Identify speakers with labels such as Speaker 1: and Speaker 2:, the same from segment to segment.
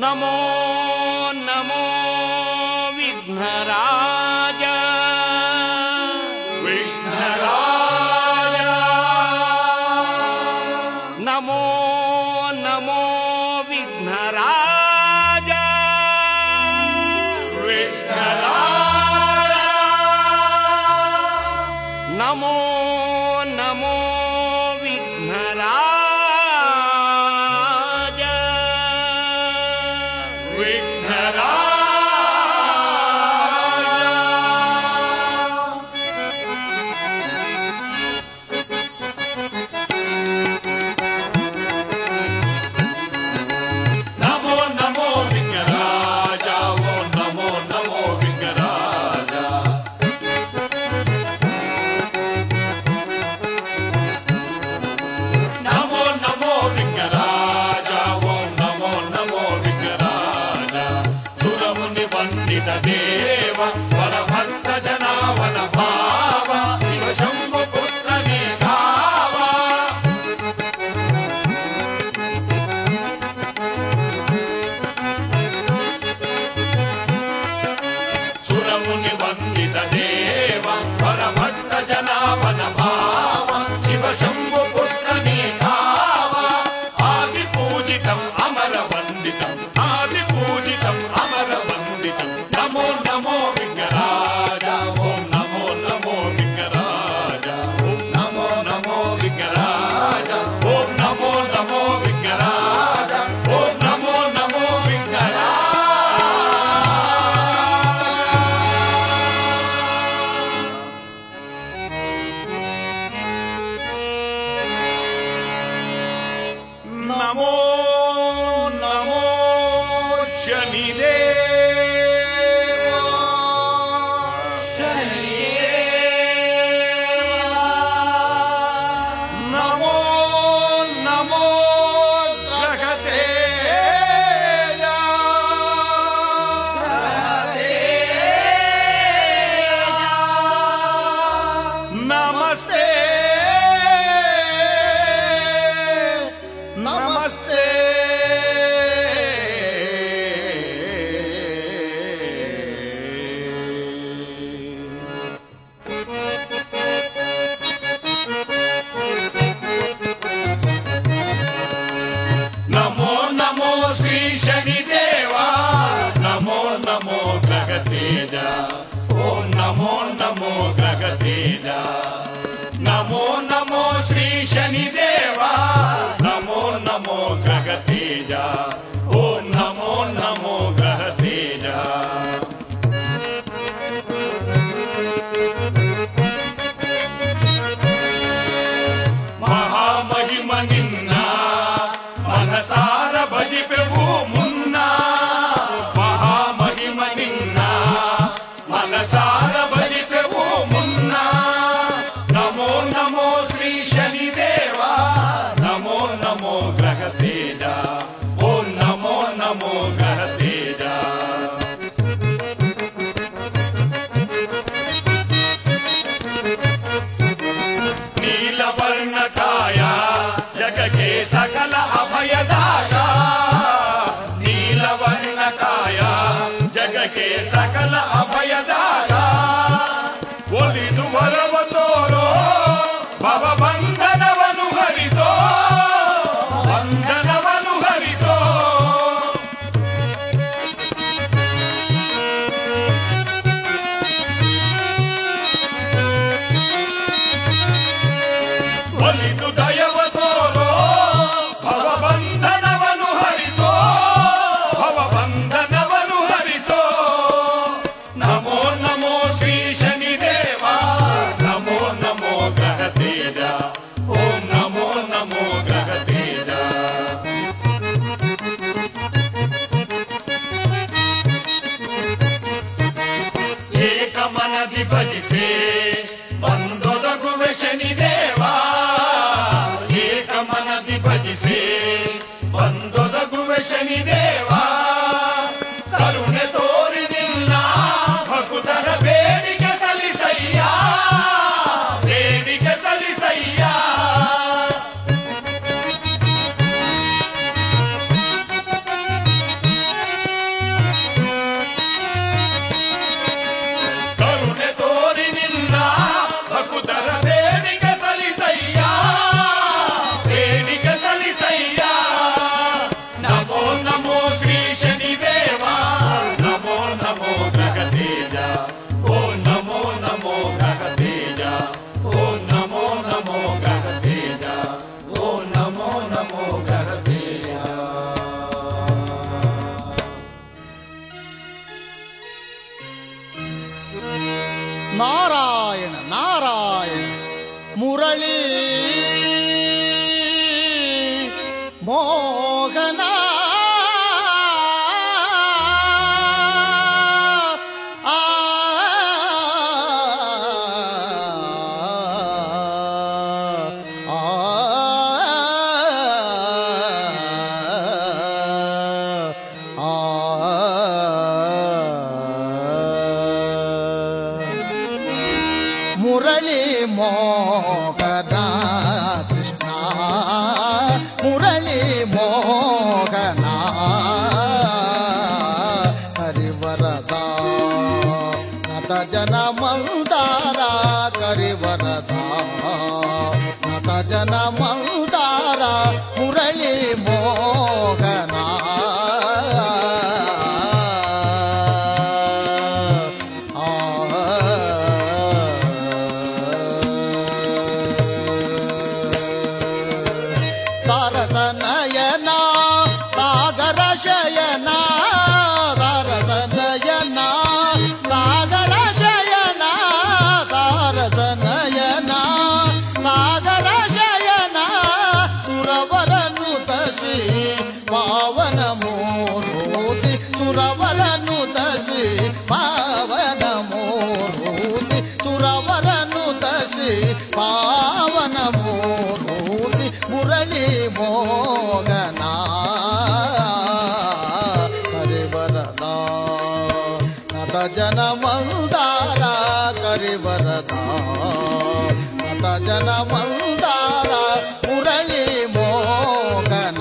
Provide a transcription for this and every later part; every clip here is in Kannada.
Speaker 1: ನಮೋ ನಮೋ ವಿಘ್ನರಾಜ ನಮೋ ನಮೋ ವಿಘ್ನರಾಜ ನಮೋ ನಮೋ ವಿಘ್ನರಾಜ
Speaker 2: ನಮೋ ನಮೋ ವಿಘ್ನರಾಜ ಓ ನಮೋ ನಮೋ ವಿಘ್ನರಾಜ
Speaker 3: ಮುರಳಿ ಮೋಹನ ಆ ಮುರಳಿ ಮೋಹನ ಕೃಷ್ಣ ಮುರಳಿ ಮೋಹನ ಹರಿವರದ ನತ ಜನ ಮಂದಾರ ಕರಿವರದ ನತ ಜನ ಮಂದಾರ ಮುರಳಿ ಮೋಹನ ಸಾರಸ ನಯನ ಸಾಗರ ಶಯನ ಸಾರಸ ನಯನ ಸಾಗರ ಶಯನ ಸಾರಸ ನಯನ ಸಾಗರ ಶಯನ ಸುರವರನು ತಸಿ ಪಾವನ ಮೋರೋತಿ ಸುರವರನು ತಸಿ ಪಾವನ ಮೋರೋತಿ ಸುರವರನು ತಸಿ ಪಾವನ ಮೋರೋತಿ ಮುರಳಿ ಮೋಗನ ಕರಿವರದ ನತ ಜನ ಮಂದಾರ ಕರಿವರದ ನತ ಜನ ಮಂದಾರ ಮುರಳಿ ಮೋಗನ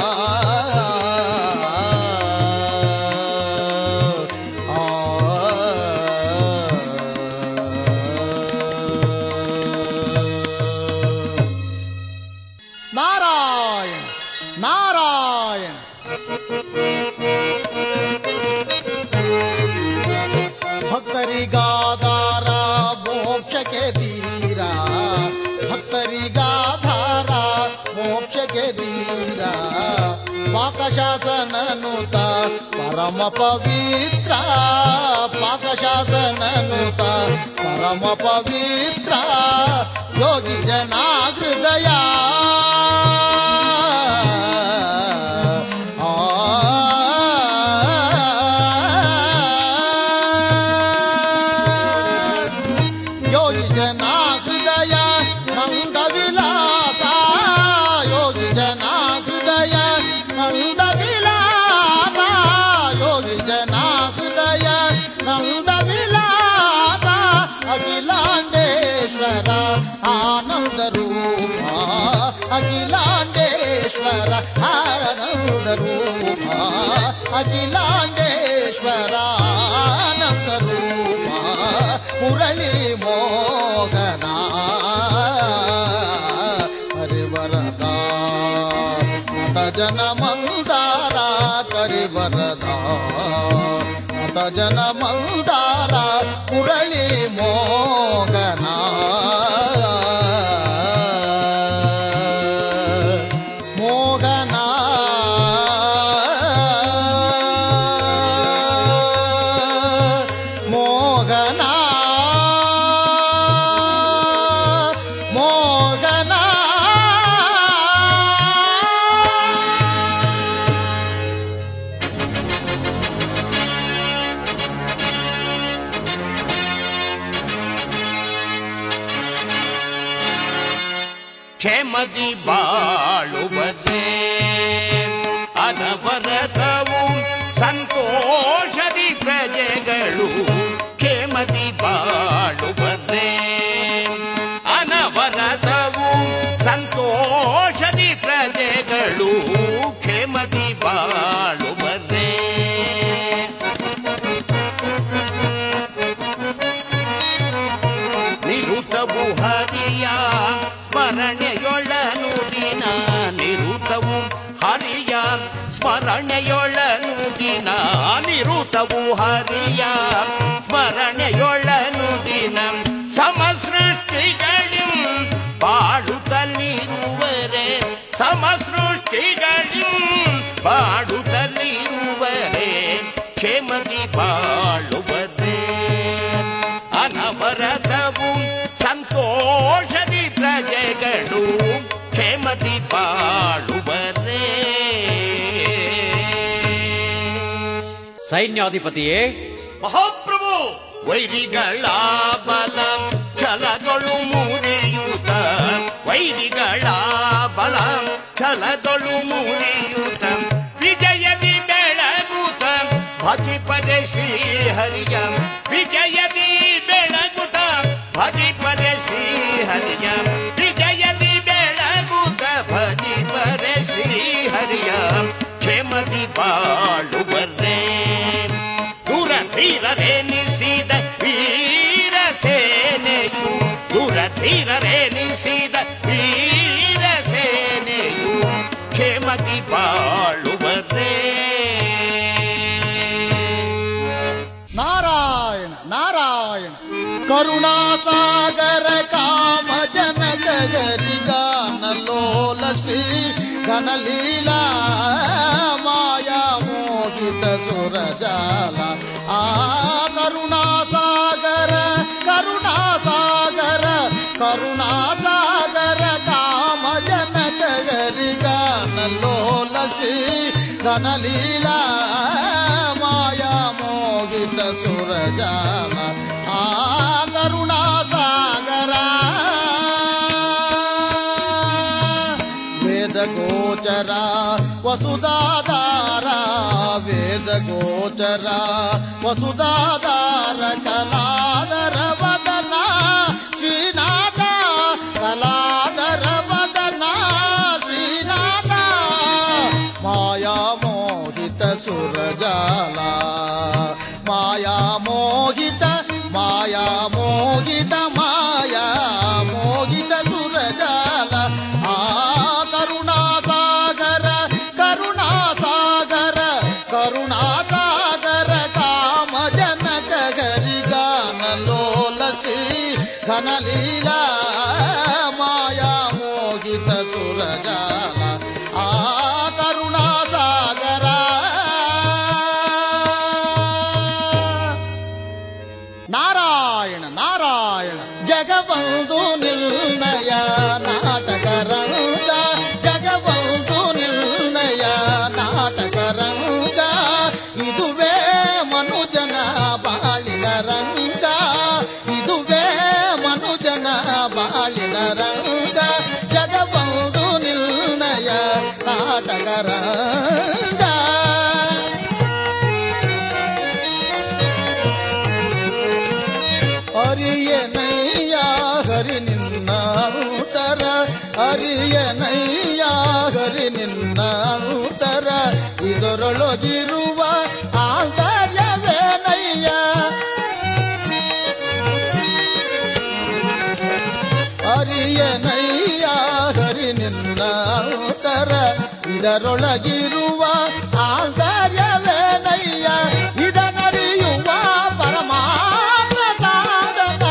Speaker 3: ನಾರಾಯಣ ನಾರಾಯಣ ಭಕ್ತರಿಗಾಧಾರ ಮೋಕ್ಷಕ್ಕೆ ತೀರ ಭಕ್ತರಿಗಾಧಾರ ಮೋಕ್ಷಕ್ಕೆ ತೀರ ಪಾಕಶಾಸನನುತ ಪರಮ ಪವಿತ್ರ ಪಾಕಶಾಸನನುತ ಪರಮ ಪವಿತ್ರ ಯೋಗಿ ಜನ ಹೃದಯ ಯೋಗಿ ಜನ ಹೃದಯ ನಂದ ವಿಲಾಸ ಯೋಗಿ ಜನ ಹೃದಯ ನಂದ ವಿಲಾಸ ಯೋಗಿ ಜನ ಹೃದಯ ನಂದ ವಿಲಾಸ ಅಖಿಲಾಂಡೇಶ್ವರ ಆನಂದ ರೂಪ ಅಖಿಲಾಂಡೇಶ್ವರ ಆನಂದ ರೂಪ ಅಖಿಲಾಂಡೇಶ್ವರ ಆನಂದ ರೂಪ ಮುರಳಿ ಮೋಗನ ಹರಿವರದ ಮತ ಜನ ಮಂದಾರ ಕರಿವರದ ಮತ ಜನ ಮಂದಾರ ಮುರಳಿ ಮೋಗನ ಮೋಗನ ಮೋಗನ ಮೋಗನ
Speaker 1: ಕ್ಷೇಮದಿ ಬಾಳುವುದೇ ಅನವರತವು ಸಂತೋಷದಿ ಪ್ರಜೆಗಳು ಕ್ಷೇಮದಿ ಬಾಳುವುದೇ ಅನವರತವು ಸಂತೋಷದಿ ಪ್ರಜೆಗಳು ಕ್ಷೇಮದಿ ಬಾಳುವುದೇ ನಿರುತವು ಹರಿಯ ಸ್ಮರಣೆಯೊಳನು ದಿನ ನಿರುತವು ಹರಿಯ ಸ್ಮರಣೆಯೊಳನು ದಿನ ನಿರುತವು ಹರಿಯ ಸ್ಮರಣೆಯೊಳನು ದಿನ ಸಮಸೃಷ್ಟಿಗಳಿಂ ಬಾಳುತ್ತಲಿರುವರೆ ಸಮಸೃಷ್ಟಿಗಳಿಂ ಬಾಡುತ್ತಲಿರುವರೆ ಕ್ಷೇಮದಿ ಬಾಳುವರೆ ಅನವರತವು ಸಂತೋಷದಿ ಪ್ರ
Speaker 4: ಸೈನ್ಯಾಧಿಪತಿಯೇ
Speaker 2: ಮಹಾಪ್ರಭು
Speaker 1: ವೈರಿಗಳ ಬಲ ಛಲದೊಳು ಮುರಿಯುತ್ತ ವೈರಿಗಳ ಬಲ ಛಲದೊಳು ಮುರಿಯುತ್ತ ವಿಜಯದಿ ಬೆಳಗುತ್ತ ಭಜಿಪದೆ ಶ್ರೀಹರಿಯ ವಿಜಯದಿ ಬೆಳಗುತ್ತ ಭಜಿಪದೆ ಶ್ರೀಹರಿಯ ವಿಜಯದಿ ಬೆಳಗುತ್ತ ಭಜಿಪದೆ ಶ್ರೀಹರಿಯ ಕ್ಷೇಮದಿ ಬಾಳುವರೇ ದೂರ ಧೀರರೆನಿಸಿದ ವೀರ ಸೇನೆಯು ದೂರ ಧೀರರೆನಿಸಿದ ವೀರ ಸೇನೆಯು ಕ್ಷೇಮದಿ ಬಾಳುವರೇ
Speaker 3: ನಾರಾಯಣ ನಾರಾಯಣ ಕರುಣಾಸಾಗರ ಕಾಮ ಜನಕ ಗರಿಗಾನಲೋಲ ಶ್ರೀ ಘನಲೀಲಾ ಮಾಯಾ ಮೋಹಿತ ಸುರಜಾಲ ಆ ಕರುಣಾಸಾಗರ ಕರುಣಾಸಾಗರ ಕರುಣಾಸಾಗರ ಕಾಮ ಜನಕ ಗರಿಗಾನಲೋಲ ಶ್ರೀ ಘನಲೀಲಾ ಮಾಯಾ ಮೋಹಿತ ಸುರಜಾಲ ಆ ಕರುಣಾ ಸಾಗರ ವೇದ ಗೋಚರ ವಸುದಾಧಾರ ವೇದ ಗೋಚರ ವಸುದಾಧಾರ ಕಲಾದರ ವದನ ಶ್ರೀನಾಥ ಕಲಾದರ ವದನ ಶ್ರೀನಾಥ ಮಾಯಾ ಮೋಹಿತ ಸುರಜಾಲ ಮಾಯಾ ಮೋಹಿತ ಮಾಯಾ ಮೋಹಿತ ಮಾಯಾ ಮೋಹಿತ ಸುರಜಾಲ ಆ ಕರುಣಾಸಾಗರ ಕರುಣಾಸಾಗರ ಕರುಣಾಸಾಗರ ಕಾಮ ಜನಕ ಗರಿಗಾನ ಲೋಲಸಿ ಘನಲೀಲಾ ಮಾಯಾ ಮೋಹಿತ ಸುರಜಾಲ ಆ ಕರುಣಾಸಾಗರ ನಾರಾಯಣ ನಾರಾಯಣ ಜಗವಂದು ನಿರ್ಣಯ ನಾಟಕರಂಗ ಜಗವಂದು ನಿರ್ಣಯ ನಾಟಕರಂಗ ಇದುವೇ ಮನುಜನ ಬಾಳಿನ ರಂಗ ಇದುವೇ ಮನುಜನ ಬಾಳಿನ ರಂಗ ಜಗವಂದು ನಿರ್ಣಯ ನಾಟಕರಂಗ ಅರಿಯನಯ್ಯ ಹರಿ ನಿನ್ನ ಉತ್ತರ ಅರಿಯನಯ್ಯ ಹರಿ ನಿನ್ನ ಉತ್ತರ ಇದರೊಳಗಿರುವ ಆಂತರ್ಯವೇನಯ್ಯ ಅರಿಯನಯ್ಯ ಹರಿ ನಿನ್ನ ಉತ್ತರ ಇದರೊಳಗಿರುವ ಆಂತರ್ಯವೇನಯ್ಯ ಇದನರಿಯುವ ಪರಮಾತ್ಮ ಸಾಧನ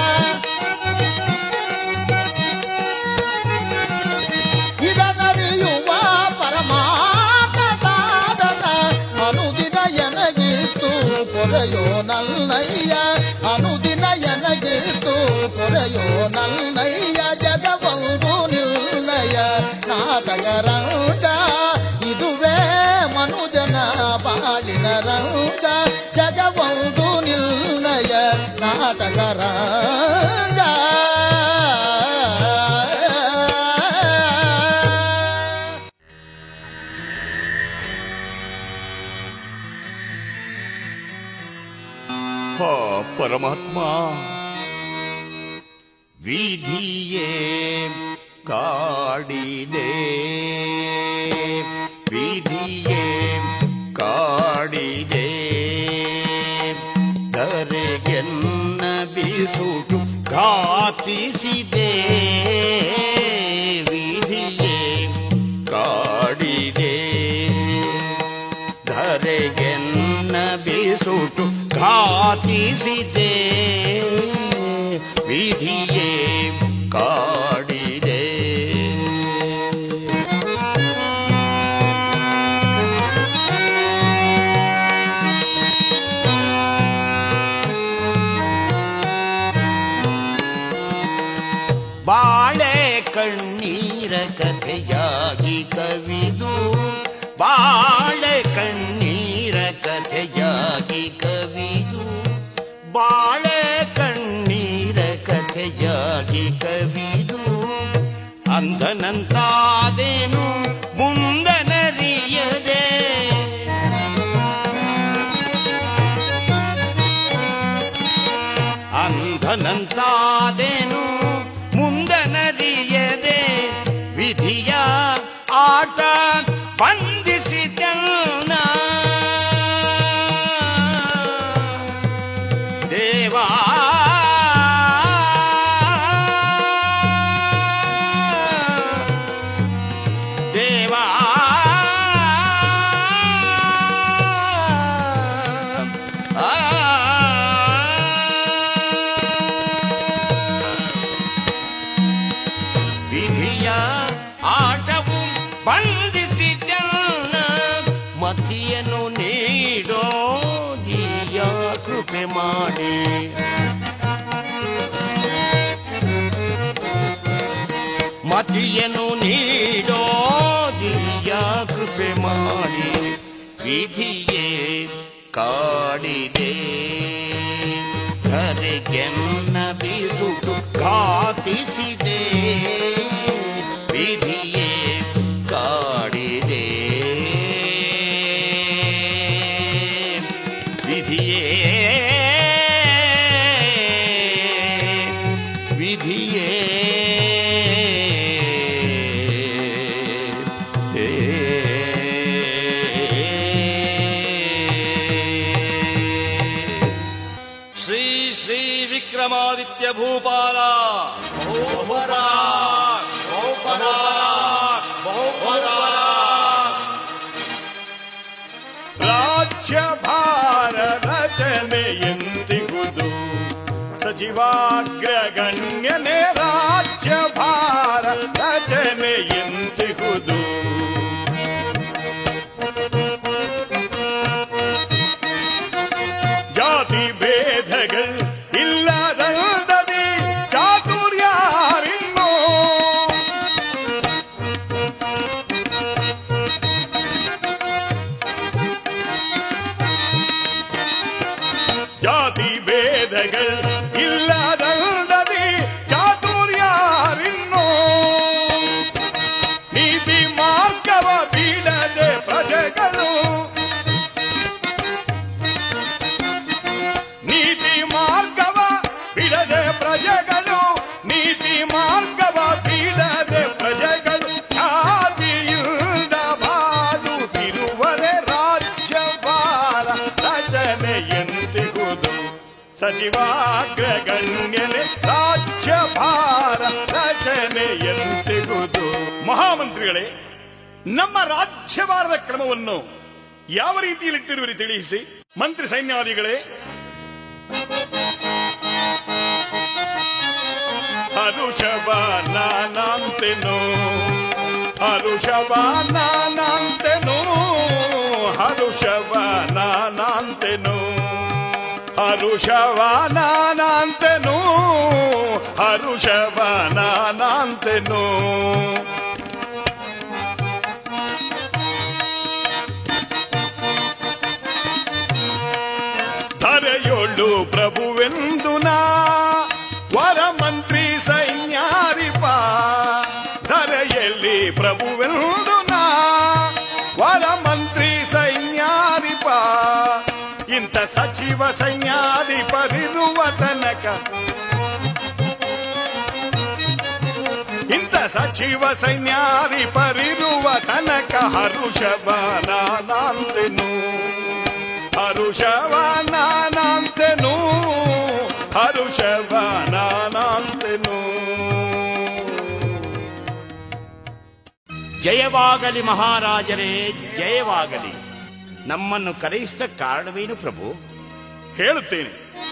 Speaker 3: ಇದನರಿಯುವ ಪರಮಾತ್ಮ ಸಾಧನ ಅನುದಿನ ಎನಗಿತ್ತು ಪೊರೆಯೋ ನಲ್ಲಯ್ಯ ಅನುದಿನ ಎನಗಿತ್ತು ಪೊರೆಯೋ ನಲ್ಲಯ್ಯ ಜಗವಂದು ನಿಲ್ಲಯ ನಾಟಕರಂಗ ಇದುವೇ ಮನುಜನ ಬಾಳಿನ ರಂಗ ಜಗವಂದು ನಿಲ್ಲಯ ನಾಟಕರಂಗ
Speaker 1: ಹಾ ಪರಮಾತ್ಮ ವಿಧಿಯೇ ಕಾಡಿದೆ ವಿಧಿಯೇ ಕಾಡಿದೆ ಧರೆಗೆನ್ನ ಬಿಸುಟು ಘಾತಿಸಿದೆ ವಿಧಿಯೇ ಕಾಡಿದೆ ಧರೆಗೆನ್ನ ಬಿಸುಟು ಘಾತಿಸಿದೆ ವಿಧಿಯೇ ಕಾಡಿದೆ ಬಾಳೆ ಕಣ್ಣೀರ ಕಥೆಯಾಗಿ ಕವಿದು ಬಾಳೆ ಕಣ್ಣೀರ ಕಥೆಯಾಗಿ ಬಾಳೆ ಕಣ್ಣೀರ ಕಥೆಯಾಗಿ ಕವಿದು ಅಂಧನಂತಾದೇನು ಮುಂದನರಿಯದೆ ಅಂಧನಂತಾದೇನು ಮುಂದನರಿಯದೆ ವಿಧಿಯ ಆಟ ಬಂಧಿಸಿದನ್ನ ದೇವಾ ದೇವಾ ವಿಧಿಯ ಆಟವು ಬಂಧಿಸಿದನ್ನ ಮತಿಯನ್ನು ನೀಡೋ ಜಿಯ ಕೃಪೆ ಮಾಡಿ ಮತಿಯನ್ನು ನೀಡೋ ಜಿಯ ಕೃಪೆ ಮಾಡಿ ವಿಧಿಯೇ ಕಾಡಿದೆ ಧರೆಗೆನ್ನ ಬೀಸುಟು ಘಾತಿಸಿದೆ ವಿಧಿಯೇ ಕಾಡಿದೆ ವಿಧಿಯೇ ವಿಧಿಯೇ
Speaker 2: ಶ್ರೀ ಶ್ರೀ ವಿಕ್ರಮಾದಿತ್ಯ ಭೂಪಾಲ ರಾಜ್ಯ ಭಾರ ರಚನೆಯಂತಿಗುದು ಸಚಿವಾಗ್ರಗಣ್ಯನೇ ರಾಜ್ಯ ಭಾರ ರಚನೆಯಂತಿಗುದು ಜಾತಿ ಭೇದಗಳು ಇಲ್ಲದಲ್ಲದೆ ಚಾತುರ್ಯಾರಿನ್ನೋ ಜಾತಿ ಭೇದಗಳು ಇಲ್ಲದಲ್ಲದೆ ಚಾತುರ್ಯಾರಿನ್ನೋ ನೀತಿ ಮಾರ್ಗವ ಬೀಳದೆ ಪ್ರಜೆಗಳು ನೀತಿ ಮಾರ್ಗವ ಬಿಡದೆ ಪ್ರಜೆಗಳು ನೀತಿ ಮಾರ್ಗವ ಬಿಡದೆ ಪ್ರಜೆಗಳು ಖ್ಯಾತಿಯಿಂದ ಬಾಳುತ್ತಿರುವರೆ ರಾಜ್ಯಭಾರ ರಚನೆಯಂತಿಗುದು ಸಚಿವಾಗ್ರಗಣ್ಯನೆ ರಾಜ್ಯಭಾರ ರಚನೆಯಂತಿಗುದು ಮಹಾಮಂತ್ರಿಗಳೇ ನಮ್ಮ ರಾಜ್ಯಭಾರದ ಕ್ರಮವನ್ನು ಯಾವ ರೀತಿಯಲ್ಲಿಟ್ಟಿರುವಿರಿ ತಿಳಿಸಿ ಮಂತ್ರಿ ಸೈನ್ಯಾದಿಗಳೇ ಹರುಷವ ನಾನಂತೆನು ಹರುಷವ ನಾನಂತೆನು ಹರುಷವ ನಾನಂತೆನು ಹರುಷವ ನಾನಂತೆನು ಹರುಷವ ನಾನಂತೆನು ಧರೆಯೊಳ್ಳು ಪ್ರಭುವೆಂದು ನಾ ವರ ಮಂತ್ರಿ ಸೈನ್ಯಾರಿಪ ಧರೆಯಲ್ಲಿ ಪ್ರಭುವೆಂದು ನಾ ವರ ಮಂತ್ರಿ ಸೈನ್ಯಾರಿಪ ಇಂಥ ಸಚಿವ ಸೈನ್ಯಾಧಿಪರಿರುವ ತನಕ ಇಂಥ ಸಚಿವ ಸೈನ್ಯಾಧಿಪರಿರುವ ತನಕ ಹರುಷವ ನಾನಂತೆನು ಹರುಷವ ನಾನಂತೆನು ಹರುಷವ ನಾನಂತೆನು
Speaker 1: ಜಯವಾಗಲಿ ಮಹಾರಾಜರೇ ಜಯವಾಗಲಿ ನಮ್ಮನ್ನು ಕರೆಯಿಸಿದ ಕಾರಣವೇನು ಪ್ರಭು
Speaker 2: ಹೇಳುತ್ತೇನೆ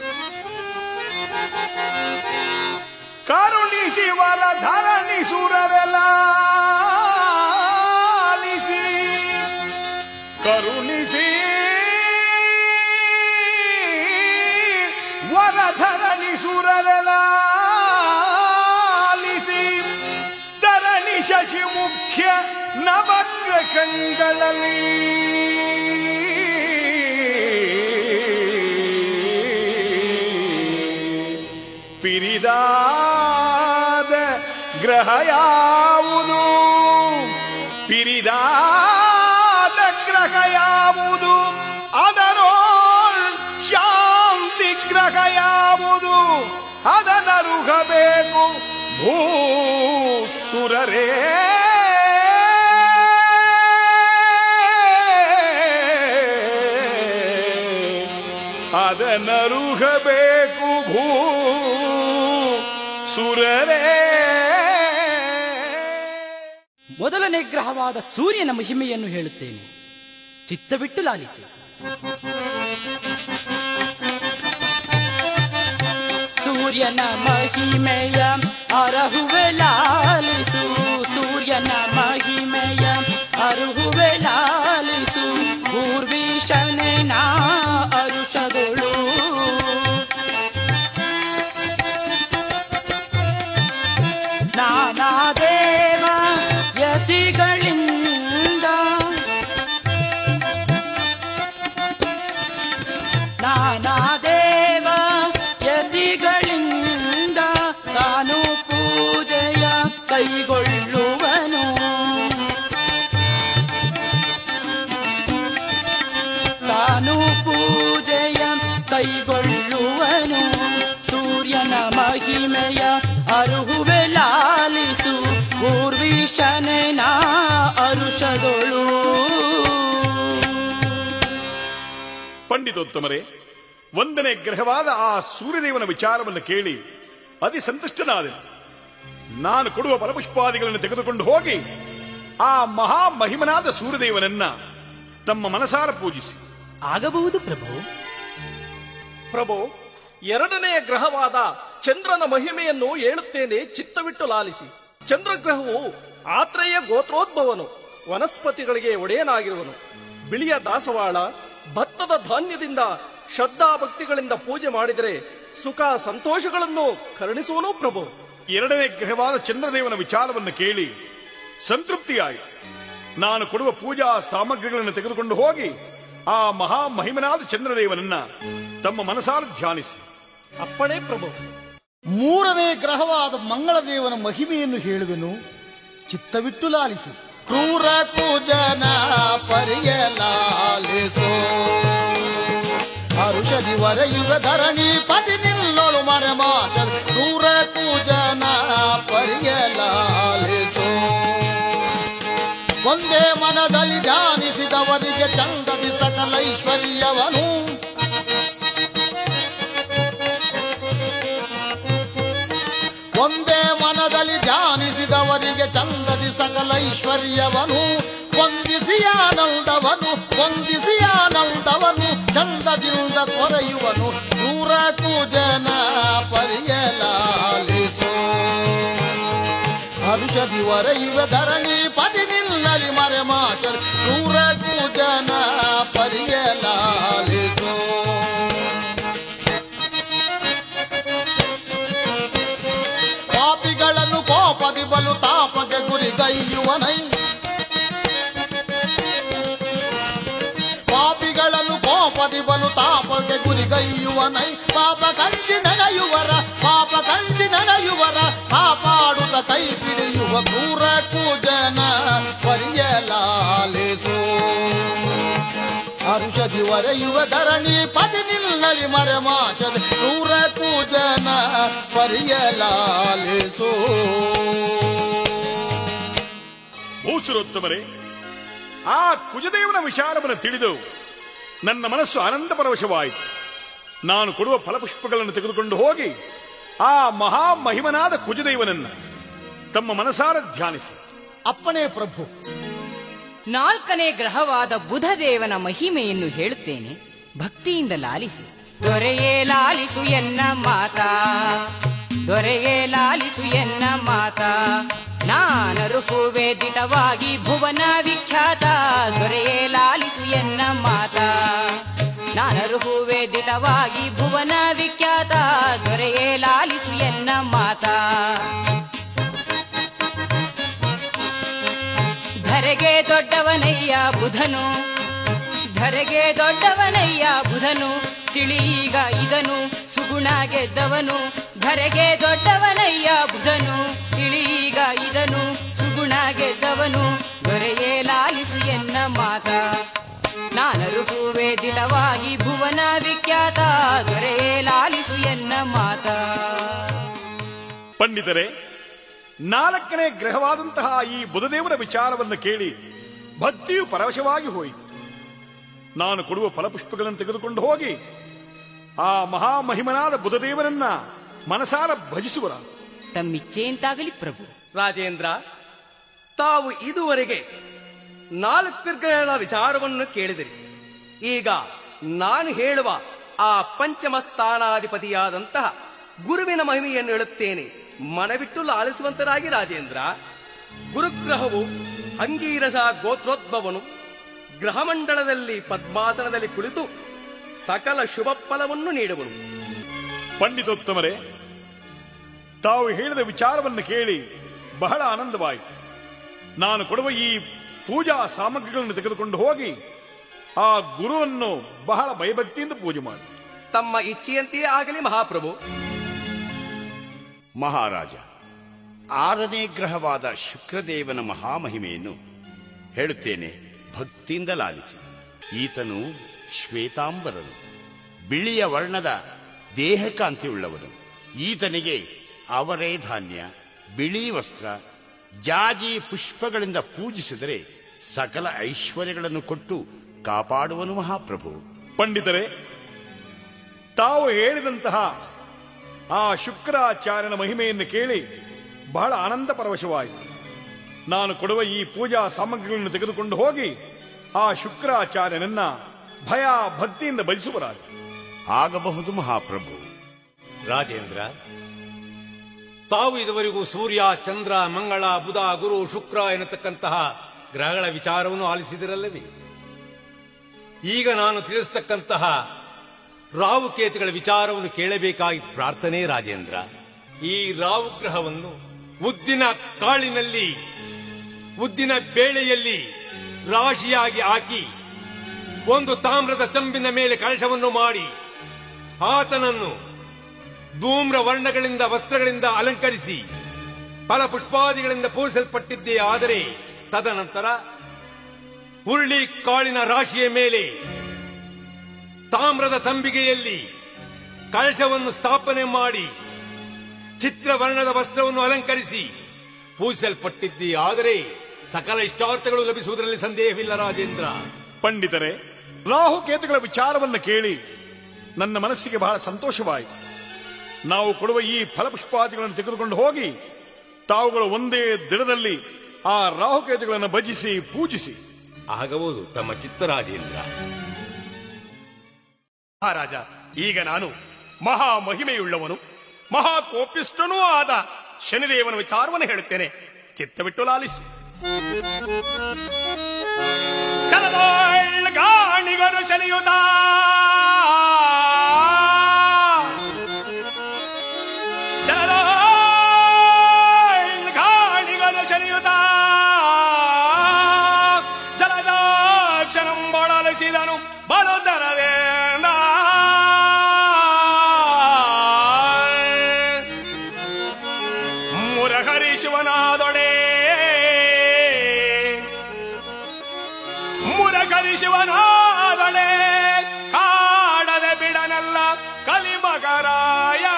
Speaker 2: ಕರುಣಿಸಿ ವರ ಧರಣಿ ಸುರರೆಲ್ಲ ಆಲಿಸಿ. ಕರುಣಿಸಿ ವರ ಧರಣಿ ಸುರರೆಲ್ಲ ಆಲಿಸಿ. ಧರಣಿ ಶಶಿ ಮುಖ್ಯ ನವಗ್ರ ಕಂಗಳಲ್ಲಿ ಗ್ರಹ ಯಾವುದು ಪಿರಿದಾದ ಗ್ರಹ ಯಾವುದು ಅದರೋಳ್ ಶಾಂತಿ ಗ್ರಹ ಯಾವುದು ಅದನರುಗಬೇಕು ಭೂಸುರರೇ ಅದನರುಗಬೇಕು ಭೂ ಸುರರೇ
Speaker 4: ಮೊದಲನೇ ಗ್ರಹವಾದ ಸೂರ್ಯನ ಮಹಿಮೆಯನ್ನು ಹೇಳುತ್ತೇನೆ ಚಿತ್ತ ಬಿಟ್ಟು ಲಾಲಿಸಿ ಸೂರ್ಯನ ಮಹಿಮೆಯ ಅರಹುವೆ ಲಾಲಿಸು ಸೂರ್ಯನ ಮಹಿಮೆಯ ಅರುಹುವೆ ಲಾಲಿಸು ಪೂರ್ವೀಶನೆ ನಾ ಅರುಷಗಳು ನಾನಾ ದೇವ ಯತಿಗಳಿಂದ ನಾನಾ ದೇವ ಯತಿಗಳಿಂದ ತಾನು ಪೂಜೆಯ ಕೈಗೊಳ್ಳುವನು ತಾನು ಪೂಜೆಯ ಕೈಗೊಳ್ಳುವನು ಸೂರ್ಯನ ಮಹಿಮೆಯ ಅರುಹುವೆ ಲಾಲಿಸು ಪೂರ್ವೀಶನೆ ನಾ ಅರುಷಗಳು
Speaker 2: ಪಂಡಿತೋತ್ತಮರೇ ಒಂದನೇ ಗ್ರಹವಾದ ಆ ಸೂರ್ಯದೇವನ ವಿಚಾರವನ್ನು ಕೇಳಿ ಅತಿ ಸಂತುಷ್ಟನಾದನು ನಾನು ಕೊಡುವ ಫಲಪುಷ್ಪಾದಿಗಳನ್ನು ತೆಗೆದುಕೊಂಡು ಹೋಗಿ ಆ ಮಹಾ ಮಹಿಮನಾದ ಸೂರ್ಯದೇವನನ್ನ ತಮ್ಮ ಮನಸಾರ ಪೂಜಿಸಿ
Speaker 4: ಆಗಬಹುದು ಪ್ರಭು
Speaker 5: ಪ್ರಭು ಎರಡನೆಯ ಗ್ರಹವಾದ ಚಂದ್ರನ ಮಹಿಮೆಯನ್ನು ಹೇಳುತ್ತೇನೆ ಚಿತ್ತವಿಟ್ಟು ಲಾಲಿಸಿ ಚಂದ್ರಗ್ರಹವು ಆತ್ರೇಯ ಗೋತ್ರೋದ್ಭವನು ವನಸ್ಪತಿಗಳಿಗೆ ಒಡೆಯನಾಗಿರುವನು ಬಿಳಿಯ ದಾಸವಾಳ ಭತ್ತದ ಧಾನ್ಯದಿಂದ ಶ್ರದ್ಧಾ ಭಕ್ತಿಗಳಿಂದ ಪೂಜೆ ಮಾಡಿದರೆ ಸುಖ ಸಂತೋಷಗಳನ್ನು ಕರುಣಿಸುವನು ಪ್ರಭು
Speaker 2: ಎರಡನೇ ಗ್ರಹವಾದ ಚಂದ್ರದೇವನ ವಿಚಾರವನ್ನು ಕೇಳಿ ಸಂತೃಪ್ತಿಯಾಯಿತು ನಾನು ಕೊಡುವ ಪೂಜಾ ಸಾಮಗ್ರಿಗಳನ್ನು ತೆಗೆದುಕೊಂಡು ಹೋಗಿ ಆ ಮಹಾ ಮಹಿಮನಾದ ಚಂದ್ರದೇವನನ್ನ ತಮ್ಮ ಮನಸಾರ ಧ್ಯಾನಿಸಿ
Speaker 5: ಅಪ್ಪಣೆ ಪ್ರಭು
Speaker 3: ಮೂರನೇ ಗ್ರಹವಾದ ಮಂಗಳದೇವನ ಮಹಿಮೆಯನ್ನು ಹೇಳುವೆನು ಚಿತ್ತವಿಟ್ಟು ಲಾಲಿಸಿ ಕ್ರೂರ ಕುಜನ ಪರಿಯಲಾಲಿಸೋ ಹರುಷದಿ ವರೆಯುವ ಧರಣಿ ಪದಿ ನಿಲ್ಲೊಳು ಮರೆ ಮಾತ ಕ್ರೂರ ಕುಜನ ಪರಿಯಲಾಲಿಸೋ ಒಂದೇ ಮನದಲ್ಲಿ ಧ್ಯಾನಿಸಿದವರಿಗೆ ಚಂದದಿ ಸಕಲ ಐಶ್ವರ್ಯವನು ಒಂದೇ ಮನದಲ್ಲಿ ಧ್ಯಾನಿಸಿದವರಿಗೆ ಚಂದದಿ ಸಕಲ ಐಶ್ವರ್ಯವನು ವಂದಿಸಿ ಆನಂದವನು ವಂದಿಸಿ ಆನಂದವನು ಚಂದದಿಂದ ಕೊರೆಯುವನು ನೂರ ಕುಜನ ಪರಿಯಲಾಲಿಸೋ ಹರುಷದಿ ವರೆಯುವ ಧರಣಿ ಪದಿ ನಿಲ್ಲಲಿ ಮರೆ ಮಾಚಲ್ ನೂರ ಕುಜನ ಪರಿಯಲಾಲಿಸೋ ಪಾಪಿಗಳನ್ನು ಕೋಪದಿ ಬಲು ತಾಪಕ್ಕೆ ಗುರಿಗೈಯುವನೈ ಪಾಪಿಗಳನ್ನು ಕೋಪದಿ ಬಲು ತಾಪಕ್ಕೆ ಗುರಿಗೈಯುವನೈ ಪಾಪ ಕಂಡಿ ನಡೆಯುವರ ಪಾಪ ಕಂಡಿ ನಡೆಯುವರ ಕಾಪಾಡುತ್ತ ಕೈ ಹಿಡಿಯುವ ಕ್ರೂರ ಕೂಜನ ಪರಿಯಲಾಲಿಸೋ ಹರುಷದಿ ವರೆಯುವ ಧರಣಿ ಪದಿ ನಿಲ್ಲಲಿ ಮರೆ ಮಾಚದ ಕ್ರೂರ ಕೂಜನ ಪರಿಯಲಾಲಿಸೋ
Speaker 2: ಭೂಸುರೋತ್ತಮರೇ ಆ ಕುಜದೇವನ ವಿಚಾರವನ್ನು ತಿಳಿದು ನನ್ನ ಮನಸ್ಸು ಆನಂದ ಪರವಶವಾಯಿತು ನಾನು ಕೊಡುವ ಫಲಪುಷ್ಪಗಳನ್ನು ತೆಗೆದುಕೊಂಡು ಹೋಗಿ ಆ ಮಹಾ ಮಹಿಮನಾದ ಕುಜದೇವನನ್ನ ತಮ್ಮ ಮನಸಾರ ಧ್ಯಾನಿಸಿ
Speaker 3: ಅಪ್ಪಣೆ ಪ್ರಭು
Speaker 6: ನಾಲ್ಕನೇ ಗ್ರಹವಾದ ಬುಧದೇವನ ಮಹಿಮೆಯನ್ನು ಹೇಳುತ್ತೇನೆ ಭಕ್ತಿಯಿಂದ ಲಾಲಿಸಿ ದೊರೆಯೇ ಲಾಲಿಸು ಎನ್ನ ಮಾತ ದೊರೆಯೇ ಲಾಲಿಸು ಎನ್ನ ಮಾತ ನಾನರುಹುವೆ ದಿಟವಾಗಿ ಭುವನ ವಿಖ್ಯಾತ ದೊರೆಯೇ ಲಾಲಿಸು ಎನ್ನ ಮಾತ ನಾನರುಹುವೆ ದಿಟವಾಗಿ ಭುವನ ವಿಖ್ಯಾತ ದೊರೆಯೇ ಲಾಲಿಸು ಎನ್ನ ಮಾತ ಧರೆಗೆ ದೊಡ್ಡವನಯ್ಯ ಬುಧನು ಧರೆಗೆ ದೊಡ್ಡವನಯ್ಯ ಬುಧನು ತಿಳಿಯೀಗ ಇದನು ಸುಗುಣ ಗೆದ್ದವನು ಧರೆಗೆ ದೊಡ್ಡವನಯ್ಯ ಬುಧನು ತಿಳಿಯೀಗ ಪಲುಕುವೆ ದಿಟವಾಗಿ ಭುವನ ವಿಖ್ಯಾತ ದೊರೆಯೇ ಲಾಲಿಸು ಎನ್ನ ಮಾತ
Speaker 2: ಪಂಡಿತರೇ ನಾಲ್ಕನೇ ಗ್ರಹವಾದಂತಹ ಈ ಬುಧದೇವರ ವಿಚಾರವನ್ನು ಕೇಳಿ ಭಕ್ತಿಯು ಪರವಶವಾಗಿ ಹೋಯಿತು ನಾನು ಕೊಡುವ ಫಲಪುಷ್ಪಗಳನ್ನು ತೆಗೆದುಕೊಂಡು ಹೋಗಿ ಆ ಮಹಾಮಹಿಮನಾದ ಬುಧದೇವರನ್ನ ಮನಸಾರ ಭಜಿಸುವರ
Speaker 6: ತಮ್ಮಿಚ್ಛೆಯಂತಾಗಲಿ ಪ್ರಭು
Speaker 5: ರಾಜೇಂದ್ರ ತಾವು ಇದುವರೆಗೆ ನಾಲ್ಕು ಗ್ರಹಗಳ ವಿಚಾರವನ್ನು ಕೇಳಿದಿರಿ ಈಗ ನಾನು ಹೇಳುವ ಆ ಪಂಚಮ ಸ್ಥಾನಾಧಿಪತಿಯಾದಂತಹ ಗುರುವಿನ ಮಹಿಮೆಯನ್ನು ಹೇಳುತ್ತೇನೆ ಮನವಿಟ್ಟು ಲಾಲಿಸುವಂತರಾಗಿ ರಾಜೇಂದ್ರ ಗುರುಗ್ರಹವು ಅಂಗೀರಸ ಗೋತ್ರೋದ್ಭವನು ಗ್ರಹಮಂಡಲದಲ್ಲಿ ಪದ್ಮಾಸನದಲ್ಲಿ ಕುಳಿತು ಸಕಲ ಶುಭ ಫಲವನ್ನು ನೀಡುವನು
Speaker 2: ಪಂಡಿತೋತ್ತಮರೇ ತಾವು ಹೇಳಿದ ವಿಚಾರವನ್ನು ಕೇಳಿ ಬಹಳ ಆನಂದವಾಯಿತು ನಾನು ಕೊಡುವ ಈ ಪೂಜಾ ಸಾಮಗ್ರಿಗಳನ್ನು ತೆಗೆದುಕೊಂಡು ಹೋಗಿ ಆ ಗುರುವನ್ನು ಬಹಳ ಭಯಭಕ್ತಿಯಿಂದ ಪೂಜೆ ಮಾಡಿ
Speaker 5: ತಮ್ಮ ಇಚ್ಛೆಯಂತೆಯೇ ಆಗಲಿ ಮಹಾಪ್ರಭು
Speaker 1: ಮಹಾರಾಜ ಆರನೇ ಗ್ರಹವಾದ ಶುಕ್ರದೇವನ ಮಹಾಮಹಿಮೆಯನ್ನು ಹೇಳುತ್ತೇನೆ ಭಕ್ತಿಯಿಂದ ಲಾಲಿಸಿ ಈತನು ಶ್ವೇತಾಂಬರನು ಬಿಳಿಯ ವರ್ಣದ ದೇಹಕಾಂತಿಯುಳ್ಳವನು ಈತನಿಗೆ ಅವರೇ ಧಾನ್ಯ ಬಿಳಿ ವಸ್ತ್ರ ಜಾಜಿ ಪುಷ್ಪಗಳಿಂದ ಪೂಜಿಸಿದರೆ ಸಕಲ ಐಶ್ವರ್ಯಗಳನ್ನು ಕೊಟ್ಟು ಕಾಪಾಡುವನು ಮಹಾಪ್ರಭು
Speaker 2: ಪಂಡಿತರೇ ತಾವು ಹೇಳಿದಂತಹ ಆ ಶುಕ್ರಾಚಾರ್ಯನ ಮಹಿಮೆಯನ್ನು ಕೇಳಿ ಬಹಳ ಆನಂದ ಪರವಶವಾಯಿತು ನಾನು ಕೊಡುವ ಈ ಪೂಜಾ ಸಾಮಗ್ರಿಗಳನ್ನು ತೆಗೆದುಕೊಂಡು ಹೋಗಿ ಆ ಶುಕ್ರಾಚಾರ್ಯನನ್ನ ಭಯ ಭಕ್ತಿಯಿಂದ ಭಜಿಸುವರಾಗ
Speaker 1: ಆಗಬಹುದು ಮಹಾಪ್ರಭು
Speaker 7: ರಾಜೇಂದ್ರ ತಾವು ಇದುವರೆಗೂ ಸೂರ್ಯ ಚಂದ್ರ ಮಂಗಳ ಬುಧ ಗುರು ಶುಕ್ರ ಎನ್ನತಕ್ಕಂತಹ ಗ್ರಹಗಳ ವಿಚಾರವನ್ನು ಆಲಿಸಿದಿರಲ್ಲವೇ ಈಗ ನಾನು ತಿಳಿಸತಕ್ಕಂತಹ ರಾಹುಕೇತುಗಳ ವಿಚಾರವನ್ನು ಕೇಳಬೇಕಾಗಿ ಪ್ರಾರ್ಥನೆ ರಾಜೇಂದ್ರ ಈ ರಾಹು ಗ್ರಹವನ್ನು ಉದ್ದಿನ ಕಾಳಿನಲ್ಲಿ ಉದ್ದಿನ ಬೇಳೆಯಲ್ಲಿ ರಾಶಿಯಾಗಿ ಹಾಕಿ ಒಂದು ತಾಮ್ರದ ಚಂಬಿನ ಮೇಲೆ ಕಳಶವನ್ನು ಮಾಡಿ ಆತನನ್ನು ಧೂಮ್ರ ವರ್ಣಗಳಿಂದ ವಸ್ತ್ರಗಳಿಂದ ಅಲಂಕರಿಸಿ ಫಲಪುಷ್ಪಾದಿಗಳಿಂದ ಪೂಜಿಸಲ್ಪಟ್ಟಿದ್ದೇ ಆದರೆ ತದನಂತರ ಹುರುಳಿ ಕಾಳಿನ ರಾಶಿಯ ಮೇಲೆ ತಾಮ್ರದ ತಂಬಿಗೆಯಲ್ಲಿ ಕಳಶವನ್ನು ಸ್ಥಾಪನೆ ಮಾಡಿ ಚಿತ್ರವರ್ಣದ ವಸ್ತ್ರವನ್ನು ಅಲಂಕರಿಸಿ ಪೂಜಿಸಲ್ಪಟ್ಟಿದ್ದೇ ಆದರೆ ಸಕಲ ಇಷ್ಟಾರ್ಥಗಳು ಲಭಿಸುವುದರಲ್ಲಿ ಸಂದೇಹವಿಲ್ಲ ರಾಜೇಂದ್ರ
Speaker 2: ಪಂಡಿತರೇ ರಾಹುಕೇತುಗಳ ವಿಚಾರವನ್ನು ಕೇಳಿ ನನ್ನ ಮನಸ್ಸಿಗೆ ಬಹಳ ಸಂತೋಷವಾಯಿತು ನಾವು ಕೊಡುವ ಈ ಫಲಪುಷ್ಪಾದಿಗಳನ್ನು ತೆಗೆದುಕೊಂಡು ಹೋಗಿ ತಾವುಗಳು ಒಂದೇ ದಿನದಲ್ಲಿ ಆ ರಾಹುಕೇತುಗಳನ್ನು ಭಜಿಸಿ ಪೂಜಿಸಿ
Speaker 7: ಆಗಬಹುದು ತಮ್ಮ ಚಿತ್ತ ರಾಜೇಂದ್ರ
Speaker 5: ಮಹಾರಾಜ ಈಗ ನಾನು ಮಹಾ ಮಹಿಮೆಯುಳ್ಳವನು ಮಹಾ ಕೋಪಿಷ್ಟನೂ ಆದ ಶನಿದೇವನ ವಿಚಾರವನ್ನು ಹೇಳುತ್ತೇನೆ ಚಿತ್ತವಿಟ್ಟು ಲಾಲಿಸಿ ಚಲದೋಳ್ ಗಾಣಿಗನು ಶನಿಯುತ ಚಲದೋಳ್ ಗಾಣಿಗನು ಶನಿಯುತ ಜಲದಾಕ್ಷರಂ ಬಳಲಿಸಿದನು ಬಲುದರವೇಣ ಮುರಹರಿ ಶಿವನಾದೊಡೆ ಮುರಗರಿ ಶಿವನಾದೊಡೆ ಕಾಡದೆ ಬಿಡನಲ್ಲ ಕಲಿಮಗರಾಯ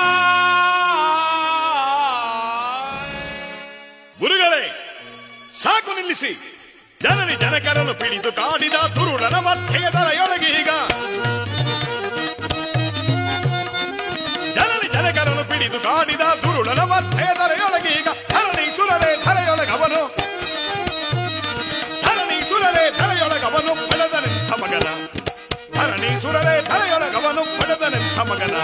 Speaker 2: ಗುರುಗಳೇ ಸಾಕು ನಿಲ್ಲಿಸಿ ಜನನಿ ಜನಕರನ್ನು ಪಿಡಿದು ಕಾಡಿದ ದುರುಡನ ಮಧ್ಯೆಯ ತಲೆಯೊಳಗೀಗ ಜನನಿ ಜನಕರನ್ನು ಪಿಡಿದು ಕಾಡಿದ ದುರುಡನ ಮಧ್ಯೆಯ ತಲೆಯೊಳಗೀಗ ಧರಣಿ ಸುರಲೆ ಧರೆಯೊಳಗವನು ಧರಣಿ ಸುರಲೆ ಧರೆಯೊಳಗವನು ಪಡೆದನೆಂಥ ಮಗನ ಧರಣಿ ಸುರಲೆ ಧರೆಯೊಳಗವನು ಪಡೆದನೆಂಥ ಮಗನ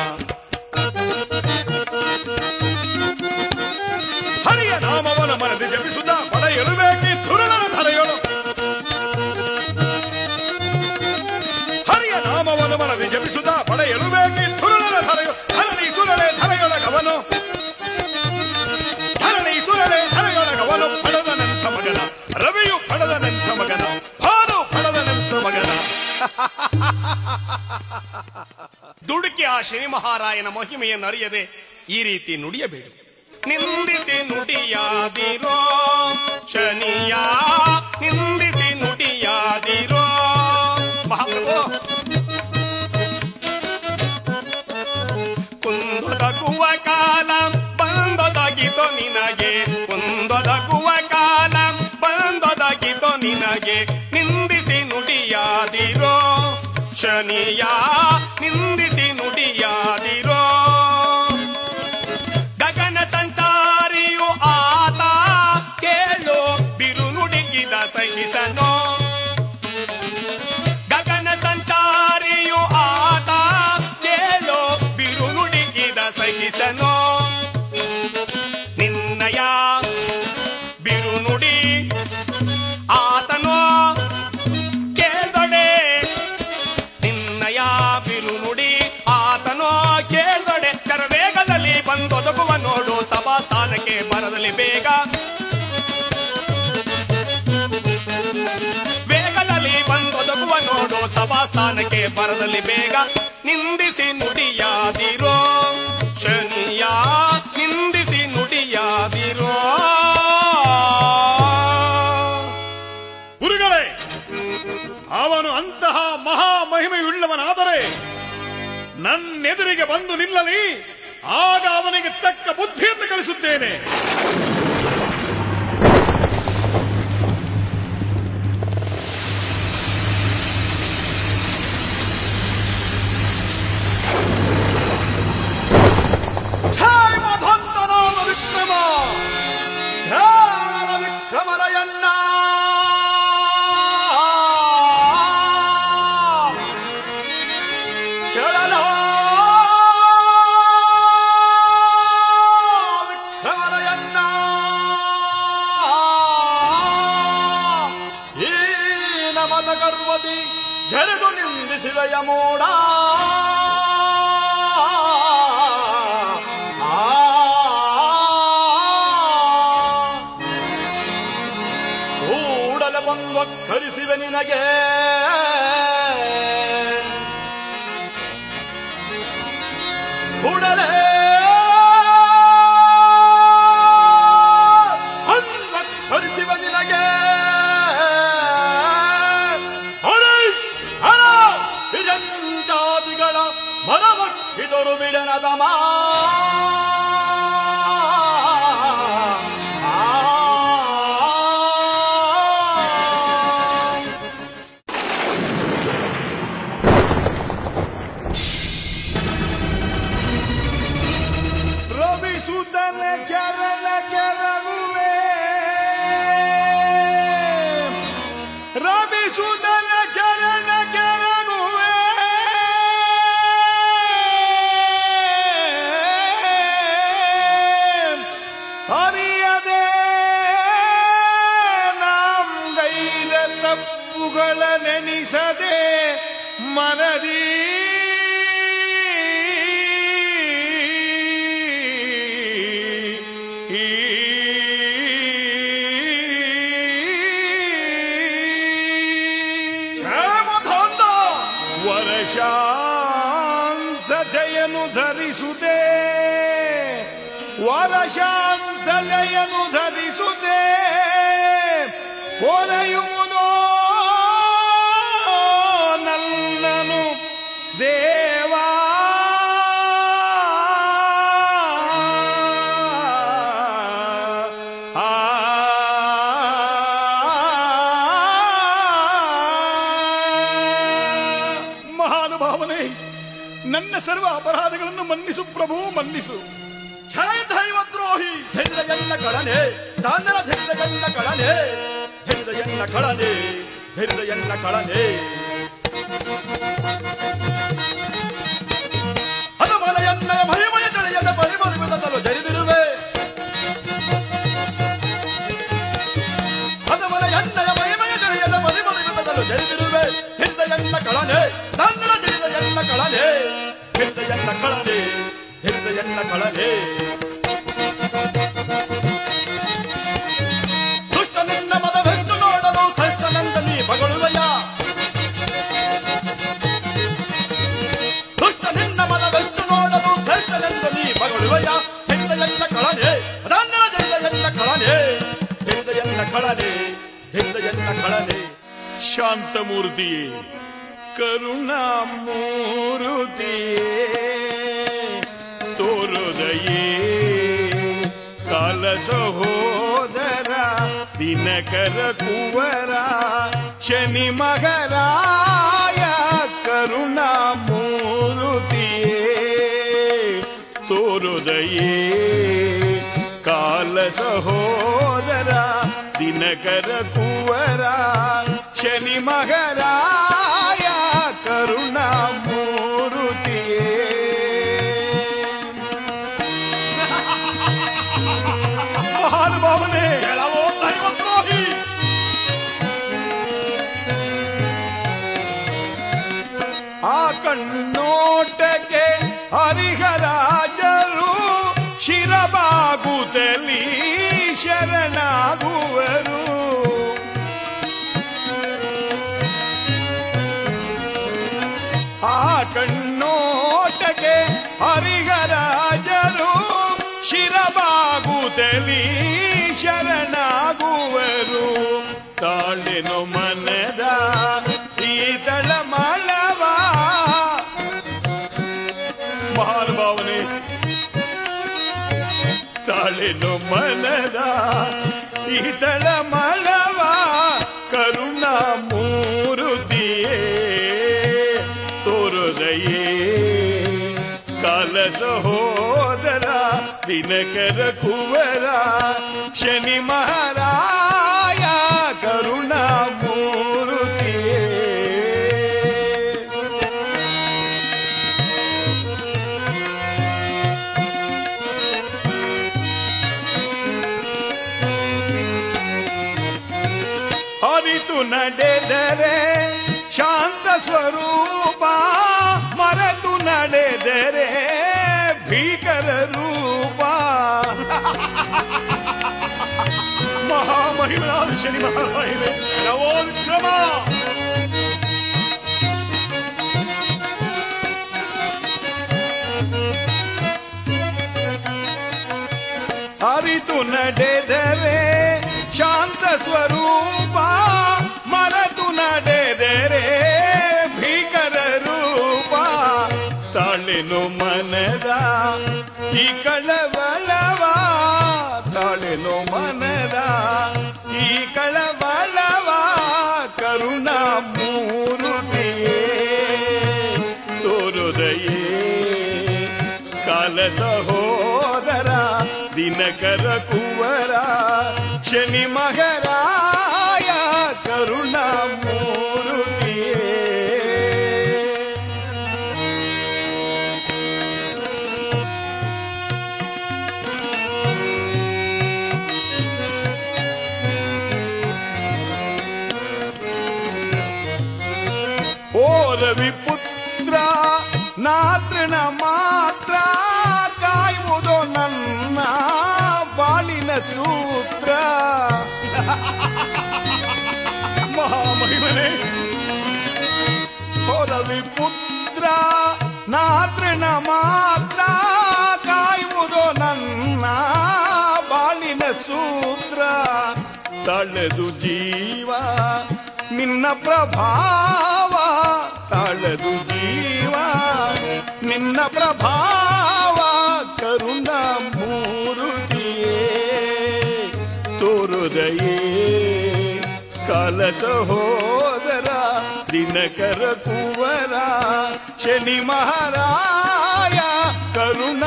Speaker 2: ಹರಿಯ ನಾಮವನ ಮನದಿ ಜಪಿಸುತ್ತ ಪಡೆಯಲು ಬೇಕಿ ಧುರಣನ ಧರೆಯೊಳು ಹರಿಯ ನಾಮವನ ಮನದಿ ಜಪಿಸುತ್ತ ಪಡೆಯಲು ಬೇಕಿ ಧುರಣನ ಧರೆಯು ಧರಣಿ ಸುರಲೆ ಧರೆಯೊಳಗವನು ಧರಣಿ ಸುರಲೆ ಧರೆಯೊಳಗವನು ಪಡೆದನೆಂಥ ಮಗನ ರವಿಯು ಪಡೆದನೆಂಥ ಮಗನ ಭಾನು ಪಡೆದನೆಂಥ ಮಗನ
Speaker 5: ದುಡುಕಿ ಆ ಶನಿ ಮಹಾರಾಯನ ಮಹಿಮೆಯನ್ನು ಅರಿಯದೆ ಈ ರೀತಿ ನುಡಿಯಬೇಡಿ ನಿಂದಿಸಿ ನುಡಿಯಾದಿರೋ ಶನಿಯ ನಿಂದಿಸಿ ನುಡಿಯಾದಿರೋ ಮಹಾಪ್ರಭು ನಿನಗೆ ಒಂದೊದಗುವ ಕಾಲ ಬಂದೊದಗಿತೋ ನಿನಗೆ ನಿಂದಿಸಿ ನುಡಿಯಾದಿರೋ ಶನಿಯ ನಿಂದಿಸಿ ನುಡಿಯಾದಿರೋ ಗಗನ ಸಂಚಾರಿಯು ಆತ ಕೇಳು ಬಿರು ನುಡಿಗಿದ ಸಹಿಸನೋ ಗಗನ ಸಂಚಾರಿಯು ಆತ ಕೇಳು ಬಿರು ನುಡಿಗಿದ ಸಹಿಸನೋ ನಿನ್ನಯ ಬಿರು ನುಡಿ ಆತನೋ ಕೇಳ್ದೊಡೆ ನಿನ್ನಯ ಬಿರು ನುಡಿ ಆತನೋ ಕೇಳ್ದೊಡೆ ಚರವೇಗದಲ್ಲಿ ಬಂದೊದಗುವ ನೋಡು ಸಭಾ ಸ್ಥಾನಕ್ಕೆ ಬರದಲ್ಲಿ ಬೇಗ ವೇಗದಲ್ಲಿ ಬಂದೊದಗುವ ನೋಡು ಸಭಾ ಸ್ಥಾನಕ್ಕೆ ಬರದಲ್ಲಿ ಬೇಗ ನಿಂದಿಸಿ ನುಡಿಯಾದಿರೋ ಶನಿಯ ನಿಂದಿಸಿ ನುಡಿಯಾದಿರೋ
Speaker 2: ಗುರುಗಳೇ ಅವನು ಅಂತಹ ಮಹಾ ಮಹಿಮೆಯುಳ್ಳವನಾದರೆ ನನ್ನೆದುರಿಗೆ ಬಂದು ನಿಲ್ಲಲಿ ಆಗ ಅವನಿಗೆ ತಕ್ಕ ಬುದ್ಧಿಯನ್ನು ಕಲಿಸುತ್ತೇನೆ
Speaker 3: ಛಾಯಮಧಂತನಾದ ವಿಕ್ರಮ ಧ್ಯಾನದ ವಿಕ್ರಮನಯನ್ನ ಕೆಳಲ ವಿಕ್ರಮನಯನ್ನ ಈ ನಮದ ಗರ್ವದಿ ಜರಿದು ನಿಂದಿಸಿದಯ ಮೋಡ ಕೂಡಲ ಬಂದು ಕಲಿಸಿವೆ ನಿನಗೆ ಕೂಡಲೇ ಕಲಿಸಿವೆ ನಿನಗೆ ಹರೈ ಹರ ವಿರಂಜಾದಿಗಳ ಮನಮಟ್ಟಿದರು ಬಿಡನದ ಮಾ
Speaker 2: ರವಿಸುತ್ತನೆ ಚರಣ ಕೆರಗುವೆ ರವಿಸುತ್ತನೆ ಚರಣ ಕೆರಗುವೆ ಅರಿಯದೆ ನಾಂ ಗೈದ ತಪ್ಪುಗಳ ನೆನಿಸದೆ ಮನದಿ
Speaker 3: ಕ್ಷೇಮಧಂದ
Speaker 2: ವರಶಾಂತತೆಯನ್ನು ಧರಿಸುತ್ತೆ ವರಶಾಂತತೆಯನ್ನು ಧರಿಸುತ್ತೆ ಹೊರೆಯುವುದೋ ನನ್ನನು ದೇವಾ ಆ ಮಹಾನುಭಾವನೆ ನನ್ನ ಸರ್ವ ಅಪರಾಧಗಳನ್ನು ಮನ್ನಿಸು ಪ್ರಭು ಮನ್ನಿಸು
Speaker 3: ಛಾಯ ದೈವದ್ರೋಹಿ ಧೈರ್ಯ ಎನ್ನ ಕಳನೆ ತಾಂದರ ಧೈರ್ಯ ಎನ್ನ ಕಳನೆ ಧೈರ್ಯ ಎನ್ನ ಕಳನೆ ಧೈರ್ಯ ಎನ್ನ ಕಳನೆ ಅದು ಮಲೆಯನ್ನ ಮಹಿಮಯ ತಿಳಿಯದ ಪರಿಮರಿವಿದಲು ಜರಿದಿರುವೆ ಅದು ಮಲೆಯನ್ನ ಮಹಿಮಯ ತಿಳಿಯದ ಪರಿಮರಿವಿದಲು ಜರಿದಿರುವೆ ಧೈರ್ಯ ಎನ್ನ ಕಳನೆ ತಾಂದರ ಧೈರ್ಯ ಎನ್ನ ಕಳನೆ ಧೈರ್ಯ ಎನ್ನ ಕಳನೆ ಧೈರ್ಯ ಎನ್ನ ಕಳನೆ ದುಷ್ಟ ನಿನ್ನ ಮದವೆಂದು ನೋಡಲು ಸೈತನಂದ ನೀ ಬಗಳುವಯ್ಯ ದುಷ್ಟ ನಿನ್ನ ಮದವೆಂದು ನೋಡಲು ಸೈತನಂದ ನೀ ಬಗಳುವಯ್ಯ ಧೈರ್ಯೆಲ್ಲ ಕಳನೆ ಅದಾಂದರ ಧೈರ್ಯೆಲ್ಲ ಕಳನೆ ಧೈರ್ಯೆಲ್ಲ ಕಳನೆ ಧೈರ್ಯೆಲ್ಲ ಕಳನೆ
Speaker 2: ಶಾಂತಮೂರ್ತಿಯೇ ಕರುಣಾಮೂರುತಿಯೇ ತೋರುದಯೇ ಕಾಲ ಸಹೋದರ ದಿನಕರ ಕುವರ ಶನಿ ಮಗರಾಯ ಕರುಣಾಮೂರುತಿಯೇ ತೋರುದಯೇ ಕಾಲ ಸಹೋದರ ದಿನಕರ ಕುವರ ಶನಿ ಮಗರಾಯ ಕರುಣಾಮೂರುತಿಯೇ ಮಹಾನುಭಾವನೆ
Speaker 3: ಕೆಲವೋ ದೈವದ್ರೋಹಿ
Speaker 2: ಆ ಕಣ್ಣೋಟಕ್ಕೆ ಹರಿಹರಾಜರು ಶಿರಬಾಗುತ್ತಲಿ ಶರಣಾಗುವರು ಆ ಕಣ್ಣೋಟಕ್ಕೆ ಹರಿಹರಾಜರು ಶಿರಬಾಗುತ್ತಲಿ ಶರಣಾಗುವರು ತಾಳೆನು ಮನದ ಈತಳ ಮಳವ ಮಹಾನುಭಾವನೆ ತಾಳೆನು ಮನದ ಈತಳ ಮಳವ ಕರುಣಾ ಮೂರುತಿಯೇ ತೋರುದಯೇ ಕಾಲ ಸಹೋದರ ದಿನಕರ ಕುವರ ಶನಿ ಮಹಾರಾಯ ಕರುಣಾ ಮೂರುತಿಯೇ ಅರಿತು ನಡೆದರೆ ಶಾಂತ ಸ್ವರೂಪ ಮರೆತು ನಡೆದರೆ ಭೀಕರ ರೂಪ ಮಹಾಮಹಿಮನಾದ ಶನಿ ಮಹಾರಾಯನೇ
Speaker 3: ಕೆಲವೋ ವಿಕ್ರಮ
Speaker 2: ಅರಿತು ನಡೆದರೆ ಶಾಂತ ಸ್ವರೂಪ ಮರೆತು ನಡೆದರೆ ಭೀಕರ ರೂಪ ತಾಳೆನು ಮನದ ಈ ಕಳವಳವ ತಾಳೆನು ಮನದ ಈ ಕಳವಳವ ಕರುಣಾ ಮೂರುತಿಯೇ ತೋರುದಯೇ ಕಾಲ ಸಹೋದರ ದಿನಕರ ಕುವರ ಶನಿ ಮಗರಾಯ ಕರುಣಾ ಮೂರುತಿಯೇ ಓ ರವಿ ಪುತ್ರ ನಾತೃಣ ಮಾತ್ರ ಕಾಯುವುದು ನನ್ನ ಬಾಳಿನ ಸೂತ್ರ ಮಹಾಮಹಿಮನೆ ಓ ರವಿ ಪುತ್ರ ನಾತೃಣ ಮಾತ್ರ ಕಾಯುವುದು ನನ್ನ ಬಾಳಿನ ಸೂತ್ರ ತಳೆದು ಜೀವ ನಿನ್ನ ಪ್ರಭಾವ ತಾಳದು ಜೀವ ನಿನ್ನ ಪ್ರಭಾವ ಕರುಣ ಮೂರುತಿಯೇ ತೋರುದಯೇ ಕಾಲ ಸಹೋದರ ದಿನಕರ ಕುವರ ಶನಿ ಮಹಾರಾಯ ಕರುಣ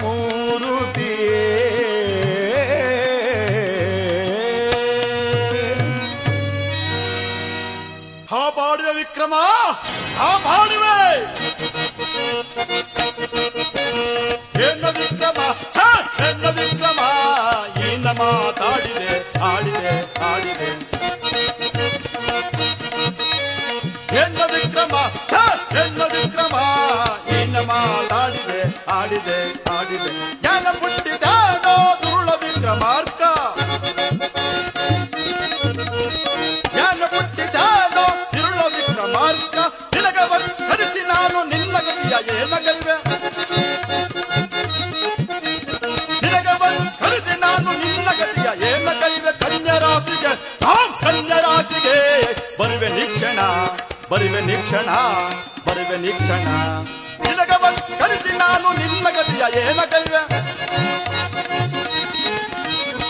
Speaker 2: ಮೂರುತಿಯೇ
Speaker 3: ಹಾ ಬಾಡುವೆ ವಿಕ್ರಮ ಹಾ ಬಾಡುವೆ ಎನ್ನ ವಿಕ್ರಮ ಛ! ಎನ್ನ ವಿಕ್ರಮ ಇನ್ನ ಮಾತಾಡಿದೆ ಆಡಿದೆ ಆಡಿದೆ ಎನ್ನ ವಿಕ್ರಮ ಛ! ಎನ್ನ ವಿಕ್ರಮ ಇನ್ನ ಮಾತಾಡಿದೆ ಆಡಿದೆ ಆಡಿದೆ ಜ್ಞಾನ ಪುಟ್ಟಿದಾನೋ ದುರುಳ ವಿಕ್ರಮಾರ್ಕ ಜ್ಞಾನ ಪುಟ್ಟಿದಾನೋ ತಿರುಳ ವಿಕ್ರಮಾರ್ಕ ನಿನಗವ ಕರೆಸಿ ನಾನು ನಿನ್ನ ಗತಿಯ ಏನಗಲ್ವೆ ನಿನಗವ ಕರೆಸಿ ನಾನು ನಿನ್ನ ಗತಿಯ ಏನಗಲ್ವೆ ಕನ್ಯರಾತಿಗೆ ತಾಂ ಕನ್ಯರಾತಿಗೆ ಬರುವೆ ನಿಕ್ಷಣ ಬರುವೆ ನಿಕ್ಷಣ ಬರುವೆ ನಿಕ್ಷಣ ನಿನಗವ ಕರೆಸಿ ನಾನು ನಿನ್ನ ಗತಿಯ ಏನಗಲ್ವೆ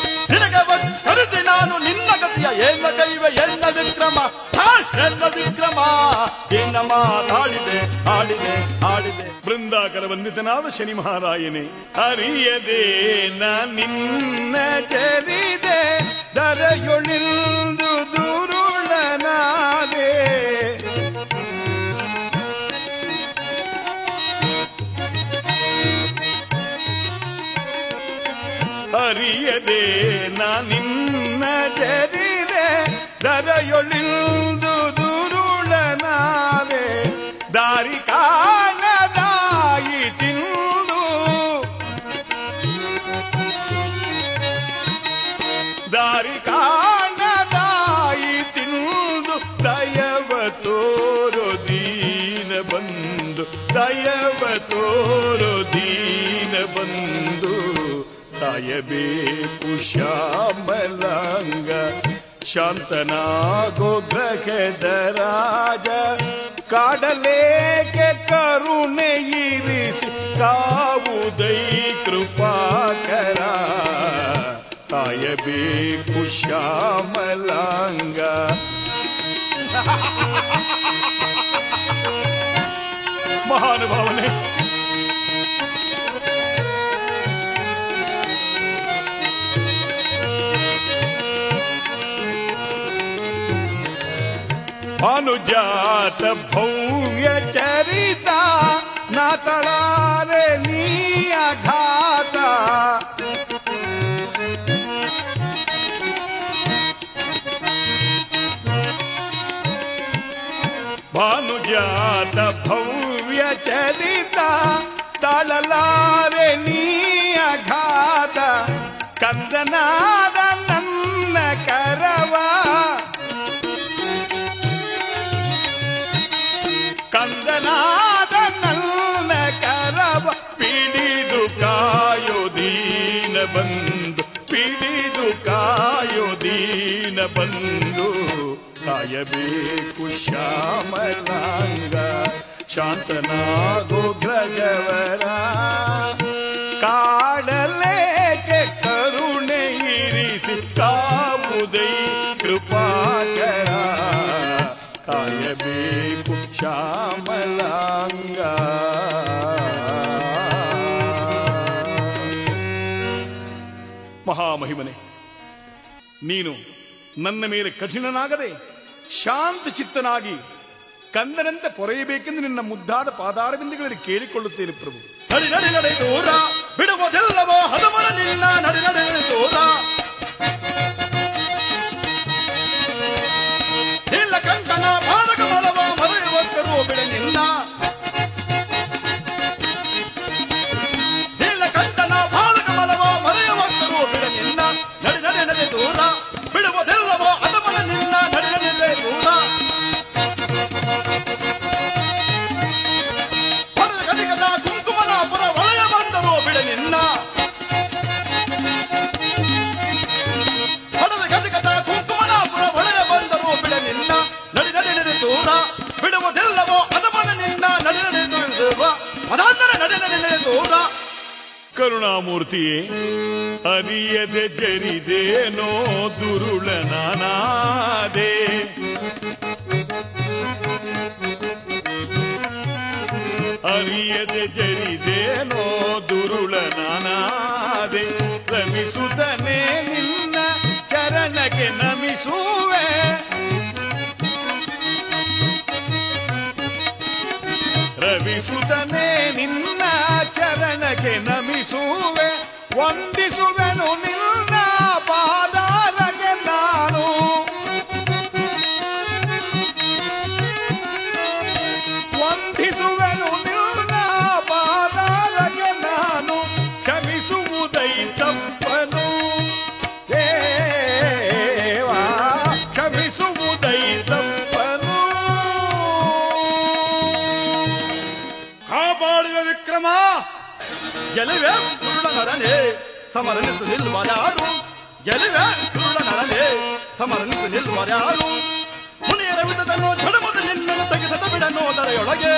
Speaker 3: ವಿಕ್ರಮ ತಾಳ್ ಎನ್ನ ವಿಕ್ರಮ ಎನ್ನ ಮಾತಾಡಿದೆ ಆಡಿದೆ ಆಡಿದೆ
Speaker 2: ಬೃಂದಾಕರ ವಂದಿತನಾದ ಶನಿ ಮಹಾರಾಯನೇ ಅರಿಯದೆ ನಾ ನಿನ್ನ ಚರಿದೆ ದರೆಯೊಳಿಲ್ದು ದುರುಳನಾದೆ ಅರಿಯದೆ ನಾ ನಿನ್ನ ಚರಿದೆ ದರೆಯೊಳಿಲ್ದು ದುರುಳನಾದೆ ದಾರಿ ಕಾಣದಾಯಿ ತಿಂದು ದಾರಿ ಕಾಣದಾಯಿ ತಿಂದು ದಯವ ತೋರು ದೀನ ಬಂದು ದಯವ ತೋರು ದೀನ ಬಂದು ಕಾಯಬೇಕು ಶ್ಯಾಮಲಾಂಗ ಶಾಂತನಾಗೋ ಗ್ರಹದ ರಾಜ ಕಾಡಲೇಕೆ ಕರುಣೆ ಇರಿಸಿ ಕಾವುದೈ ಕೃಪಾಕರ ಕಾಯಬೇಕು ಶ್ಯಾಮಲಾಂಗ ಮಹಾನುಭಾವನೆ ಅನುಜಾತ ಭವ್ಯ ಚರಿತ ನಾತಳಾರೆ ನೀ ಅಘಾತ ಭಾನುಜಾತ ಭವ್ಯ ಚರಿತ ತಾಳಲಾರೆ ನೀ ಅಘಾತ ಕಂದನಾದ ನನ್ನ ಕರವ ಕಂದನಾದ ನನ್ನ ಕರವ ಪಿಡಿದು ಕಾಯೋ ದೀನ ಬಂದು ಪಿಡಿದು ಕಾಯೋ ದೀನ ಬಂದು ಕಾಯಬೇಕು ಶ್ಯಾಮಲಾಂಗ ಶಾಂತನಾಗೋ ಗ್ರಗವರ ಕಾಡಲೇಕೆ ಕರುಣೆ ಇರಿಸಿ ಕಾವುದೈ ಕೃಪಾಕರ ಕಾಯಬೇಕು ಶ್ಯಾಮಲಾಂಗ ಮಹಾಮಹಿಮನೆ ನೀನು ನನ್ನ ಮೇಲೆ ಕಠಿಣನಾಗದೆ ಶಾಂತ ಚಿತ್ತನಾಗಿ ಕಂದನಂತೆ ಪೊರೆಯಬೇಕೆಂದು ನಿನ್ನ ಮುದ್ದಾದ ಪಾದಾರಬಿಂದಗಳಲ್ಲಿ ಕೇಳಿಕೊಳ್ಳುತ್ತೇನೆ ಪ್ರಭು
Speaker 3: ನಡಿ ನಡಿ ನಡೆ ದೂರ ಬಿಡುವುದೆಲ್ಲವೋ ಹದಮನ ನಿನ್ನ ನಡಿ ನಡೆ ನಡೆ ದೂರ ಇಲ್ಲ ಕಂಕನ ಬಾಲಕ ಮಲವ ಮರೆಯುವಕ್ಕರು ಬಿಡ ನಿನ್ನ ಇಲ್ಲ ಕಂಕನ ಬಾಲಕ ಮಲವ ಮರೆಯುವಕ್ಕರು ಬಿಡ ನಿನ್ನ ನಡಿ ನಡೆ ನಡೆ ದೂರ ಬಿಡುವುದೆಲ್ಲವೋ ಹದಮನ ನಿನ್ನ ನಡಿ ನಡೆ ನಡೆ ದೂರ ಹೊಡೆದ ಕಲಿಕದ ಕುಂಕುಮನ ಪುರ ಒಳೆಯ ಬಂದರು ಬಿಡ ನಿನ್ನ ಹೊಡೆದ ಕಲಿಕದ ಕುಂಕುಮನ ಪುರ ಒಳೆಯ ಬಂದರು ಬಿಡ ನಿನ್ನ ನಡಿ ನಡಿ ನಡಿ ದೂರ ಬಿಡುವುದೆಲ್ಲವೋ ಅದಮನ ನಿನ್ನ ನಡಿ ನಡಿ ದೂರ ಮದಾಂತರ ನಡಿ ನಡಿ ನಡಿ ದೂರ
Speaker 2: ಕರುಣಾಮೂರ್ತಿಯೇ ಅರಿಯದೆ ಜರಿದೇನೋ ದುರುಳ ನಾನಾದೆ ಅರಿಯದೆ ಜರಿದೇನೋ ದುರುಳ ನಾನಾದೆ ರಮಿಸುತ್ತನೆ ನಿನ್ನ ಚರಣಕ್ಕೆ ನಮಿಸುವೆ ರವಿಸುತ್ತನೆ ನಿನ್ನ ಚರಣಕ್ಕೆ ನಮಿಸುವೆ ವಂದಿಸುವೆನು ನಿನ್ನ ಪಾದಾರಗೆ ನಾನು ವಂದಿಸುವೆನು ನಿನ್ನ ಪಾದಾರಗೆ ನಾನು ಕ್ಷಮಿಸುವುದೈ ತಪ್ಪನು ದೇವಾ ಕ್ಷಮಿಸುವುದೈ ತಪ್ಪನು
Speaker 3: ಕಾಪಾಡುವ ವಿಕ್ರಮ ಗೆಲುವೆ ಕುರುಡ ನರನೆ ಸಮರನಿಸು ನಿಲ್ಲುವರ್ಯಾರು ಗೆಲುವೆ ಕುರುಡ ನರನೆ ಸಮರನಿಸು ನಿಲ್ಲುವರ್ಯಾರು ಮುನಿಯರ ವಿಧದನ್ನು ಚಡಮದ ನಿನ್ನನ್ನು ತೆಗೆಸದ ಬಿಡನು ದರೆಯೊಳಗೆ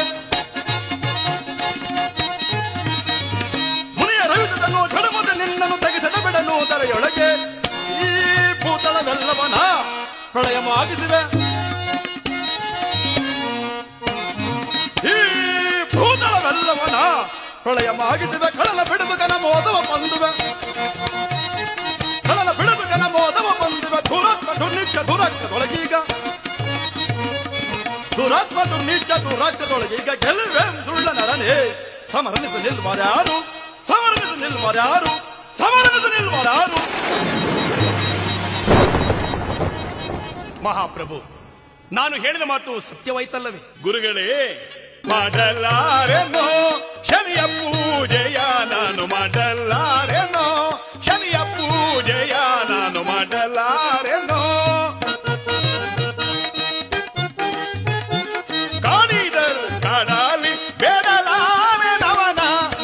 Speaker 3: ಮುನಿಯರ ವಿಧದನ್ನು ಚಡಮದ ನಿನ್ನನ್ನು ತೆಗೆಸದ ಬಿಡನು ದರೆಯೊಳಗೆ ಈ ಭೂತಳವೆಲ್ಲವನ ಪ್ರಳಯವಾಗಿಸಿವೆ ಪ್ರಳಯ ಮಾಗಿದುವೆ ಕಳಲ ಬಿಡದು ಕನ ಮೋದವ ಬಂದುವೆ ಕಳಲ ಬಿಡದು ಕನ ಮೋದವ ಬಂದುವೆ ದುರಾತ್ಮ ದುರ್ನಿತ್ಯ ದುರಾತ್ಮದೊಳಗೀಗ ದುರಾತ್ಮ ದುರ್ನಿತ್ಯ ದುರಾತ್ಮದೊಳಗೀಗ ಗೆಲ್ಲುವೆ ದುಳ್ಳ ನರನೇ ಸಮರಣಿಸು ನಿಲ್ವಾರ್ಯಾರು ಸಮರಣಿಸು ನಿಲ್ವಾರ್ಯಾರು ಸಮರಣಿಸು ನಿಲ್ವಾರ್ಯಾರು
Speaker 5: ಮಹಾಪ್ರಭು ನಾನು ಹೇಳಿದ ಮಾತು ಸತ್ಯವಾಯ್ತಲ್ಲವೇ
Speaker 2: ಗುರುಗಳೇ ಮಾಡಲಾರೆನೋ ಶನಿಯ ಪೂಜೆಯ ನಾನು ಮಾಡಲಾರೆನೋ ಶನಿಯ ಪೂಜೆಯ ನಾನು ಮಾಡಲಾರೆನೋ ಕಾಡಿದರು ಕಾಡಲಿ ಬೇಡಲಾರೆ ನವನ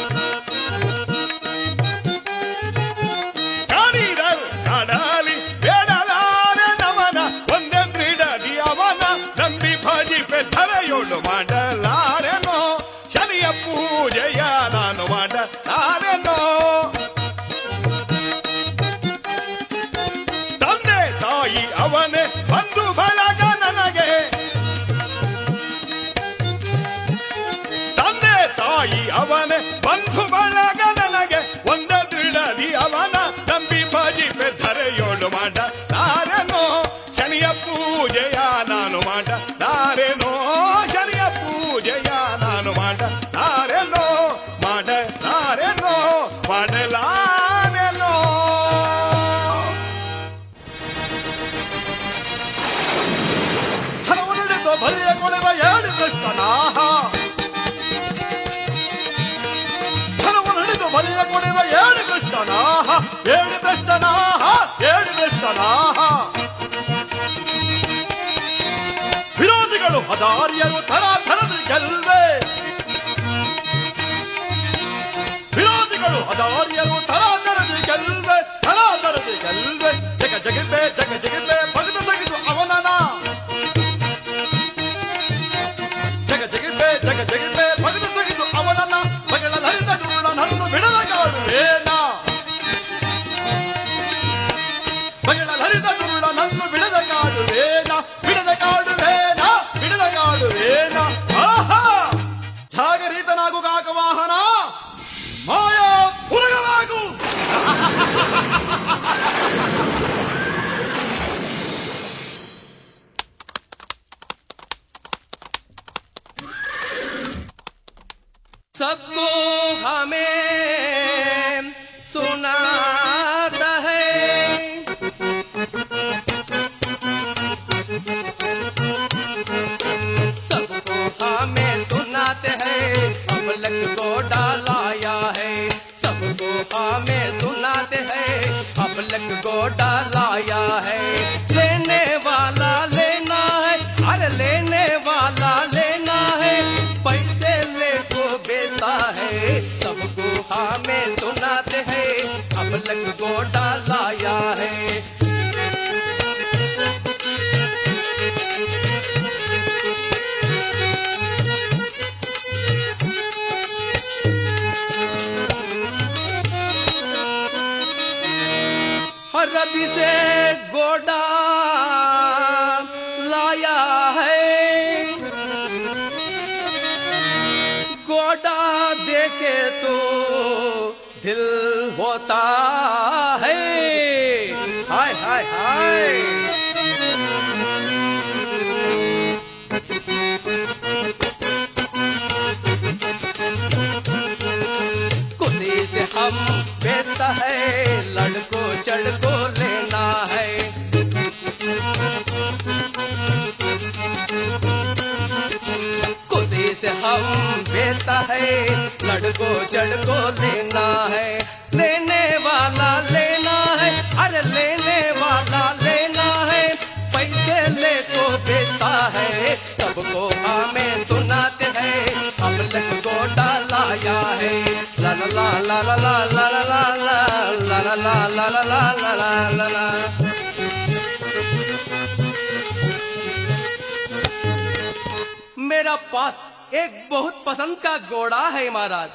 Speaker 2: ಕಾಡಿದರು ಕಾಡಲಿ ಬೇಡಲಾರೆ ನವನ ಒಂದೇ ಕ್ರೀಡದಿ ಅವನ ನಂಬಿ ಭಜಿಪೆ ಧರೆಯೋಳು ಮಾಡಲಾರೆನೋ ಶನಿಯ ಪೂಜೆಯ ನಾನು ಮಾಡಲಾರೆನೋ ತಂದೆ ತಾಯಿ ಅವನೇ ಬಂಧು ಬಳಗ ನನಗೆ ತಂದೆ ತಾಯಿ ಅವನೇ ಬಂಧು ಬಳಗ ನನಗೆ ಒಂದ ದೃಢದಿ ಅವನ ನಂಬಿ ಭಜಿಪೆ ಧರೆಯೋಳು ಮಾಡ ನಾರೇನೋ ಶನಿಯ ಪೂಜೆಯ ನಾನು ಮಾಡ ನಾರೇನೋ ಶನಿಯ ಪೂಜೆಯ ನಾನು ಮಾಡ ನಾರೇನೋ ಮಾಡ ನಾರೇನೋ ಮಾಡಲಾರೇನೋ
Speaker 3: ಛಲವನ್ನಿಡಿದು ಬಲಿಯ ಕೊಳೆವ ಏಳು ಕೃಷ್ಣನಾಹ ಛಲವನ್ನಿಡಿದು ಬಲಿಯ ಕೊಳೆವ ಏಳು ಕೃಷ್ಣನಾಹ ಏಳು ಕೃಷ್ಣನಾಹ ಏಳು ಕೃಷ್ಣನಾಹ ವಿರೋಧಿಗಳು ಅದಾರ್ಯರು ತರ ಥರದ ಗೆಲ್ವೆ ವಿರೋಧಿಗಳು ಅದಾರ್ಯರು ತರ ಥರದ ಗೆಲ್ವೆ ತರ ಥರದ ಗೆಲ್ವೆ ಜಗ ಜಗಿಬೆ ಜಗ ಜಗಿಬೆ ಬಗದು ತೆಗೆದು ಅವನನ ಜಗ ಜಗಿಬೆ ಜಗ ಜಗಿಬೆ ಬಗದು ತೆಗೆದು ಅವನನ್ನ ಬಗಳ ಹರಿದ ದುರುಳನನ್ನು ಬಿಡದ ಕಾಡುವೇನ ಬಗಳ ಹರಿದ ದುರುಳನನ್ನು ಬಿಡದ ಕಾಡುವೇನ ಬಿಡದ ಕಾಡುವೇನ ಬಿಡದ ಕಾಡುವೇನ ಆಹಾ ಜಾಗರೀತನಾಗು ಕಾಕವಾಹನ ಮಾಯಾ ಪುರಗವಾಗು
Speaker 8: सबको हमें सुनाता है सबको हमें सुनाते हैं अमलक को डालाया है सबको हमें सुनाते हैं अमलक को डालाया है लेने वाला लेना है अरे लेने वाला लेना है पैसे ले को बेचा है सबको हमें सुनाते हैं अमलक को डालाया है हर रबी से गोडा लाया है गोडा देखे तो दिल होता है हाय हाय हाय कुली से हम बेचता है लड़को चढ़को लेना है कुली से हम बेचता है लड़को चढ़को लेना है लेने वाला लेना है अरे लेने वाला लेना है पैसे ले को देता है सबको हमें सुनाते हैं हम लग को डालाया है ला ला ला ला ला ला ला ला ला ला ला ला ला ला ला ला ला ला मेरा पास एक बहुत पसंद का घोड़ा है महाराज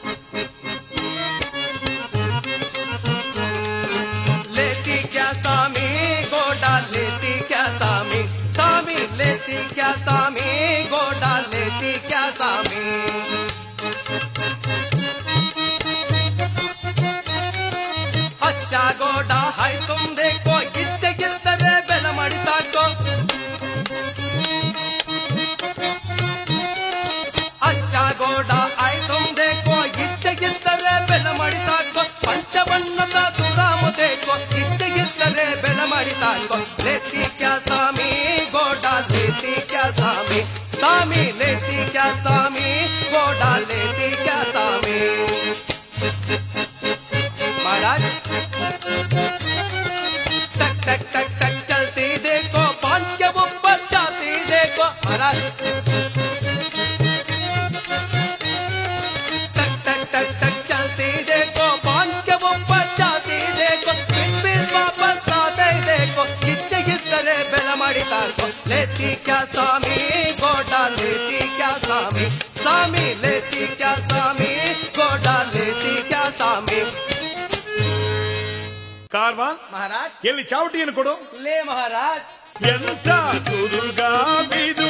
Speaker 8: लेती क्या सामी गोडा लेती क्या सामी सामी लेती क्या सामी गोडा लेती क्या सामी ಮಾಡಿ ತಾಕೋ लेती क्या स्वामी गोडा लेती क्या स्वामी स्वामी लेती क्या स्वामी गोडा लेती क्या स्वामी महाराज टक टक टक टक चलती देखो पान के ऊपर जाती देखो महाराज टक टक टक टक चलती देखो पान के ऊपर जाती देखो फिर फिर वापस आते देखो इच्छे इतरे बेल ಮಾಡಿ ತಾಕೋ लेती क्या स्वामी गोडा लेती क्या स्वामी स्वामी लेती क्या स्वामी गोडा लेती क्या स्वामी
Speaker 2: ಕಾರ್ವಾನ್
Speaker 8: महाराज
Speaker 2: ಎಲ್ಲಿ ಚಾವಟಿಯನ್ನು ಕೊಡು
Speaker 8: ले महाराज
Speaker 2: ಎಂತ ತುರುಗಾವಿದು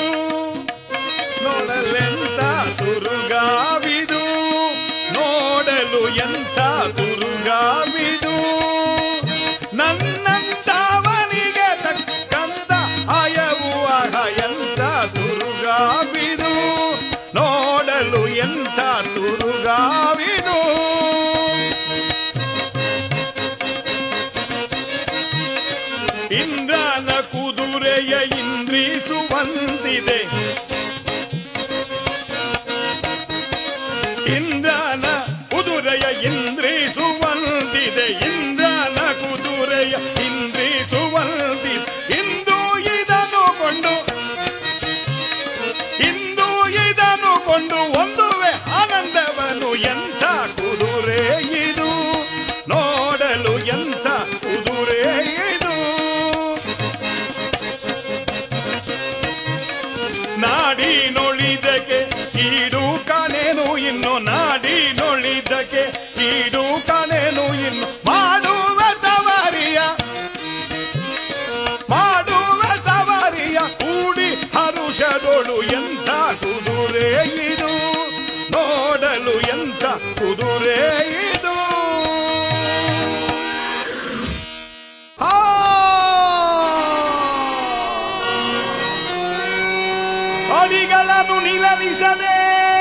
Speaker 2: ನೋಡಲೆಂತ ತುರುಗಾವಿದು ನೋಡಲು ಎಂತ ತುರುಗಾವಿದು ನನ್ನಂತವನಿಗೆ ತಕ್ಕಂತ ಅಯವು ಅಹ ಎಂತ ತುರುಗಾವಿದು ನೋಡಲು ಎಂತ ತುರುಗಾವಿದು ಇಂದ್ರನ ಕುದುರೆಯ ಇಂದ್ರಿಸುವಂತಿದೆ ಇಂದ್ರನ ಕುದುರೆಯ ಇಂದ್ರಿಸುವಂತಿದೆ ಇಂದ್ರನ ಕುದುರೆಯ ಇಂದ್ರಿಸುವಂತಿದೆ ಇಂದು ಇದನ್ನು ಕೊಂಡು ಇಂದು ಇದನ್ನು ಕೊಂಡು ಒಂದುವೆ ಆನಂದವನು ಎಂಥ ಕುದುರೆ ಇದು ನೋಡಲು ಎಂಥ ಕುದುರೆ ಇದು ನಾಡಿನೊಳಿದಕ್ಕೆ ಕೀಡು ಕಾಣೇನು ಇನ್ನು ನಾಡಿನೊಳಿದಕ್ಕೆ ಕೀಡು ಕಾಣೇನು ಇನ್ನು ಮಾಡುವ ಸವಾರಿಯ ಮಾಡುವ ಸವಾರಿಯ ಕೂಡಿ ಹರುಷದೊಳು ಎಂಥ ಕುದುರೆ ಇದು ನೋಡಲು ಎಂಥ ಕುದುರೆ ಇದು ಆ! ಅಡಿಗಳನ್ನು ನಿಲರಿಸದೆ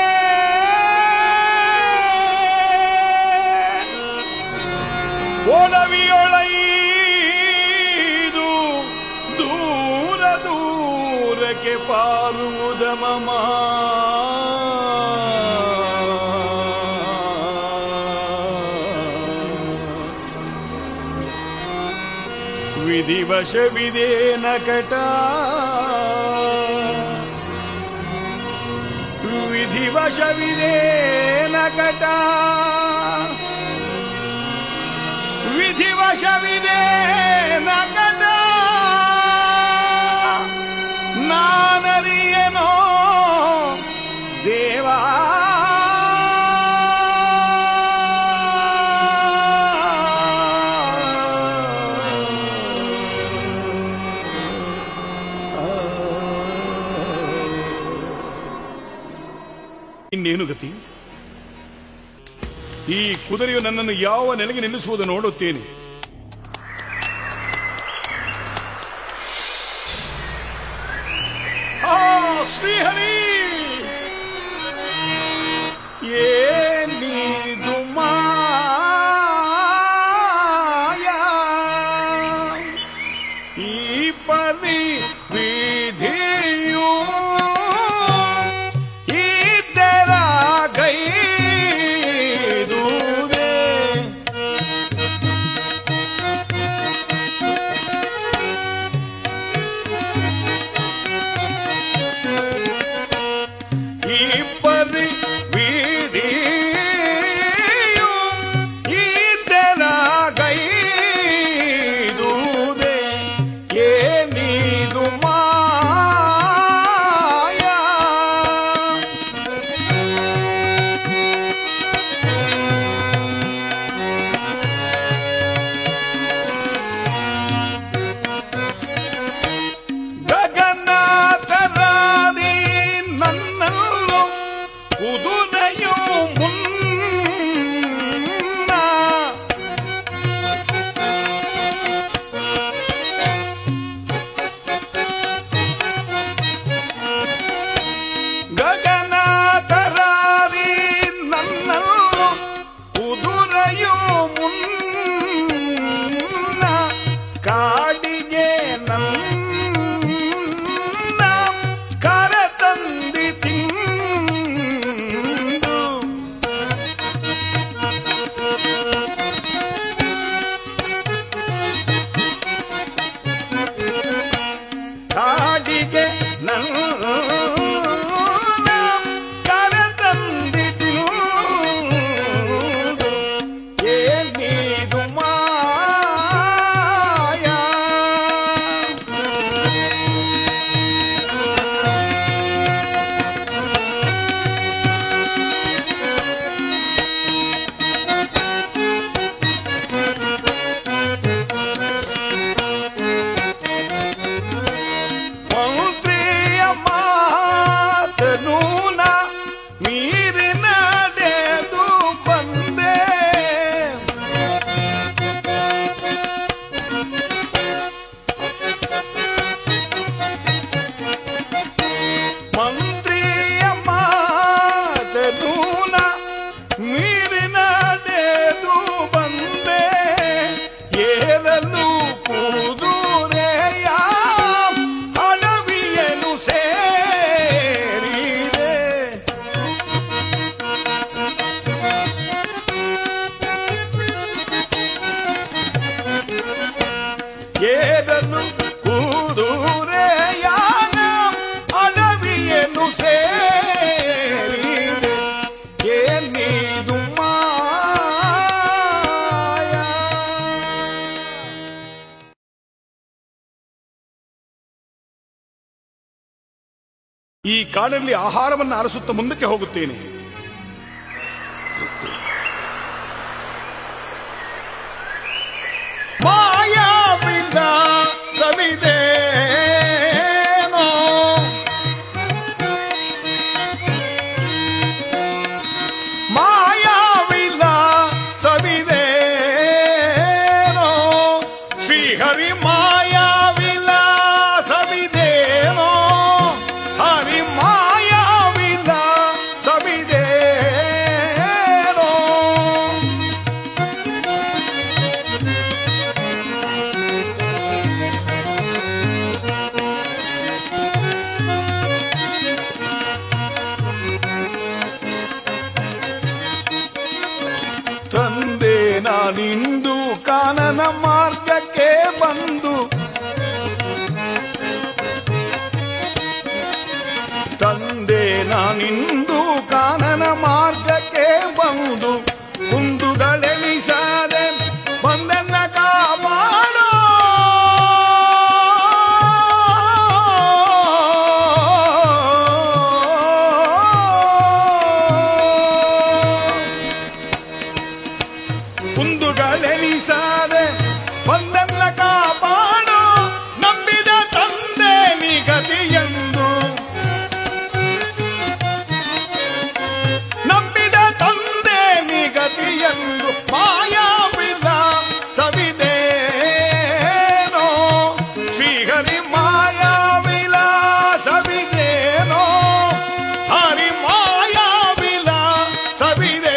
Speaker 2: ಒಡವಿಯೊಳೈದು ದೂರ ದೂರಕ್ಕೆ ಪಾರುವುದ ಮಮ ವಿಧಿವಶವಿದೆ ನಕಟ ವಿಧಿವಶವಿದೆ ನಕಟ ವಿಧಿವಶವಿದೆ ನಕಟ ನಾನರಿಯನೋ ದೇವಾ ಇನ್ನೇನು ಗತಿ ಈ ಕುದುರೆಯು ನನ್ನನ್ನು ಯಾವ ನೆಲೆಗೆ ನಿಲ್ಲಿಸುವುದು ನೋಡುತ್ತೇನೆ ಆ ಶ್ರೀಹರಿ ಏನಿದು ಮಾಯಾ ಈ ಪರಿ ವಿಧಿಯು ಇದ್ದರ ಗೈದುವೆ ಈ ಪರಿ ವಿಧಿಯು ಇದ್ದರ ಗೈದುವೆ ಏನಿದು ಮಾಯ ಕಾಡಿಗೆ ನನ್ನ ಕರೆತಂದಿ ತಿಂದು ಕಾಡಿಗೆ ನನ್ನ ಕರೆತಂದಿ ತಿಂದು ಏನಿದು ಮಾಯ ಮಂತ್ರಿಯ ಮಾತನು ನಾ ಮೀರಿ ನಡೆದು ಬಂದೆ ಮಂತ್ರಿಯ ಮಾತನು ನಾ ಮೀರಿ ನಡೆದು ಬಂದೆ ಏರಲು ಕೂದುರೆಯ ಅಡವಿಯನು ಸೇರಿದೆ ಏರಲು ಕೂದುರೆಯ ಅಡವಿಯನು ಸೇರಿದೆ ಏನಿದು ಮಾಯ ಈ ಕಾಡಲ್ಲಿ ಆಹಾರವನ್ನು ಅರಸುತ್ತಾ ಮುಂದಕ್ಕೆ ಹೋಗುತ್ತೇನೆ ಮಾಯಾವಿಲ್ಲ ಸವಿದೇನೋ ಮಾಯಾವಿಲ್ಲ ಸವಿದೇನೋ ಶ್ರೀಹರಿ ಮಾಯಾವಿಲ್ಲ ಸವಿದೇನೋ ಹರಿ ಮಾಯಾವಿಲ್ಲ ಸವಿದೇನೋ ತಂದೆ ನಾನಿಂದು ಕಾನನ ಮಾರ್ಗಕ್ಕೆ ಬಂದು ತಂದೆ ನಾನಿಂದು ಕಾನನ ಮಾರ್ಗಕ್ಕೆ ಬಂದು ಕುಂದುಗಳೆನಿಸದೆ ಬಂದನ್ನ ಕಾಪಾಡೋ ಕುಂದುಗಳೆನಿಸದೆ ಬಂದನ್ನ ಕಾಪಾಡು ನಂಬಿದ ತಂದೆ ನಿಗತಿಯೆಂದು ನಂಬಿದ ತಂದೆ ನಿಗತಿಯೆಂದು ಮಾಯಾವಿಲ್ಲ ಸವಿದೇನೋ ಶ್ರೀಹರಿ ಮಾಯಾವಿಲ ಸವಿದೇನೋ ಹರಿ ಮಾಯಾವಿಲ ಸವಿದೇನೋ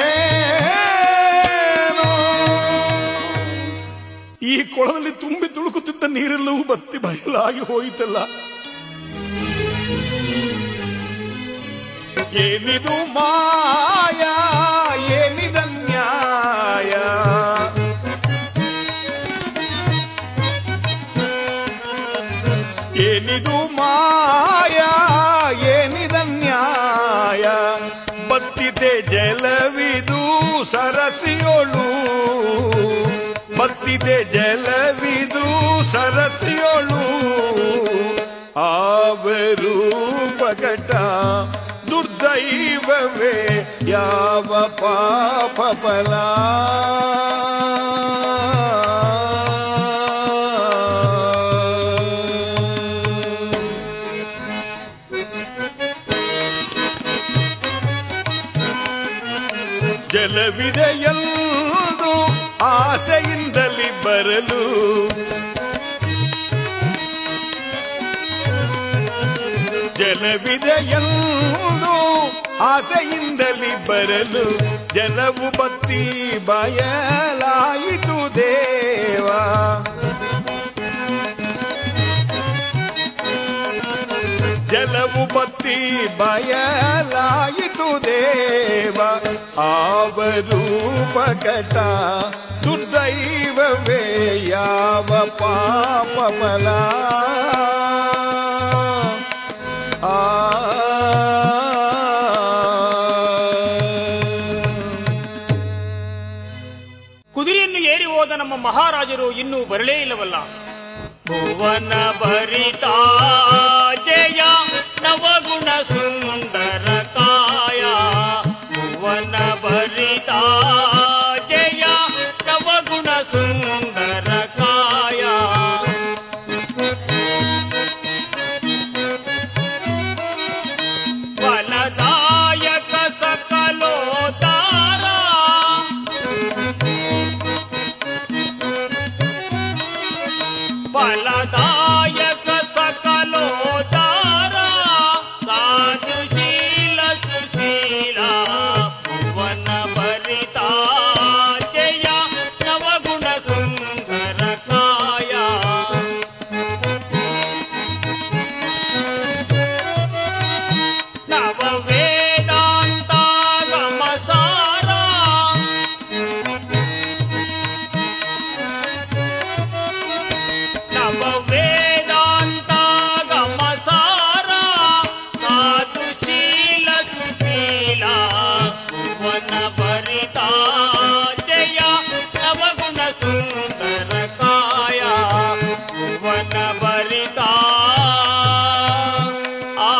Speaker 2: ಈ ಕೊಳದಲ್ಲಿ ತುಂಬಿ ತುಳುಕುತ್ತಿದ್ದ ನೀರೆಲ್ಲವೂ ಬತ್ತಿ ಬಯಲಾಗಿ ಹೋಯಿತಲ್ಲ ಏನಿದು ಮಾಯ ಏನಿದ ನ್ಯಾಯ ಏನಿದು ಮಾಯ ಏನಿದ ನ್ಯಾಯ ಬತ್ತಿದೆ ಜಲವಿದು ಸರಸಿಯೋಳು ಬತ್ತಿದೆ ಜಲವಿದು ಸರಸಿಯೋಳು ಆವರು ಪಗಟ ದುರ್ದೈವವೇ ಯಾವ ಪಾಪ ಫಲ ಜಲವಿದೆಯೆಂದು ಆಸೆಯಿಂದಲಿ ಬರಲು ಜಲವಿದೆಯೆಂದು ಆಸೆಯಿಂದಲಿ ಬರಲು ಜಲವು ಬತ್ತಿ ಬಯಲಾಯಿತು ದೇವ ಎಲ್ಲವೂ ಬತ್ತಿ ಬಯಲಾಯಿತು ದೇವ ಆವರೂಪ ಕಟ ದುರ್ದೈವವೇ ಯಾವ ಪಾಪ ಫಲ ಆ
Speaker 5: ಕುದುರೆಯನ್ನು ಏರಿ ಹೋದ ನಮ್ಮ ಮಹಾರಾಜರು ಇನ್ನೂ ಬರಲೇ ಇಲ್ಲವಲ್ಲ ಭುವನ ಭರಿತ ಜಯ ನವಗುಣ ಸುಂದರ ಕಾಯ ಭುವನ ಭರಿತ ಜಯ ನವಗುಣ ಸುಂದರ ಕಾಯ ಫಲದಾಯಕ ಸಕಲೋದಾರ ಫಲದಾಯಕ ಸಕಲೋದಾರ ಸಾಧುಶೀಲ ಸುಶೀಲ ಭುವನ ಭರಿತ ಜಯ ನವಗುಣ ಸುಂದರ ಕಾಯ ನವ ವೇದಾಂತ ಗಮಸಾರ ನವ ವೇದಾಂತ ಗಮಸಾರ ಸಾಧುಶೀಲ ಸುಶೀಲ ಭುವನ ಭರಿತ ಜಯ ನವಗುಣ ಸುಂದರ ಕಾಯ ಭುವನ ಭರಿತ ಆ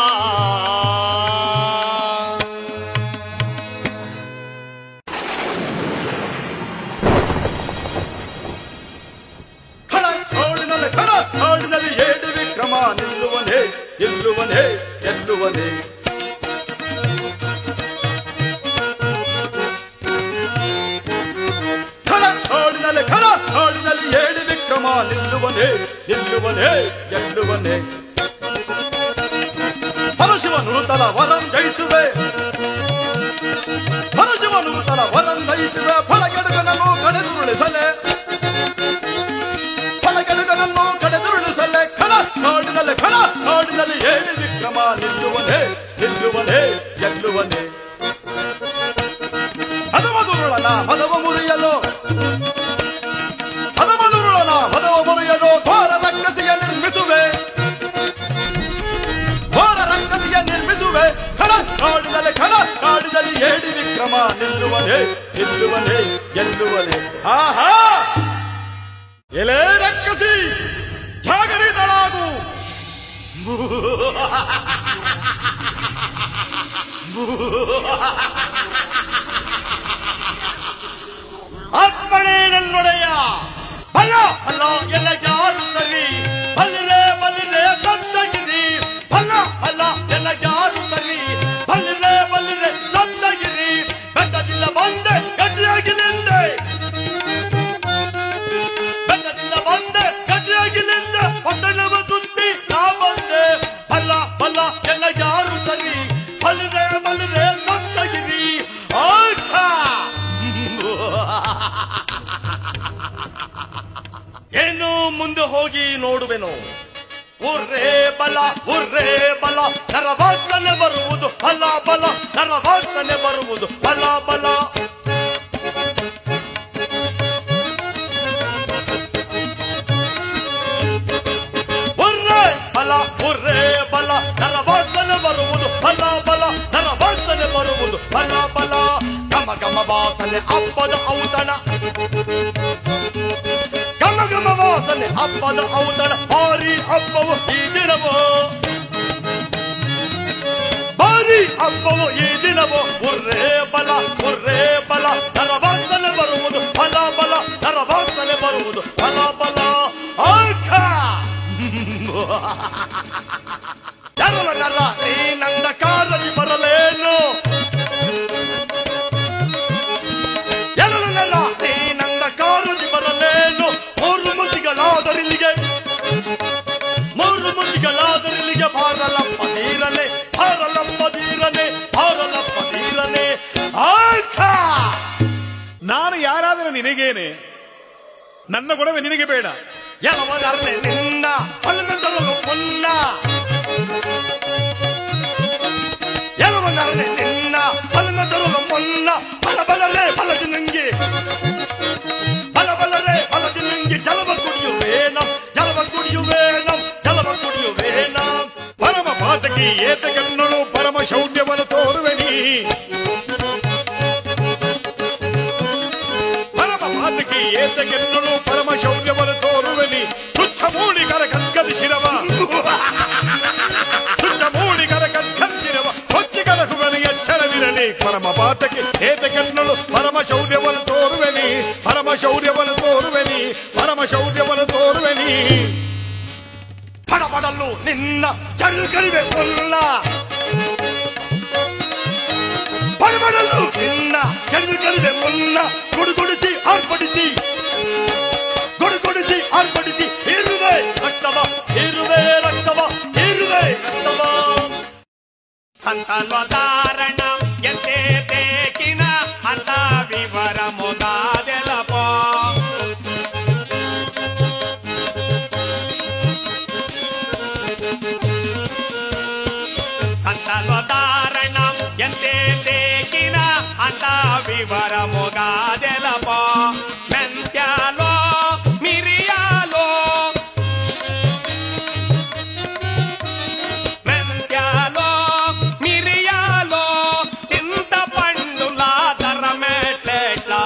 Speaker 3: ಖಳ ಕಾಡಿನಲ್ಲಿ ಖಳ ಕಾಡಿನಲ್ಲಿ ಏಡು ವಿಕ್ರಮ ನಿಲ್ಲುವನೇ ಎಲ್ಲುವನೇ ಎಲ್ಲುವನೇ ಖಳ ಕಾಡಿನಲ್ಲಿ ಖಳ ಕಾಡಿನಲ್ಲಿ ಏಳು ವಿಕ್ರಮ ನಿಲ್ಲುವನೇ ನಿಲ್ಲುವನೇ ಎಲ್ಲುವನೇ ಪರಶಿವ ನುರುತಲ ವರಂ ಜಯಿಸುವೆ ಪರಶಿವ ನುರುತಲ ವರಂ ಜಯಿಸುವೆ ಫಳಗೆಡುಗನನ್ನು ಕಡೆದುರುಳಿಸಲೆ ಫಲಗೆಡುಗನನ್ನು ಕಡೆದುರುಳಿಸಲೆ ಖಳ ಕಾಡಿನಲ್ಲಿ ಖಳ ಕಾಡಿನಲ್ಲಿ ಏಳು ವಿಕ್ರಮ ನಿಲ್ಲುವನೇ ನಿಲ್ಲುವನೇ ಎಲ್ಲುವನೇ ಹದಮದುರುಳನ ಹದವ ಮುರಿಯಲು ಹದಮದುರುಳನ ಹದವ ಮುರಿಯಲು ಘೋರ ರಕ್ಕಸಿಯ ನಿರ್ಮಿಸುವೆ ಘೋರ ರಕ್ಕಸಿಯ ನಿರ್ಮಿಸುವೆ ಖಳ ಕಾಡಿನಲ್ಲಿ ಖಳ ಕಾಡಿನಲ್ಲಿ ಏಡಿ ವಿಕ್ರಮ ನಿಲ್ಲುವನೇ ನಿಲ್ಲುವನೇ ಎಲ್ಲುವನೇ ಆಹಾ ಎಲೆ ರಕ್ಕಸಿ ಜಾಗರಿತಳಾಗು ಅಪ್ಪಣೆ ನನ್ನೊಡೆಯ ಭಯ ಅಲ್ಲ ಎಲ್ಲ ಯಾರು ಸರಿ ಬಲ್ಲಿರೆ ಬಲ್ಲಿರೆ ಸಂತಗಿರಿ ಭಯ ಅಲ್ಲ ಎಲ್ಲ ಯಾರು ಸರಿ ಬಲ್ಲಿರೆ ಬಲ್ಲಿರೆ ಸಂತಗಿರಿ ಬೆಟ್ಟದಿಂದ ಬಂದೆ ಗಟ್ಟಿಯಾಗಿ ನಿಂದೆ ಬೆಟ್ಟದಿಂದ ಬಂದೆ ಗಟ್ಟಿಯಾಗಿ ನಿಂದೆ ಪಟ್ಟಣವ ಸುತ್ತಿ ನಾ ಬಂದೆ ಬಲ್ಲ ಬಲ್ಲ ಎಲ್ಲ ಯಾರು ಸರಿ ಬಲ್ಲಿರೆ ಬಲ್ಲಿರೆ ಸಂತಗಿರಿ ಆಯ್ತಾ ಏನು ಮುಂದೆ ಹೋಗಿ ನೋಡುವೆನು ಉರ್ರೇ ಬಲ ಉರ್ರೇ ಬಲ ನರವಾಸನೆ ಬರುವುದು ಬಲ ಬಲ ನರವಾಸನೆ ಬರುವುದು ಬಲ ಬಲ ಉರ್ರೇ ಬಲ ಉರ್ರೇ ಬಲ ನರವಾಸನೆ ಬರುವುದು ಬಲ ಬಲ ನರವಾಸನೆ ಬರುವುದು ಬಲ ಬಲ ಗಮ ಗಮ ವಾಸನೆ ಹಬ್ಬದ ಔತಣ ಗಮ ಗಮ ವಾಸನೆ ಹಬ್ಬದ ಔತಣ ಭಾರಿ ಹಬ್ಬವು ಈ ದಿನವೋ ಭಾರಿ ಹಬ್ಬವು ಈ ದಿನವೋ ಉರ್ರೇ ಬಲ ಉರ್ರೇ ಬಲ ನರವಾಸನೆ ಬರುವುದು ಬಲ ಬಲ ನರವಾಸನೆ ಬರುವುದು ಬಲ ಬಲ ಆಖ ಯಾರಲ್ಲ ನರ ಈ ನಂದ ಕಾರಲ್ಲಿ ಬರಲೇನು ಎಲ್ಲರೂ ನೆಲ ಈ ನಂದ ಕಾರಲ್ಲಿ ಬರಲೇನು ಮೂರು ಮುದ್ದಿಗಳಾದರಿಲ್ಲಿಗೆ ಮೂರು ಮುದ್ದಿಗಳಾದರಿಲ್ಲಿಗೆ ಭಾರಲಪ್ಪ ಧೀರನೆ ಭಾರಲಪ್ಪ ಧೀರನೆ ಭಾರಲಪ್ಪ ಧೀರನೆ ಆಖ
Speaker 2: ನಾನು ಯಾರಾದರೂ ನಿನಗೇನೆ ನನ್ನ ಗೊಡವೆ ನಿನಗೆ ಬೇಡ
Speaker 3: ಎಲ್ಲವರನೆ ನಿನ್ನ ಅಲ್ಲಮೆಂದರಲು ಮುನ್ನ
Speaker 2: ಪಾತಕಿ ಏತಕನ್ನಳು ಪರಮ ಶೌರ್ಯವನ್ನು ತೋರುವೆನಿ ಪರಮ ಪಾತಕಿ ಏತಕೆನ್ನಳು ಪರಮ ಶೌರ್ಯವನ್ನು ತೋರುವೆನಿ ತುಚ್ಛ ಮೂಳಿಗರ ಕಗ್ಗದ ಶಿರವ ತುಚ್ಛ ಮೂಳಿಗರ ಕಗ್ಗದ ಶಿರವ ಹೊಚ್ಚಿಗರ ಸುಗನ ಎಚ್ಚರವಿರಲಿ ಪರಮ ಪಾತಕಿ ಏತಕೆನ್ನಳು ಪರಮ ಶೌರ್ಯವನ್ನು ತೋರುವೆನಿ ಪರಮ ಶೌರ್ಯವನ್ನು ತೋರುವೆನಿ ಪರಮ ಶೌರ್ಯವನ್ನು ತೋರುವೆನಿ
Speaker 3: ಪಡಪಡಲು ನಿನ್ನ ಚಳುಕಳಿವೆ ಮುನ್ನ ಪಡಪಡಲು ನಿನ್ನ ಚಳುಕಳಿವೆ ಮುನ್ನ ಗುಡುಗುಡಿಸಿ ಆರ್ಪಡಿಸಿ ಗುಡುಗುಡಿಸಿ ಆರ್ಪಡಿಸಿ ಇರುವೆ ರಕ್ತವ ಇರುವೆ ರಕ್ತವ ಇರುವೆ ರಕ್ತವ
Speaker 5: ಸಂತಾನೋದಾರಣ ಎಂತೆ ತೇಕಿನ ಅಂತ ವಿವರ ಮೊದಾದೆಲಪ ಸಂತಾನೋದಾರಣ ಎಂತೆ ತೇಕಿನ ಅಂತ ವಿವರ ಮೊಗಾದೆಲಪ ಮೆಂತ್ಯಾಲೋ ಮಿರಿಯಾಲೋ మెంత్యాలో మిరియాలో చింతపండులా తరమెట్లేట్లా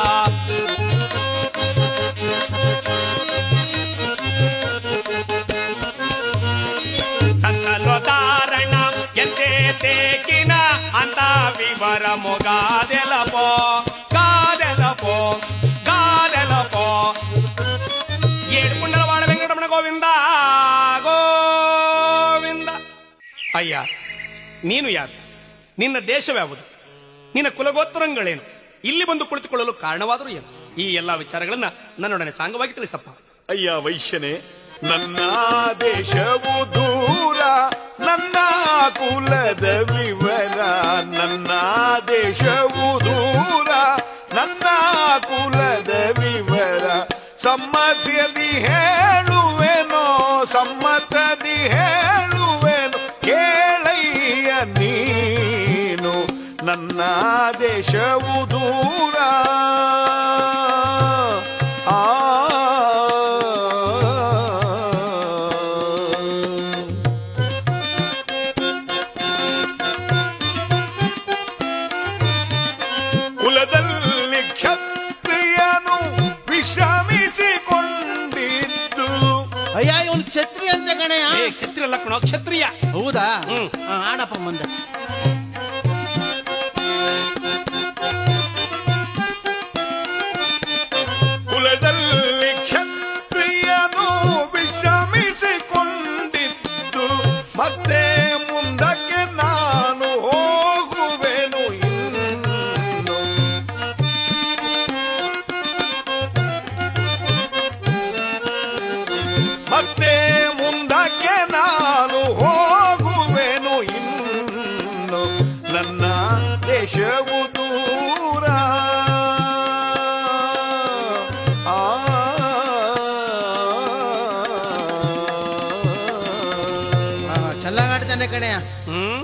Speaker 5: సంతలో దారణ ఎంతే తేకిన అంత వివరము గాదెలపో గాదెలపో గాదెలపో ఏడుకుండల వాడ వెంకటరమణ గోవింద ಗೋವಿಂದ ಅಯ್ಯ ನೀನು ಯಾರು ನಿನ್ನ ದೇಶವ್ಯಾವುದು ನಿನ್ನ ಕುಲಗೋತ್ತರಗಳೇನು ಇಲ್ಲಿ ಬಂದು ಕುಳಿತುಕೊಳ್ಳಲು ಕಾರಣವಾದರೂ ಏನು ಈ ಎಲ್ಲಾ ವಿಚಾರಗಳನ್ನ ನನ್ನೊಡನೆ ಸಾಂಗವಾಗಿ ತಿಳಿಸಪ್ಪ
Speaker 2: ಅಯ್ಯ ವೈಶ್ಯನೇ ನನ್ನ ದೇಶವು ದೂರ ನನ್ನ ಕುಲದ ವಿವರ ನನ್ನ ದೇಶವು ದೂರ ನನ್ನ ಕುಲದ ವಿವರ ಸಮ್ಮತಿಯದಿ ಹೇಳುವೆನೋ ಸಮ್ಮತದಿ ಹೇಳುವೆನು ಕೇಳಯ್ಯ ನೀನು ನನ್ನ ದೇಶವು ದೂರ ಆ ಕುಲದಲ್ಲಿ ಕ್ಷತ್ರಿಯನು ವಿಶ್ರಮಿಸಿಕೊಂಡಿದ್ದು
Speaker 9: ಅಯ್ಯ ಇವನು ಛತ್ರಿ ಅಂತ ಕಣಯ್ಯ
Speaker 5: ಏ ಕ್ಷತ್ರಿಯ ಲಕ್ಕಣ ಕ್ಷತ್ರಿಯ
Speaker 9: ಹೌದಾ
Speaker 5: ಹ್ಮ್.
Speaker 9: ಆ, ಆಡಪ್ಪ ಮುಂದೆ
Speaker 2: ಕುಲದಲ್ಲಿ ಕ್ಷತ್ರಿಯನು ವಿಶ್ರಮಿಸಿಕೊಂಡಿದ್ದು ಮತ್ತೆ ಮುಂದಕ್ಕೆ ನಾನು ಹೋಗುವೆನು ಇನ್ನು ಮತ್ತೆ ಮುಂದಕ್ಕೆ ನಾನು ಹೋಗುವೆನು ಇನ್ನು ನನ್ನ ದೇಶವು ದೂರ ಆ
Speaker 9: ಆ, ಚೆನ್ನಾಗಾಡ್ತಾನೆ ಕಣಯ್ಯ
Speaker 5: ಹ್ಮ್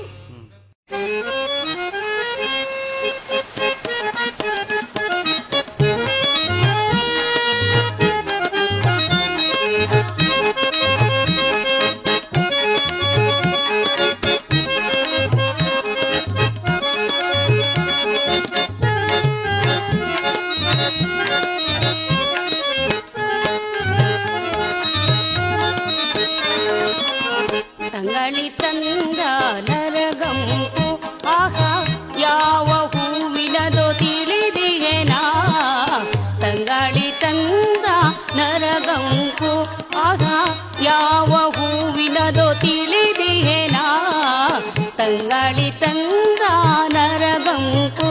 Speaker 10: ತಂಗಳಿ ತಂದ ನರಗಂಪು ಆಹಾ ಯಾವ ಹೂವಿನದೋ ತಿಳಿದಿಗೆನಾ ತಂಗಳಿ ತಂದ ನರಗಂಪು ಆಹಾ ಯಾವ ಹೂವಿನದೋ ತಿಳಿದಿಗೆನಾ ತಂಗಳಿ ತಂದ ನರಗಂಪು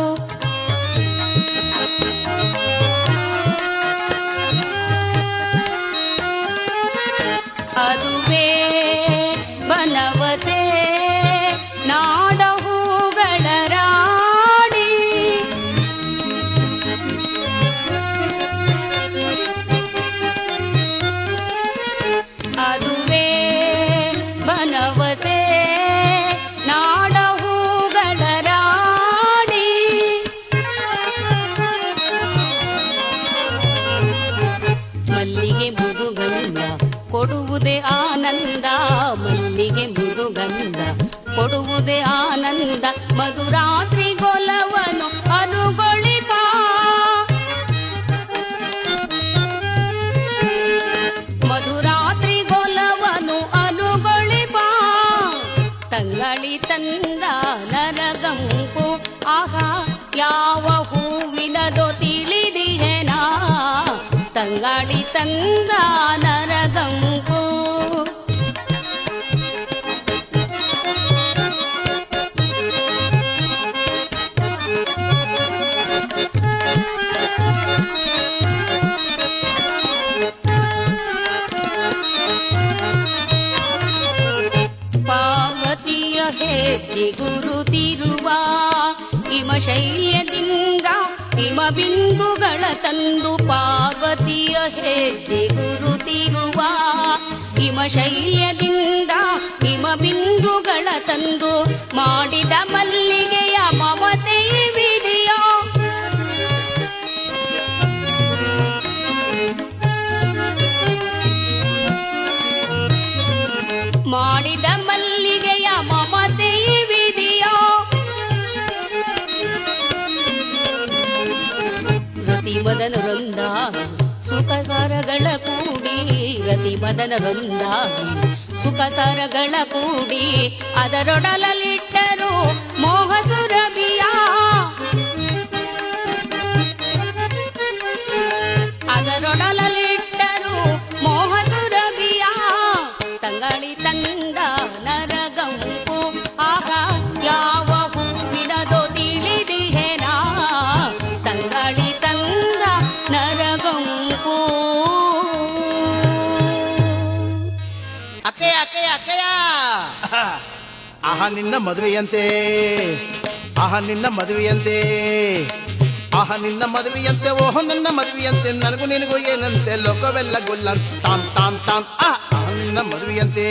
Speaker 10: ಅದುವೇ ಬನವಸೆ ನಾಡ ಹೂಗಳ ರಾಣಿ ಅದುವೇ ಬನವಸೆ ನಾಡ ಹೂಗಳ ರಾಣಿ ಮಲ್ಲಿಗೆ ಮುದುಗಂಧ ಕೊಡುವುದೇ ಆನಂದ ಮಲ್ಲಿಗೆ ಮುದುಗಂಧ ಕೊಡುವುದೇ ಆನಂದ ಮಧುರಾತ್ರಿ ಗೊಲವನು ಅನುಗೊಳಿಪ ಮಧುರಾತ್ರಿ ಗೊಲವನು ಅನುಗೊಳಿಪ ತಂಗಳಿ ತಂದ ನರಗಂಪು ಆಹಾ ಯಾವ ಹೂವಿನದೋ ತಿಳಿದಿಹೆನಾ ತಂಗಾಳಿ ತಂದ ನರಗಂಪು ಪಾರ್ವತಿಯ ಹೆಜ್ಜೆ ಗುರುತಿರುವ ಹಿಮ ಶೈಲ್ಯದಿಂದ ಹಿಮ ಬಿಂದುಗಳ ತಂದು ಪಾರ್ವತಿಯ ಹೆಜ್ಜೆ ಗುರುತಿರುವ ಹಿಮ ಶೈಲ್ಯದಿಂದ ಹಿಮ ಬಿಂದುಗಳ ತಂದು ಮಾಡಿದ ಮಲ್ಲಿಗೆಯ ಮಮತೆಯ ವಿಧಿಯೋ ಮಾಡಿದ ಮಲ್ಲಿಗೆಯ ಮಮತೆಯ ವಿಧಿಯೋ ರತಿ ಮದನರೊಂದಾಗಿ ಸುಖ ಸಾರಗಳ ಕೂಡಿ ರತಿ ಮದನರೊಂದಾಗಿ ಸುಖ ಸಾರಗಳ ಕೂಡಿ ಅದರೊಡಲಲ್ಲಿಟ್ಟರು ಮೋಹ ಸುರಭಿಯ ಅದರೊಡಲಲ್ಲಿಟ್ಟರು ಮೋಹ ಸುರಭಿಯ ತಂಗಳಿ ತಂದ ನರಗಂಪು ಆಹಾ ಯಾವ ಹೂವಿನದೋ ತಿಳಿದಿಹೆನಾ ತಂಗಳಿ ತಂದ ನರಗಂಪು
Speaker 9: ಅಕ್ಕಯ್ಯ ಅಕ್ಕಯ್ಯ ಅಕ್ಕಯ್ಯ ಆಹಾ ನಿನ್ನ ಮದುವೆಯಂತೆ ಆಹಾ ನಿನ್ನ ಮದುವೆಯಂತೆ ಆಹಾ ನಿನ್ನ ಮದುವೆಯಂತೆ ಓಹೋ ನನ್ನ ಮದುವೆಯಂತೆ ನನಗೂ ನಿನಗೂ ಏನಂತೆ ಲೋಕವೆಲ್ಲ ಗುಲ್ಲನ್ ತಾನ್ ತಾನ್ ತಾನ್ ಆ ಆಹಾ ನಿನ್ನ ಮದುವೆಯಂತೆ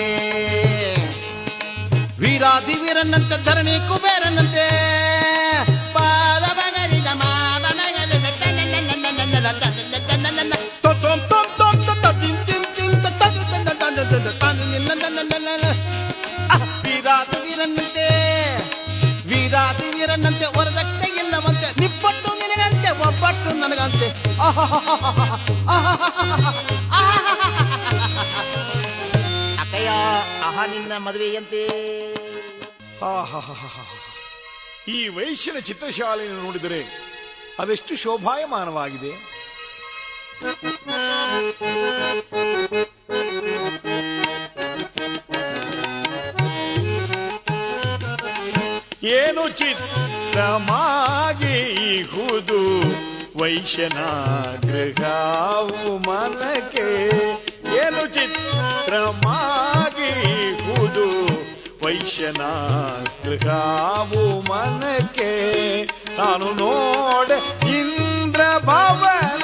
Speaker 9: ವೀರಾದಿ ವೀರನಂತೆ ಧರಣಿ ಕುಬೇರನಂತೆ ಪಾದ ಬಗರಿದ ಮಾವನಗಲಿದ ತನನನನನನನ ತನನನನನನ ತೊತ್ತೊಂ ತೊಂ ತೊಂ ತೊಂ ತೊಂ ತಿಂ ತಿಂ ತಿಂ ತ ತ ತ ತ ತ ತ ತ ತ ತನನನನನನನ. ಆಹ್, ವೀರಾದಿ ವೀರನಂತೆ ವೀರಾದಿ ವೀರನಂತೆ ವರದಕ್ಷಿಣೆ ಇಲ್ಲವಂತೆ ನಿಪ್ಪಟ್ಟು ನಿನಗಂತೆ ಒಬ್ಬಟ್ಟು ನನಗಂತೆ ಅಕ್ಕಯ್ಯ ಆಹಾ ನಿನ್ನ ಮದುವೆಯಂತೆ
Speaker 2: ಆಹಾಹಾಹಾಹಾ. ಈ ವೈಶ್ಯನ ಚಿತ್ರಶಾಲೆಯನ್ನು ನೋಡಿದರೆ ಅದೆಷ್ಟು ಶೋಭಾಯಮಾನವಾಗಿದೆ ಏನು ಚಿತ್ರಮಾಗಿ ಹುದು ವೈಶ್ಯನ ಗೃಹವು ಮನಕ್ಕೆ ಏನು ಚಿತ್ರಮಾಗಿ ಹುದು ವೈಶ್ಯನ ಗೃಹವು ಮನಕ್ಕೆ ನಾನು ನೋಡ ಇಂದ್ರ ಭವನ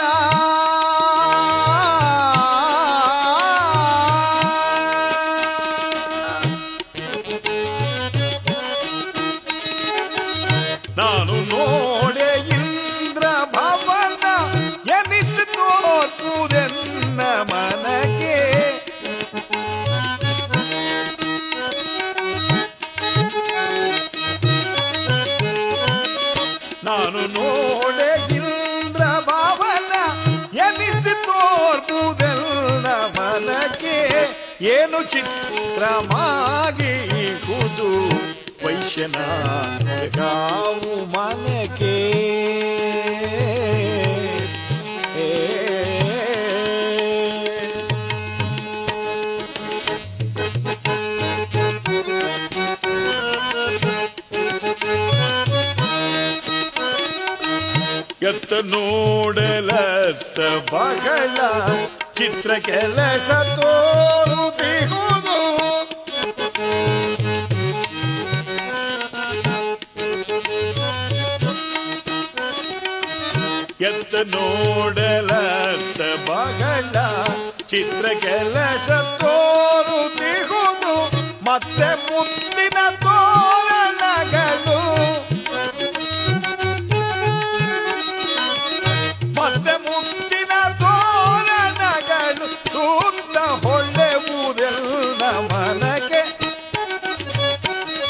Speaker 2: ನಾನು ನೋಡೆ ಇಂದ್ರ ಭವನ ಎನಿತು ತೋರ್ಪುದೆನ್ನ ಮನಕ್ಕೆ ನಾನು ನೋಡೆ ಇಂದ್ರ ಭಾವನ ಎನಿಸಿ ತೋರ್ಪುದೆಲ್ಲ ಮನಕ್ಕೆ ಏನು ಚಿತ್ರಮಾಗಿ ಕುದು ವೈಶ್ಯನ ಗಾವು ಮನಕ್ಕೆ ಎತ್ತ ನೋಡಲತ್ತ ಬಗಳ ಚಿತ್ರ ಕೆಲಸ ತೋರುತ್ತಿಹುದು ಎತ್ತ ನೋಡಲತ್ತ ಬಗಳ ಚಿತ್ರ ಕೆಲಸ ತೋರುತ್ತಿಹುದು ಮತ್ತೆ ಮುತ್ತಿನ ತೋರಣಗಳು ಮತ್ತೆ ಮುತ್ತಿನ ತೋರಣಗಳು ಸೂಕ್ತ ಹೊಳ್ಳೆವುದೆಲ್ಲ ಮನಗೆ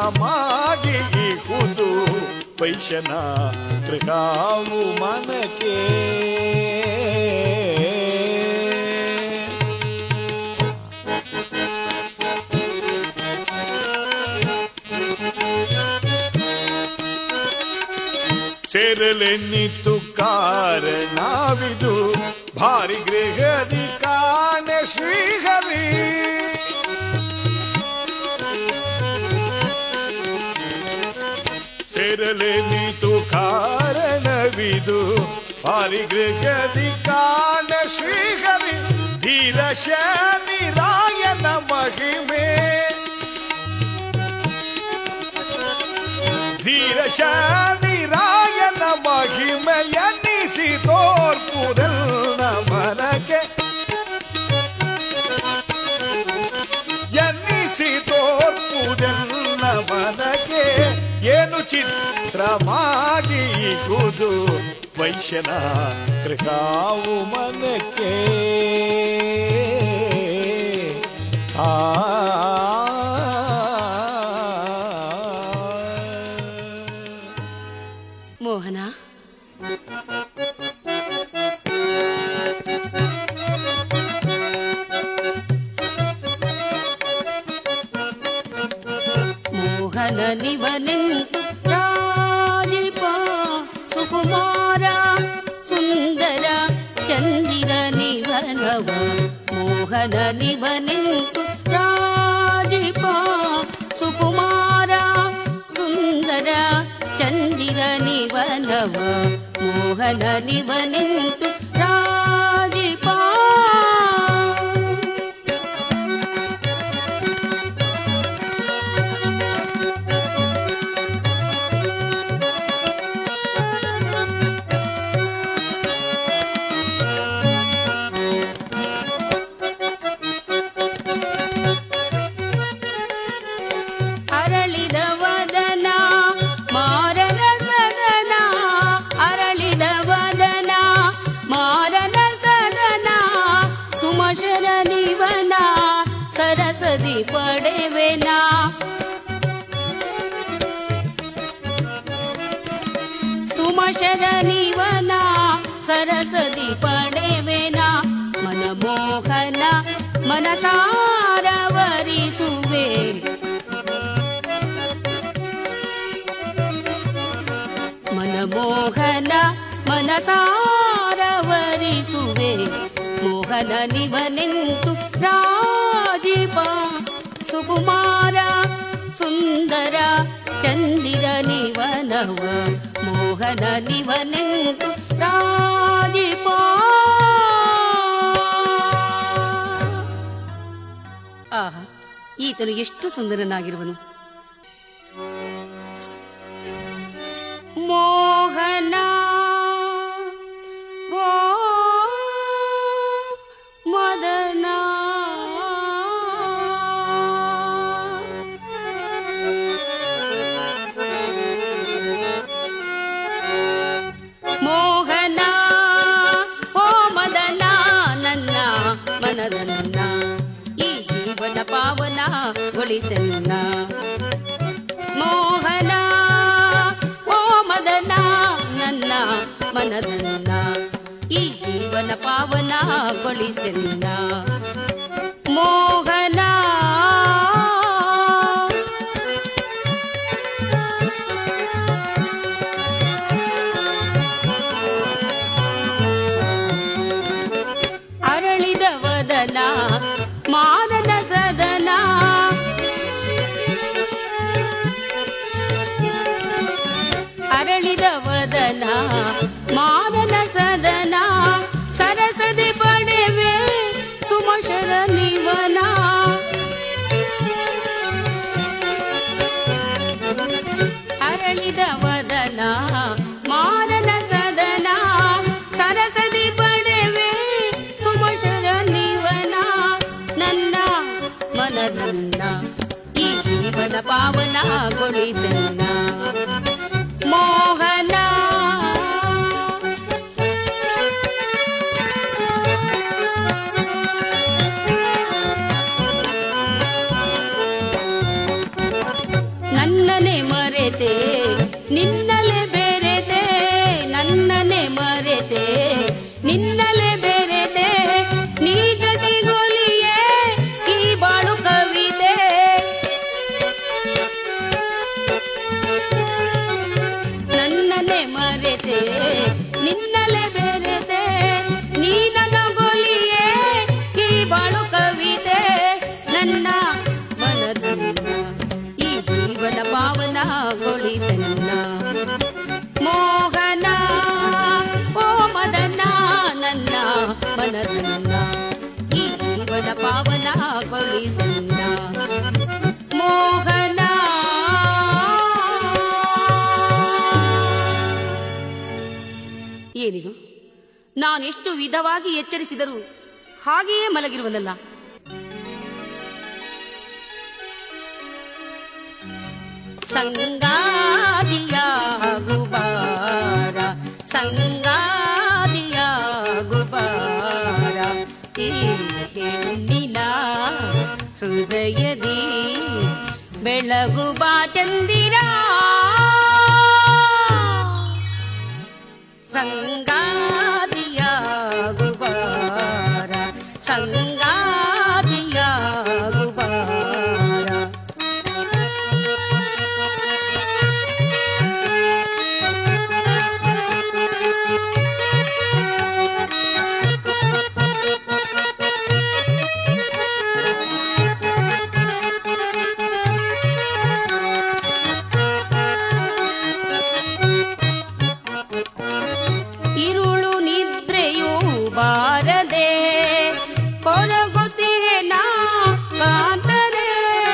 Speaker 2: ಚಿತ್ರಮಾಗಿಹುದು ವೈಶನ ಕೃಗಾವು ಮನಕೆ ಸೇರಲೆನ್ನಿತು ಕಾರಣವಿದು ಭಾರಿ ಗೃಹದಿ ಕಾಣೆ ಶ್ರೀಹರಿ ಸೇರಲೆನ್ನಿತು ಕಾರಣವಿದು ಭಾರಿ ಗೃಹದಿ ಕಾಣೆ ಶ್ರೀಹರಿ ಧೀರ ಶನಿರಾಯನ ಮಹಿಮೆ ಧೀರ ಶನಿರಾಯನ ಮಹಿಮೆಯನ್ನಿಸಿ ತೋರ್ಪುದಲ್ಲ ಮನಕ್ಕೆ ಎನ್ನಿಸಿ ತೋರ್ಪುದಲ್ಲ ಮನಕ್ಕೆ ಏನು ಚಿತ್ರಮಾಗಿ ಕುದು ವೈಶ್ಯನ ಕೃಷಾವು ಮನಕ್ಕೆ ಆ
Speaker 10: ಮೋಹನ ಮೋಹನ ನಿವನೆಂತು ರಾಜಿಪ ಸುಕುಮಾರ ಸುಂದರ ಚಂದಿರ ನಿವನವ ಮೋಹನ ನಿವನೆಂತು ರಾಜಿಪ ಸುಕುಮಾರ ಸುಂದರ ಚಂದಿರ ನಿವನವ ಮೋಹನ ನಿವನೆಂತು ರಾಜಿಪ ಅರಳಿದ ವದನ ಮಾರನ ಸದನ ಅರಳಿದ ವದನ ಮಾರನ ಸದನ ಸುಮಶರ ನಿವನ ಸರಸದಿ ಪಡೆವೆನ ಸುಮಶರ ನಿವನ ಸರಸದಿ ಪಡೆವೆನ ಮನಮೋಹನ ಮನಸಾರವರಿಸುವೆ ಮನಮೋಹನ ಮನಸಾರವರಿಸುವೆ ಮೋಹನ ನಿವನೆಂತು ರಾಜೀಪ ಸುಕುಮಾರ ಸುಂದರ ಚಂದಿರ ನಿವನವ ಮೋಹನ ನಿವನೆಂತು ರಾಜೀಪ ಆಹಾ ಈತನು ಎಷ್ಟು ಸುಂದರನಾಗಿರುವನು ಮೋಹನ ಓ ಮದನ ಮೋಹನ ಓ ಮದನ ನನ್ನ ಮನದನ್ನ ಈ ಜೀವನ ಪಾವನ ಗೊಳಿಸನ್ನ ಮೋಹನ ಓ ಮದನ ನನ್ನ ಮನದನ್ನ ಈ ಜೀವನ ಪಾವನ ಗೊಳಿಸನ್ನ ಮೋಹನ ಅರಳಿದ ವದನ ಮಾದನ ಸದನ ಅರಳಿದ ವದನ ಮಾದನ ಸದನ ಸರಸದೆ ಪಡೆವೆ ಸುಮಶರ ನಿವನ ಅರಳಿದ ವದನ ಮಾದನ ಸದನ ಸರಸದಿ ಪಡೆವೆ ಸುಮಶರ ನಿವನ ನನ್ನ ಮನದನ್ನ ಈ ಜೀವನ ಪಾವನಗೊಳಿಸನ್ನ ಮೋಹನ ನನ್ನ ಏನಿದು ನಾನೆಷ್ಟು ವಿಧವಾಗಿ ಎಚ್ಚರಿಸಿದರೂ ಹಾಗೆಯೇ ಮಲಗಿರುವನಲ್ಲ ಸಂಗಾದಿಯಾಗುಬಾರ ಸಂಗಾದಿಯಾಗುಬಾರ ಈ ಹೆಣ್ಣಿನ ಹೃದಯದಿ ಬೆಳಗುಬಾ ಚಂದಿರ ಸಂಗಾದಿಯಾಗುಬಾರ ಸಂಗಾದಿಯಾಗುಬಾರ ಇರುಳು ನಿದ್ರೆಯೂ ಬಾರದೆ ಕೊರಗುತ್ತಿರೆ ನಾ ಕಾಂತರೆ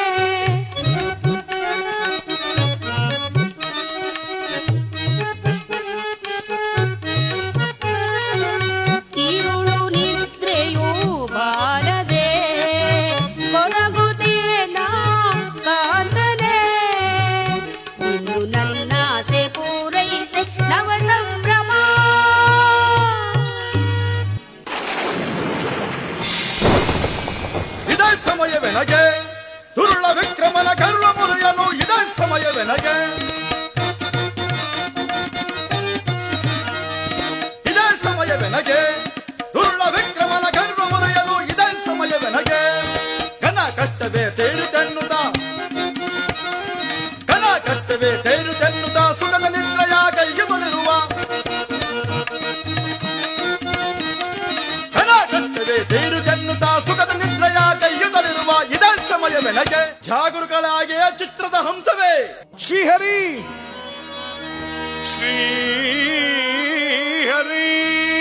Speaker 10: ಇರುಳು ನಿದ್ರೆಯೂ ಬಾರದೆ ಕೊರಗುತ್ತಿರೆ ನಾ ಕಾಂತರೆ ಇನ್ನು ನನ್ನಾಸೆ ಪೂರೈಸೆ ನವ ಸಂಭ್ರಮ
Speaker 3: ಇದೇ ಸಮಯವೆನಗೆ ದುರುಳ ವಿಕ್ರಮನ ಗರ್ವ ಮುರಿಯಲು ಇದೇ ಸಮಯವೆನಗೆ ಇದೇ ಸಮಯವೆನಗೆ ದುರುಳ ವಿಕ್ರಮನ ಗರ್ವ ಮುರಿಯಲು ಇದೇ ಸಮಯವೆನಗೆ ಘನ ಕಷ್ಟವೇ ತೇರುತೆನ್ನುತ್ತ ಘನ ಕಷ್ಟವೇ ತೇರುತೆನ್ನುತ್ತ ಸುಖದ ನಿದ್ರೆಯ ಕೈಯುಗಳಿರುವ ಘನ ಕಷ್ಟವೇ ತೇರುತೆನ್ನುತ್ತ ಸುಖದ ನಿದ್ರೆಯ ಕೈಯುಗಳಿರುವ ಇದೇ ಸಮಯವೆನಗೆ ಜಾಗರುಗಳಾಗಿ ಚಿತ್ರದ ಹಂಸವೇ
Speaker 2: ಶ್ರೀಹರಿ ಶ್ರೀಹರಿ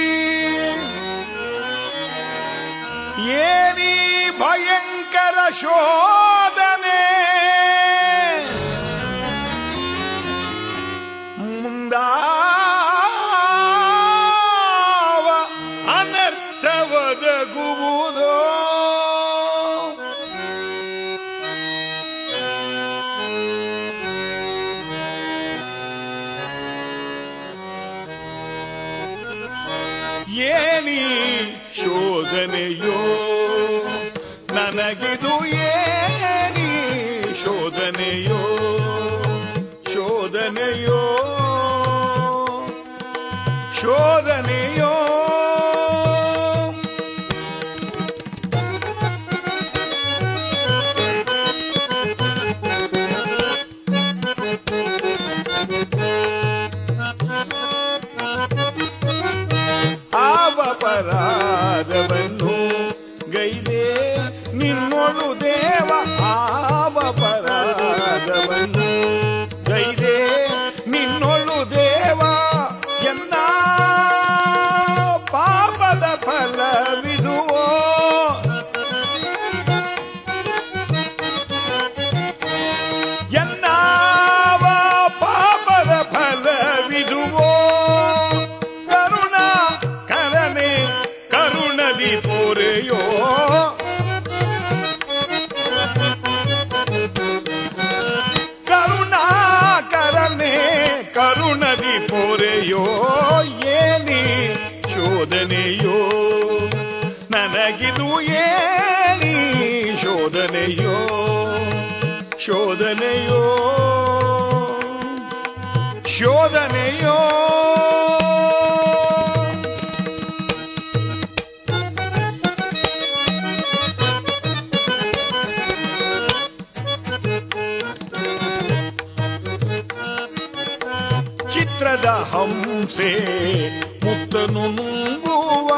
Speaker 2: ಏನಿ ಭಯಂಕರ ಶೋಧನೆ ಮುಂದಾವ ಅನರ್ಥವದಗುವುದೋ ಏನಿ ಶೋಧನೆಯೋ ನನಗಿದು ಏನಿ ಶೋಧನೆಯೋ ಶೋಧನೆಯೋ ಶೋಧನೆಯೋ ಆವಪರಾಧವನ್ನು ಗೈದೆ ನಿನ್ನೊಳು ದೇವ ಆವಪರಾಧವನ್ನು ಗೈದೆ ನಿನ್ನೊಳು ದೇವ ಎನ್ನ ಪಾಪದ ಫಲವಿದುವೋ ಎನ್ನಾವ ಪಾಪದ ಫಲವಿದುವೋ ಕರುಣ ಕರನೆ ಕರುಣದಿ ಪೊರೆಯೋ ಕರುಣಾ ಕರನೆ ಕರುಣದಿ ಪೊರೆಯೋ ಏನಿ ಶೋಧನೆಯೋ ನನಗಿದು ಏನಿ ಶೋಧನೆಯೋ ಶೋಧನೆಯೋ ಶೋಧನೆಯೋ ಚಿತ್ರದ ಹಂಸೆ ಮುತ್ತನು ನುಂಗುವ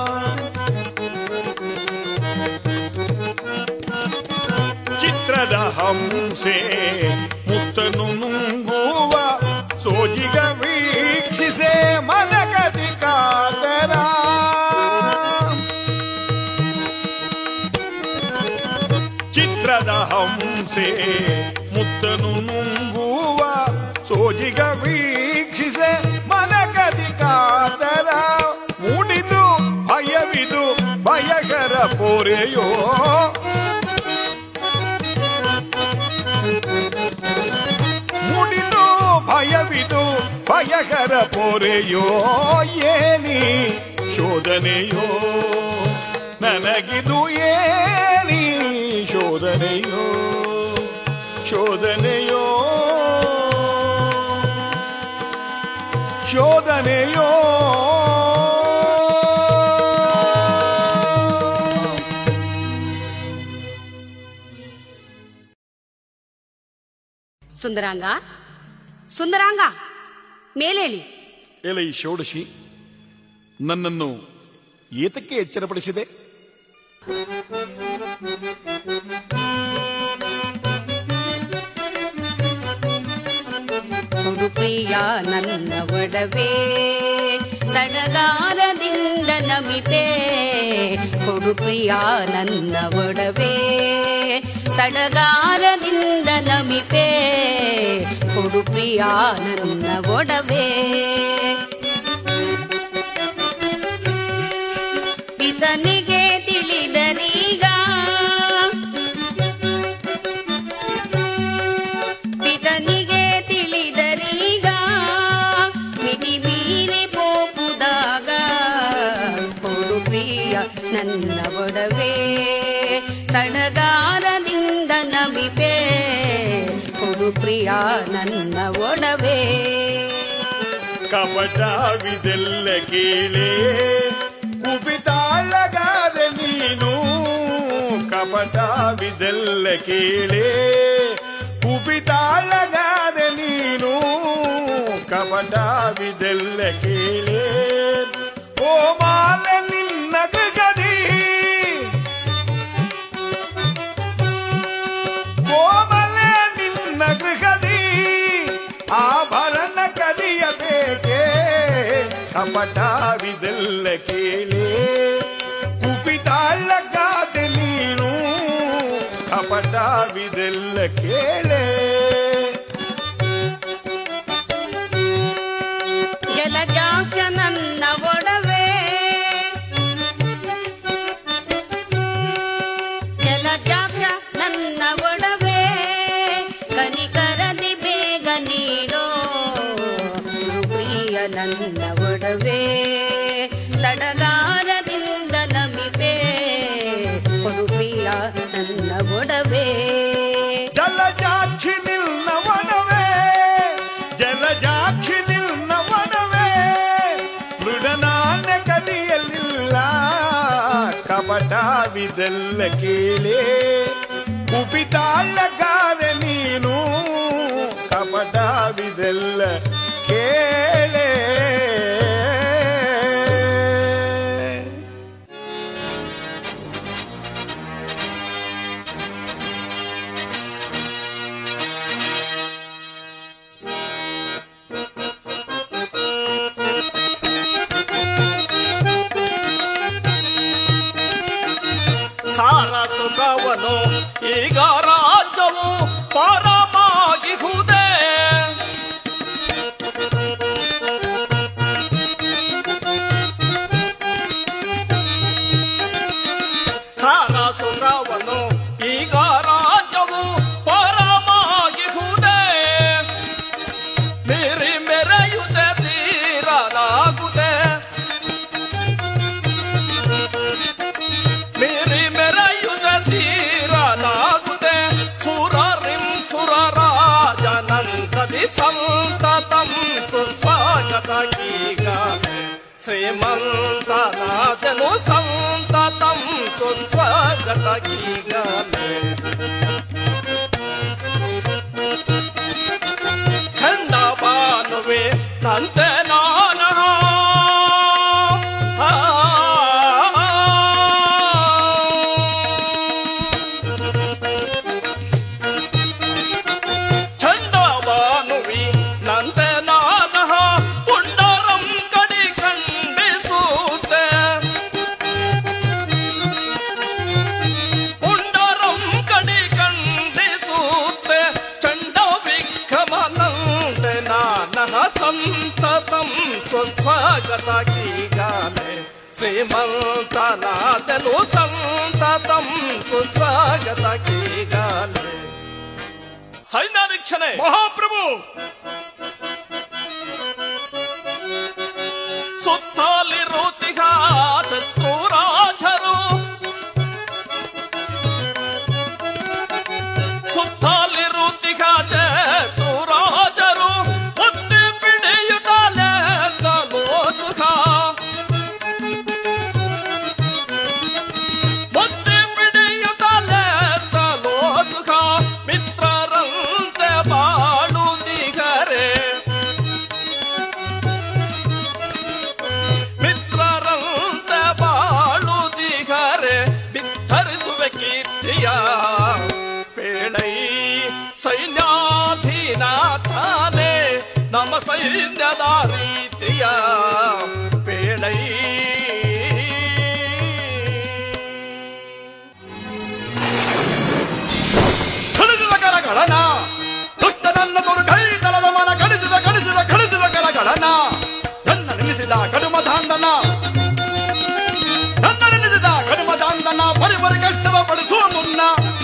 Speaker 2: ಚಿತ್ರದ ಹಂಸೆ ಮುತ್ತನು ನುಂಗುವ ಸೋಜಿಗ ವೀಕ್ಷಿಸೆ ಮನಗದಿ ಕಾತರ ಚಿತ್ರದ ಹಂಸೆ ಮುತ್ತನು ನುಂಗುವ ಸೋಜಿಗ ವೀಕ್ಷಿಸೆ ಮನಗದಿ ಕಾತರ ಪೋರೆಯೋ ಮುಡಿದು ಭಯವಿದು ಭಯಕರ ಪೊರೆಯೋ ಏನಿ ಶೋಧನೆಯೋ ನನಗಿದು ಏನಿ ಶೋಧನೆಯೋ ಶೋಧನೆಯೋ ಶೋಧನೆಯೋ
Speaker 10: ಸುಂದರಾಂಗ ಸುಂದರಾಂಗ ಮೇಲೇಳಿ
Speaker 2: ಎಲೈ ಷೋಡಶಿ ನನ್ನನ್ನು ಏತಕ್ಕೆ ಎಚ್ಚರಪಡಿಸಿದೆ
Speaker 10: ಹುಡುಪ್ರಿಯ ನನ್ನ ಒಡವೆ ಸಡಗಾರದಿಂದ ನಮಿಪೆ ಹುಡುಪ್ರಿಯ ನನ್ನ ಒಡವೆ ಸಡಗಾರದಿಂದ ನಮಿಪೆ ಹುಡುಪ್ರಿಯ ನನ್ನ ಒಡವೆ ಪಿತನಿಗೆ ತಿಳಿದರೀಗ ಪಿತನಿಗೆ ತಿಳಿದರೀಗ ಮಿತಿ ಮೀರಿ ಪೋಪುದಾಗ ಕೊಡು ಪ್ರಿಯ ನನ್ನ ಒಡವೆ ಸಡಗಾರದಿಂದ ನಮಿಪೆ ಕೊಡು ಪ್ರಿಯ ನನ್ನ ಒಡವೆ
Speaker 2: ಕಪಟವಿದೆಲ್ಲ ಕೇಳೆ ಕುಪಿತಾಳಗಾದೆ ನೀನು ಕಪಟವಿದೆಲ್ಲ ಕೇಳೆ ಕುಪಿತಾಳಗಾದೆ ನೀನು ಕಪಟವಿದೆಲ್ಲ ಕೇಳೆ ಓ ಮಾಲ ನಿನ್ನ ಗಗದಿ ಕೋಮಲೆ ನಿನ್ನ ಗೃಹದಿ ಆಭರಣ ಕಲಿಯಬೇಕೆ ಕಪಟವಿದೆಲ್ಲ ಕೇಳಿ ಕುಪಿತಾಳಗಾದೆ ನೀನು ಕಪಟವಿದೆಲ್ಲ ಕೇಳೆ
Speaker 10: ಜಲಜಾಕ್ಷ ನನ್ನ ಒಡವೆ ಜಲಜಾಕ್ಷ ನನ್ನ ಒಡವೆ ಕನಿಕರದಿ ಬೇಗ ನೀಡೋ ಪ್ರಿಯ ನನ್ನ ಒಡವೆ ಸಡಗಾರದಿಂದ ನಮಿಪೆ ಕೊಡು ಪ್ರಿಯ ನನ್ನ ಒಡವೆ
Speaker 2: ಜಲಜಾಕ್ಷಿ ನಿನ್ನ ವನವೇ ಜಲಜಾಕ್ಷಿ ನಿನ್ನ ವನವೇ ಮೃಡನಾನ ಕದಿಯಲಿಲ್ಲ ಕಪಟವಿದೆಲ್ಲ ಕೇಳಿ ಕುಪಿತಾಳಗಾರೆ ನೀನು ಕಪಟವಿದೆಲ್ಲ ಕೇಳೆ
Speaker 3: ಸಾರ ಸುಖವನು ಈಗ ರಾಜ್ಯವು ಪರಮಾಗಿಹುದೇ ಸಾರ ಸುಖವನು ಈಗ ರಾಜ್ಯವು ಪರಮಾಗಿಹುದೇ ಮೇರಿ ಮೆರೆಯುತ್ತೆ ತೀರಲಾಗುದೇ ಮೇರಿ ಮೆರೆಯುದ ತೀರಲಾಗುದೆ ಸುರರಿಂ ಸುರರಾಜನಂದದಿ ಸಂತತಂ ಸುಸ್ವಾಗತ ಗೀಗಾನೆ ಶ್ರೀಮಂತರಾಜನು ಸಂತತಂ ಸುಸ್ವಾಗತ ಗೀಗಾನೆ ಚಂದ ಬಾನುವೆ ನಂತೆ ನಾನ ಚಂದ ಬಾನುವಿ ನಂತೆ ನಾನ ಪುಂಡರಂ ಕಡಿ ಖಂಡಿಸೂತೆ ಪುಂಡರಂ ಕಡಿ ಖಂಡಿಸೂತೆ ಚಂಡ ವಿಕ್ರಮನಂತೆ ನಾನಃ ಸಂತತಂ ಸ್ವಸ್ವಾಗತ ಗೀಗಾನೆ
Speaker 8: శ్రీమంతనాథను సంతతం సుస్వాగత గీగాలే
Speaker 3: ಸೈನ್ಯಾಧೀಕ್ಷನೇ
Speaker 5: ಮಹಾಪ್ರಭು
Speaker 8: ಸುತ್ತಲಿರುತ್ತಿಗ ಶತ್ರುರಾಜರು ಸುತ್ತಲಿರುತ್ತಿಗ ಶತ್ರುರಾಜರು ಒತ್ತಿ ಪಿಡಿಯುತ್ತಲೇ ತಲೋ ಸುಖ ಒತ್ತಿ ಪಿಡಿಯುತ್ತಲೇ ತಲೋ ಸುಖ ಮಿತ್ರರಂತೆ ಬಾಳುದಿಗರೆ ಮಿತ್ರರಂತೆ ಬಾಳುದಿಗರೆ ಬಿತ್ತರಿಸುವೆ ಕೀರ್ತಿಯ ಪೇಳೈ ಸೈನ್ಯಾಧೀನಾಥಾನೆ ನಮ್ಮ ಸೈನ್ಯದ ರೀತಿಯ ಪೇಳೈ
Speaker 3: ಕಡಿಸಿದ ಕರಗಳನ ದುಷ್ಟನನ್ನ ತೊರು ಕೈ ತಲದ ಮನ ಕಡಿಸಿದ ಕಡಿಸಿದ ಕಡಿಸಿದ ಕರಗಳನ ನನ್ನ ನಿಲ್ಲಿಸಿದ ಕಡುಮ ದಾಂದನ ನನ್ನ ನಿಲ್ಲಿಸಿದ ಕಡುಮ ದಾಂದನ ಬರಿ ಬರಿ ಕಷ್ಟವ ಪಡಿಸುವ ಮುನ್ನ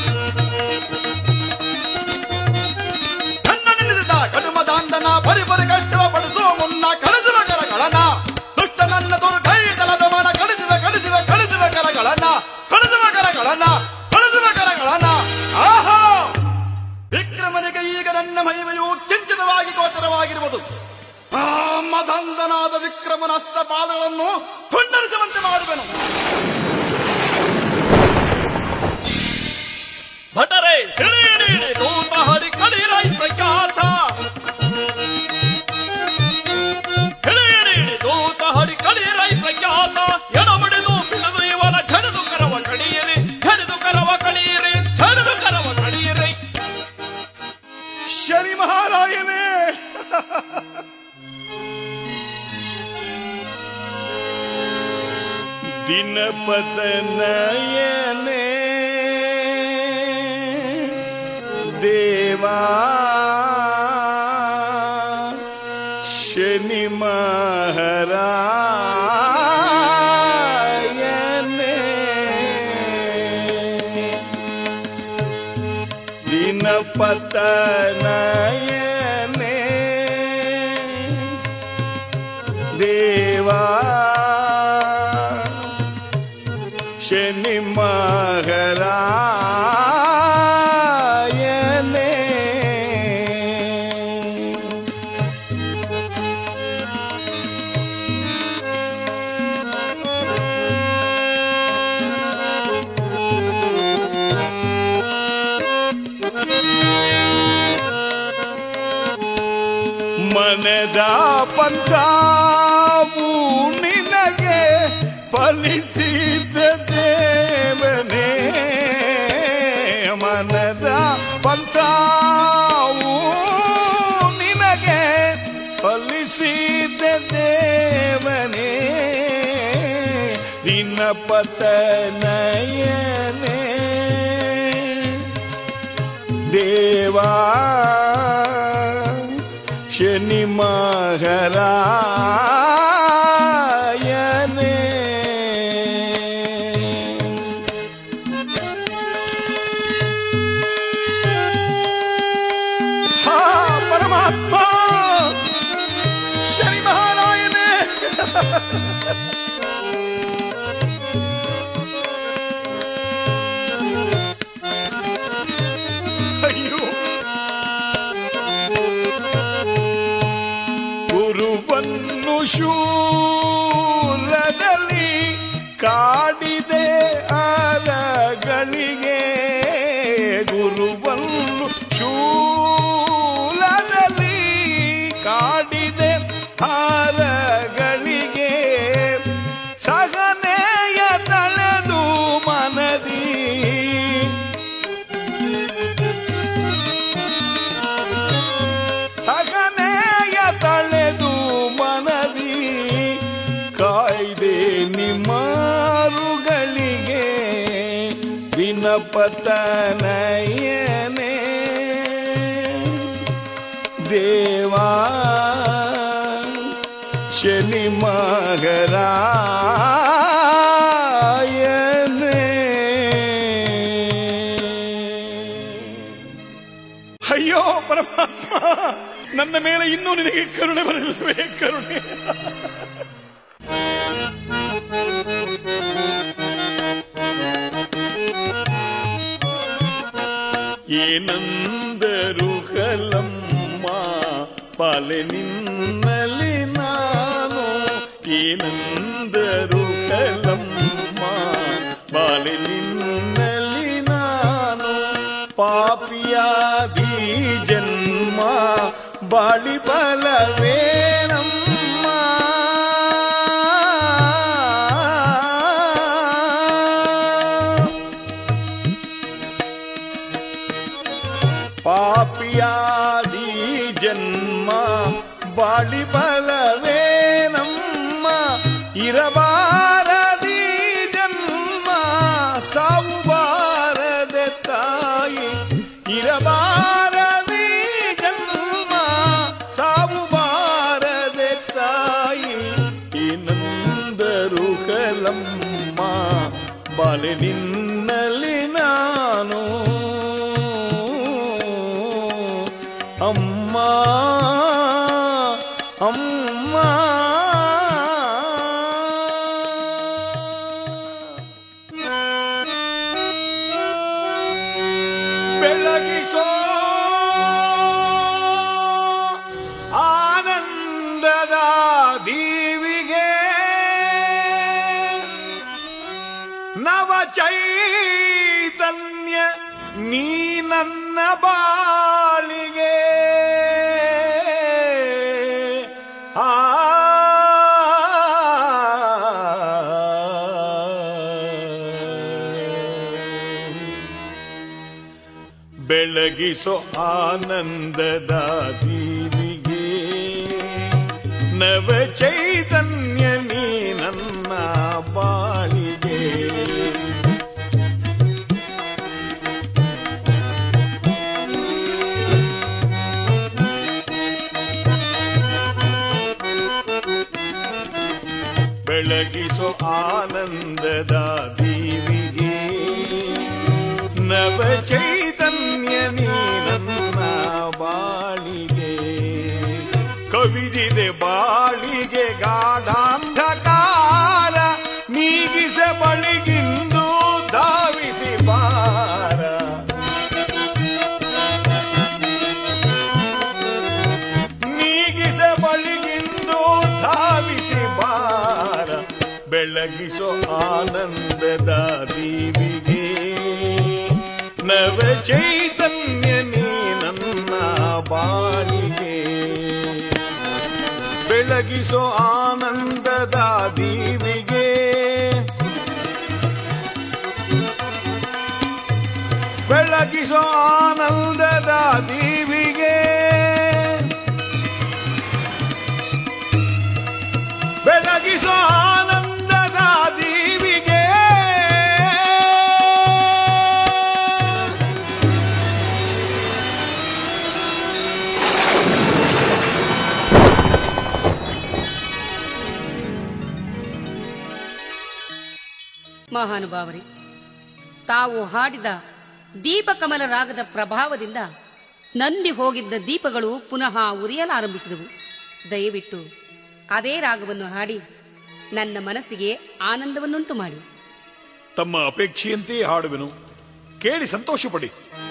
Speaker 3: ನನ್ನ ನಿಲ್ಲಿಸಿದ ಕಡುಮ ದಾಂದನ ಬರಿ ಬರಿ ಕಷ್ಟವ ಪಡಿಸುವ ಮುನ್ನ ಕಡಿಸಿದ ಕರಗಳನ ದುಷ್ಟನನ್ನ ತೊರು ಕೈ ತಲದ ಮನ ಕಡಿಸಿದ ಕಡಿಸಿದ ಕಡಿಸಿದ ಕರಗಳನ ಕಡಿಸಿದ ಕರಗಳನ ಕಡಿಸಿದ ಕರಗಳನ ಆಹಾ ವಿಕ್ರಮನಿಗೆ ಈಗ ನನ್ನ ಮಹಿಮೆಯು ಕಿಂಚಿತವಾಗಿ ಗೋಚರವಾಗಿರುವುದು ಆ ಮದಂದನಾದ ವಿಕ್ರಮನ ಹಸ್ತಪಾದಗಳನ್ನು ತುಂಡರಿಸುವಂತೆ ಮಾಡುವೆನು
Speaker 8: ಭಟರೆ ಹಿಡಿಯಿಡಿ ದೂತ ಹರಿ ಕಡಿರೈ ಪ್ರಖ್ಯಾತ ಹಿಡಿಯಿಡಿ ದೂತ ಹರಿ ಕಡಿರೈ ಪ್ರಖ್ಯಾತ ಎಡಮಡಿದು ಬಿಡದು ಇವನ ಝಡದು ಕರವ ಕಡಿಯಿರಿ ಝಡದು ಕರವ ಕಡಿಯಿರಿ ಝಡದು ಕರವ ಕಡಿಯಿರಿ
Speaker 5: ಶನಿ ಮಹಾರಾಯನೇ ದಿನಪತನಯನೇ ದೇವಾ ಶನಿ ಮಹಾರಾಯನೇ ದಿನಪತನಯನೇ ದೇವಾ ಶನಿ ಮಹಾರಾಯನೇ ಮನದ ಪಂಥವು ನಿನಗೆ ಫಲಿಸಿದ ದೇವನೇ ಮನದ ಪಂಥವು ನಿನಗೆ ಫಲಿಸಿದ ದೇವನೇ ನಿನ್ನ ಪತನಯನೇ ದೇವಾ ಶನಿ ಮಹಾರಾಯನೇ ಹಾ ಪರಮಾತ್ಮ ಶನಿ ಮಹಾರಾಯನೇ ಅಯ್ಯೋ ಗುರುವನ್ನು ಶೂಲದಲ್ಲಿ ಕಾಡಿದೆ ಅರಗಳಿಗೆ ಗುರುವನ್ನು ಶೂಲದಲ್ಲಿ ಕಾಡಿದೆ ಹಾರಗಳಿಗೆ ಸಗನೆಯ ತಳೆದು ಮನದಿ ಸಗನೆಯ ತಳೆದು ಮನದಿ ಕಾಯ್ದೆ ನಿಮ್ಮಾರುಗಳಿಗೆ ದಿನಪತನಯನೇ ದೇವಾ ಶನಿ ಮಗರಾ
Speaker 2: ನನ್ನ ಮೇಲೆ ಇನ್ನೂ ನಿನಗೆ ಕರುಣೆ ಬರಲಿಲ್ಲವೇ ಕರುಣೆ ಏನಂದರು ಕಲಮ್ಮ ಪಾಲೆ ನಿನ್ನಲಿ ನಾನು ಏನಂದರು ಕಲಮ್ಮ ಬಾಲೆ ನಿನ್ನಲಿ ನಾನು ಪಾಪಿಯಾದಿ ಜನ್ಮ ಬಾಳಿ ಬಲವೇನಮ್ಮ ಪಾಪಿಯಾದಿ ಜನ್ಮ ಬಾಳಿ ಬಲವೇನಮ್ಮ ಇರಬಾರದಿ ಜನ್ಮ ಸಾವು ಬಾರದೆ ತಾಯಿ ಇರಬಾರದಿ ಜನ್ಮ ಸಾವು ಬಾರದೆ ತಾಯಿ ಏನಂದರು ಕಲಮ್ಮ ಬಾಲೆ ನಿನ್ನಲ್ಲಿ ನಾನು ಅಮ್ಮ ಅಮ್ಮ ಬೆಳಗಿಸೋ ಆನಂದದ ದೀವಿಗೆ ನವ ಚೈತನ್ಯ ನೀ ನನ್ನ ಬಾಳಿಗೆ ಆ ಬೆಳಗಿಸೋ ಆನಂದದ ದೀವಿಗೆ ನವ ಚೈತನ್ಯ ನೀ ನನ್ನ ಬಾಳಿಗೆ ಬೆಳಗಿಸೋ ಆನಂದದ ದೀವಿಗೆ ನವ ಚೈತನ್ಯ ನೀ ನನ್ನ ಬಾಳಿಗೆ ಕವಿದಿದೆ ಬಾಳಿಗೆ ಗಾಢಾಂಧಕಾರ ನೀಗಿಸ ಬಳಿಗಿಂದು ಧಾವಿಸಿ ಬಾರ ನೀಗಿಸ ಬಳಿಗಿಂದು ಧಾವಿಸಿ ಬಾರ ಬೆಳಗಿಸೋ ಆನಂದದ ದೀವಿಗೆ ನವ ಚೈತನ್ಯ ನೀ ನನ್ನ ಬಾಳಿಗೆ ಬೆಳಗಿಸೋ ಆನಂದದ ದೀವಿಗೆ ಬೆಳಗಿಸೋ ಆನಂದದ ದೀವಿಗೆ ಬೆಳಗಿಸೋ ಆನಂದದ ದೀವಿಗೆ
Speaker 10: ಮಹಾನುಭಾವರೇ ತಾವು ಹಾಡಿದ ದೀಪಕಮಲ ರಾಗದ ಪ್ರಭಾವದಿಂದ ನಂದಿ ಹೋಗಿದ್ದ ದೀಪಗಳು ಪುನಃ ಉರಿಯಲಾರಂಭಿಸಿದವು ದಯವಿಟ್ಟು ಅದೇ ರಾಗವನ್ನು ಹಾಡಿ ನನ್ನ ಮನಸ್ಸಿಗೆ ಆನಂದವನ್ನುಂಟು ಮಾಡಿ
Speaker 2: ತಮ್ಮ ಅಪೇಕ್ಷೆಯಂತೆಯೇ ಹಾಡುವೆನು ಕೇಳಿ ಸಂತೋಷಪಡಿ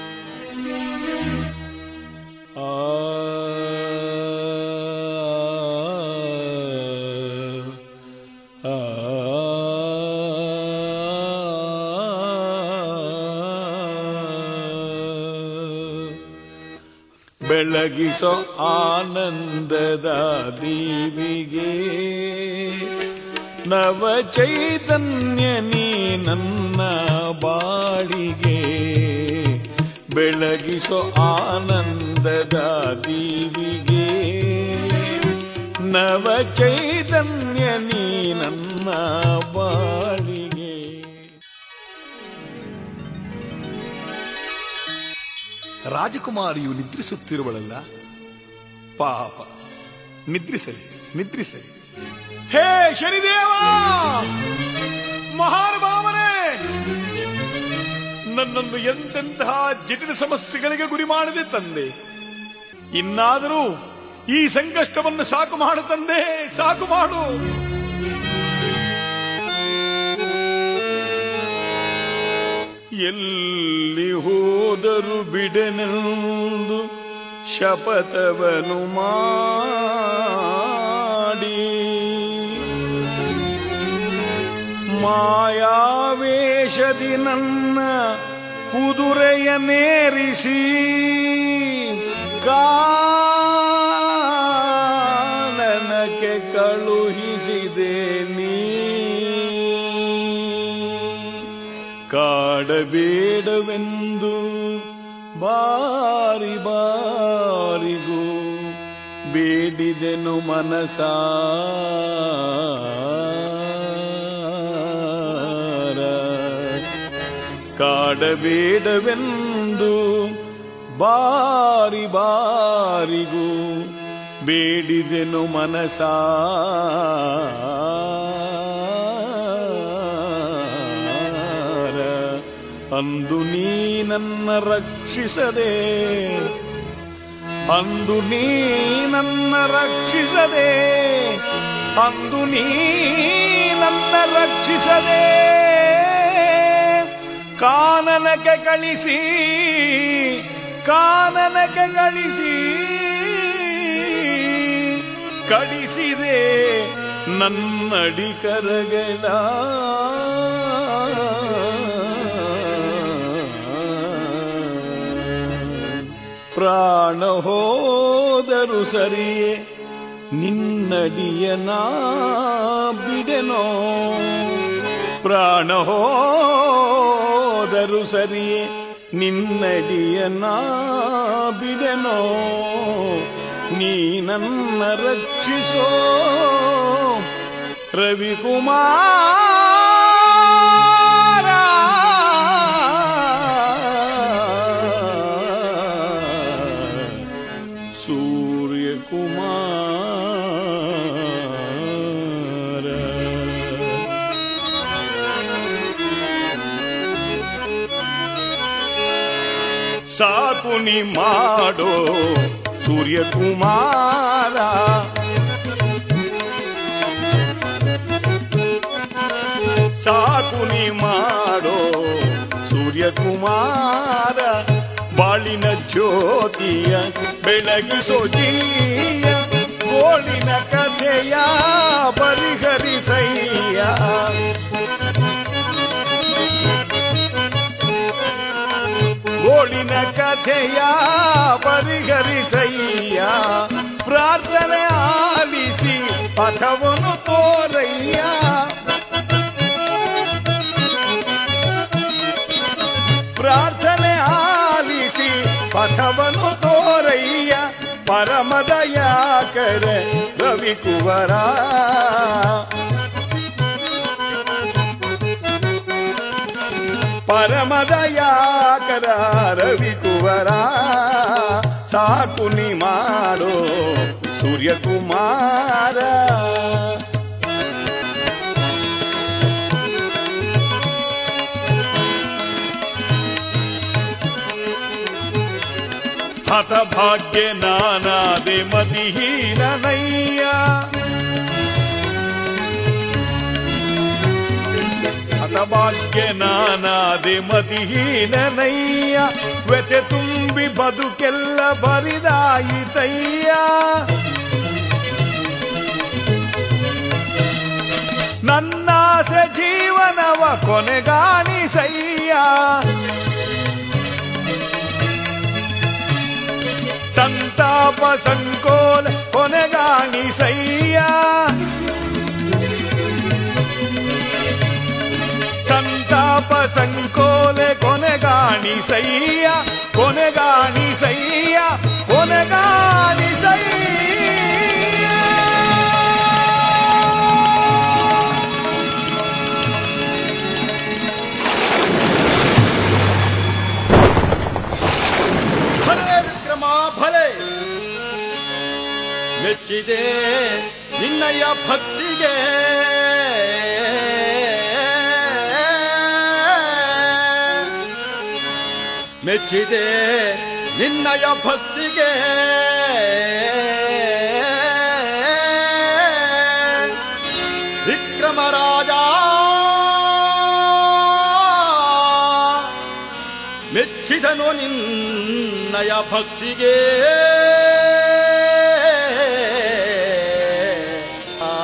Speaker 2: ಆ ಆ ಬೆಳಗಿಸೋ ಆನಂದದ ದೀವಿಗೆ ನವ ಚೈತನ್ಯ ನೀ ನನ್ನ ಬಾಳಿಗೆ ಬೆಳಗಿಸೋ ಆನಂದದ ದೀವಿಗೆ ನವ ಚೈತನ್ಯ ನೀ ನನ್ನ ಬಾಳಿಗೆ ರಾಜಕುಮಾರಿಯು ನಿದ್ರಿಸುತ್ತಿರುವಳಲ್ಲ ಪಾಪ ನಿದ್ರಿಸಲಿ ನಿದ್ರಿಸಲಿ ಹೇ ಶನಿದೇವ ಮಹಾನುಭಾವನೆ ನನ್ನನ್ನು ಎಂತೆಂತಹ ಜಟಿಲ ಸಮಸ್ಯೆಗಳಿಗೆ ಗುರಿ ಮಾಡದೆ ತಂದೆ ಇನ್ನಾದರೂ ಈ ಸಂಕಷ್ಟವನ್ನು ಸಾಕು ಮಾಡು ತಂದೆ ಸಾಕು ಮಾಡು ಎಲ್ಲಿ ಹೋದರು ಬಿಡನೆಂದು ಶಪಥವನು ಮಾಡಿ ಮಾಯಾವೇಶದಿ ನನ್ನ ಕುದುರೆಯನ್ನೇರಿಸಿ ಕಾನನಕ್ಕೆ ಕಳುಹಿಸಿದೆ ನೀ ಕಾಡಬೇಡವೆಂದು ಬಾರಿ ಬಾರಿಗೂ ಬೇಡಿದೆನು ಮನಸಾರ ಕಾಡಬೇಡವೆಂದು ಬಾರಿ ಬಾರಿಗೂ ಬೇಡಿದೆನು ಮನಸಾರ ಅಂದು ನೀ ನನ್ನ ರಕ್ಷಿಸದೆ ಅಂದು ನೀ ನನ್ನ ರಕ್ಷಿಸದೆ ಅಂದು ನೀ ನನ್ನ ರಕ್ಷಿಸದೆ ಕಾನನಕ್ಕೆ ಕಳಿಸಿ ಕಾನನಕ್ಕೆ ಕಳಿಸಿ ಕಳಿಸಿದೆ ನನ್ನಡಿ ಕರಗಳ ಪ್ರಾಣ ಹೋದರು ಸರಿಯೇ ನಿನ್ನಡಿಯ ನಾ ಬಿಡೆನೋ ಪ್ರಾಣ ಹೋದರು ಸರಿಯೇ ನಿನ್ನಡಿಯ ನಾ ಬಿಡೆನೋ ನೀ ನನ್ನ ರಕ್ಷಿಸೋ ರವಿಕುಮಾರ ಸೂರ್ಯಕುಮಾರ ಸಾಕು ನೀ ಮಾಡೋ ಸೂರ್ಯಕುಮಾರ ಸಾಕು ನೀ ಮಾಡೋ ಸೂರ್ಯಕುಮಾರ ಬಾಳಿನ ಜ್ಯೋತಿಯ ಬೆಳಗಿಸೋ ಜೀಯ ಗೋಳಿನ ಕಥೆಯ ಪರಿಹರಿಸಯ್ಯ ಗೋಳಿನ ಕಥೆಯ ಪರಿಹರಿಸಯ್ಯ ಪ್ರಾರ್ಥನೆ ಆಲಿಸಿ ಪಥವನ್ನು ತೋರಯ್ಯ ಪ್ರಾರ್ಥನೆ ಆಲಿಸಿ ಪಥವನ್ನು ತೋರಯ್ಯ ಪರಮದಯಾಕರ ರವಿಕುವರ ಪರಮದಯಾಕರ ರವಿಕುವರ ಸಾಕು ನೀ ಮಾಡೋ ಸೂರ್ಯಕುಮಾರ ಹತಭಾಗ್ಯ ನಾನಾದೆ ಮತಿಹೀನನಯ್ಯ ಹತಭಾಗ್ಯ ನಾನಾದೆ ಮತಿಹೀನನಯ್ಯ ವ್ಯತೆ ತುಂಬಿ ಬದುಕೆಲ್ಲ ಬರಿದಾಯಿತಯ್ಯ ನನ್ನಾಸೆ ಜೀವನವ ಕೊನೆಗಾಣಿಸಯ್ಯ ಸಂತಾಪ ಸಂಕೋಲ ಕೊನೆಗಾಣಿಸಯ್ಯ ಸಂತಾಪ ಸಂಕೋಲೆ ಕೊನೆಗಾಣಿಸಯ್ಯ ಕೊನೆಗಾಣಿಸಯ್ಯ ಕೊನೆಗಾಣಿಸಯ್ಯ
Speaker 3: ಭಲೆ ವಿಕ್ರಮ ಭಲೆ ಮೆಚ್ಚಿದೆ ನಿನ್ನಯ ಭಕ್ತಿಗೆ ಮೆಚ್ಚಿದೆ ನಿನ್ನಯ ಭಕ್ತಿಗೆ
Speaker 9: ವಿಕ್ರಮರಾಜ ಮೆಚ್ಚಿದನು ನಿನ್ನಯ ಭಕ್ತಿಗೆ ಆ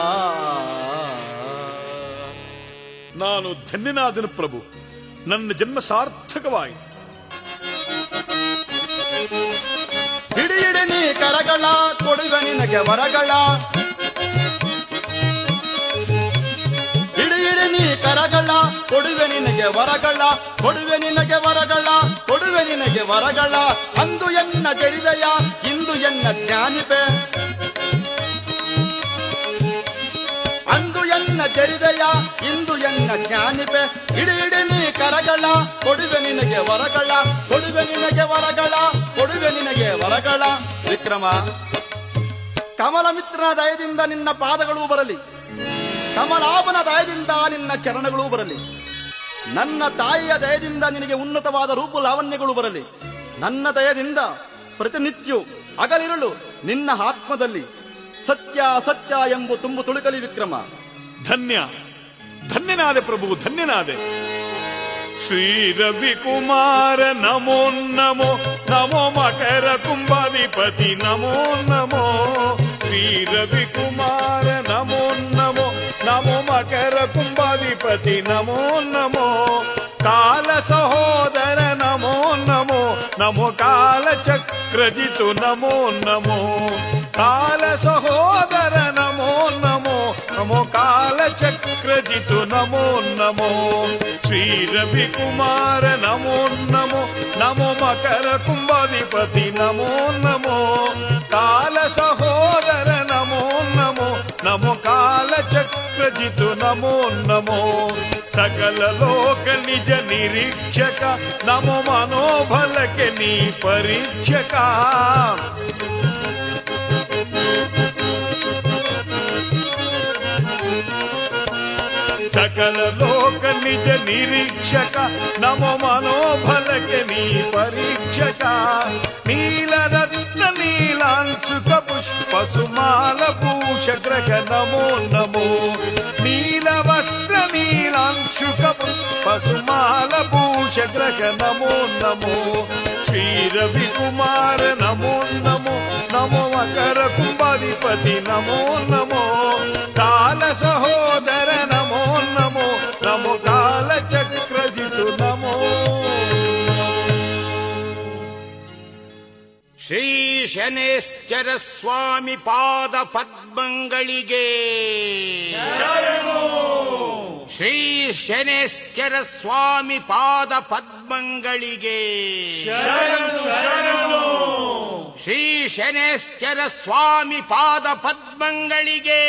Speaker 2: ನಾನು ಧನ್ಯನಾದನು ಪ್ರಭು ನನ್ನ ಜನ್ಮ ಸಾರ್ಥಕವಾಯಿತು
Speaker 9: ಹಿಡಿ ಹಿಡಿ ನೀ ಕರಗಳ ಕೊಡುವೆ ನಿನಗೆ ವರಗಳ ಹಿಡಿ ಹಿಡಿ ನೀ ಕರಗಳ ಕೊಡುವೆ ನಿನಗೆ ವರಗಳ ಕೊಡುವೆ ನಿನಗೆ ವರಗಳ ಕೊಡುವೆ ನಿನಗೆ ವರಗಳ ಅಂದು ಎನ್ನ ಜರಿದಯ ಇಂದು ಎನ್ನ ಜ್ಞಾನಿಪೆ ಅಂದು ಎನ್ನ ಜರಿದಯ ಇಂದು ಎನ್ನ ಜ್ಞಾನಿಪೆ ಇಡಿ ಇಡಿ ನೀ ಕರಗಳ ಕೊಡುವೆ ನಿನಗೆ ವರಗಳ ಕೊಡುವೆ ನಿನಗೆ ವರಗಳ ಕೊಡುವೆ ನಿನಗೆ ವರಗಳ ವಿಕ್ರಮ ಕಮಲ ಮಿತ್ರನ ದಯದಿಂದ ನಿನ್ನ ಪಾದಗಳು ಬರಲಿ ಕಮಲಾಭನ ದಯದಿಂದ ನಿನ್ನ ಚರಣಗಳು ಬರಲಿ ನನ್ನ ತಾಯಿಯ ದಯದಿಂದ ನಿನಗೆ ಉನ್ನತವಾದ ರೂಪ ಲಾವಣ್ಯಗಳು ಬರಲಿ ನನ್ನ ದಯದಿಂದ ಪ್ರತಿನಿತ್ಯ ಅಗಲಿರಲು ನಿನ್ನ ಆತ್ಮದಲ್ಲಿ ಸತ್ಯ ಸತ್ಯ ಎಂಬು ತುಂಬು ತುಳುಕಲಿ ವಿಕ್ರಮ
Speaker 2: ಧನ್ಯ ಧನ್ಯನಾದೆ ಪ್ರಭು ಧನ್ಯನಾದೆ ಶ್ರೀ ರವಿಕುಮಾರ ನಮೋ ನಮೋ ನಮೋ ಮಕರ ಕುಂಭಾಧಿಪತಿ ನಮೋ ನಮೋ ಶ್ರೀ ರವಿಕುಮಾರ ನಮೋ ನಮೋ ನಮೋ ಮಕರ ಕುಂಭಾಧಿಪತಿ ನಮೋ ನಮೋ ಕಾಲ ಸಹೋದರ ನಮೋ ನಮೋ ನಮೋ ಕಾಲ ಚಕ್ರಜಿತು ನಮೋ ನಮೋ ಕಾಲ ಸಹೋದರ ನಮೋ ನಮೋ ನಮೋ ಕಾಲ ಚಕ್ರಜಿತು ನಮೋ ನಮೋ ಶ್ರೀ ರವಿಕುಮಾರ ನಮೋ ನಮೋ ನಮೋ ಮಕರ ಕುಂಭಾಧಿಪತಿ ನಮೋ ನಮೋ ಕಾಲ ಸಹೋದರ ನಮೋ ನಮೋ ನಮೋ ಕಾಲ ಚಕ್ರಜಿತು ನಮೋ ನಮೋ ಸಕಲ ಲೋಕ ನಿಜ ನಿರೀಕ್ಷಕ ನಮೋ ಮನೋಬಲಕ್ಕೆ ನೀ ಪರೀಕ್ಷಕ ಸಕಲ ಲೋಕ ನಿಜ ನಿರೀಕ್ಷಕ ನಮೋ ಮನೋಬಲಕ್ಕೆ ನೀ ಪರೀಕ್ಷಕ ನೀಲರತ್ನ ನೀಲಾಂಶುಕ ಪುಷ್ಪ ಸುಮಾಲ ಭೂಷ ಗ್ರಹ ನಮೋ ನಮೋ ನೀಲ ವಸ್ತ್ರ ನೀಲಾಂಶುಕ ಪುಷ್ಪ ಸುಮಾಲ ಭೂಷ ಗ್ರಹ ನಮೋ ನಮೋ ಶ್ರೀ ರವಿಕುಮಾರ ನಮೋ ನಮೋ ನಮೋ ಮಕರ ಕುಂಭಾಧಿಪತಿ ನಮೋ ನಮೋ ಕಾಲ ಸಹೋದರ ನಮೋ ನಮೋ ನಮೋ ಕಾಲ ಚಕ್ರಜಿತು ನಮೋ
Speaker 1: ಶ್ರೀ ಶನೇಶ್ಚರ ಸ್ವಾಮಿ ಪಾದ ಪದ್ಮಗಳಿಗೆ ಶ್ರೀ ಶನೇಶ್ಚರ ಸ್ವಾಮಿ ಪಾದ ಪದ್ಮಗಳಿಗೆ ಶ್ರೀ ಶನೇಶ್ಚರ ಸ್ವಾಮಿ ಪಾದ ಪದ್ಮಗಳಿಗೆ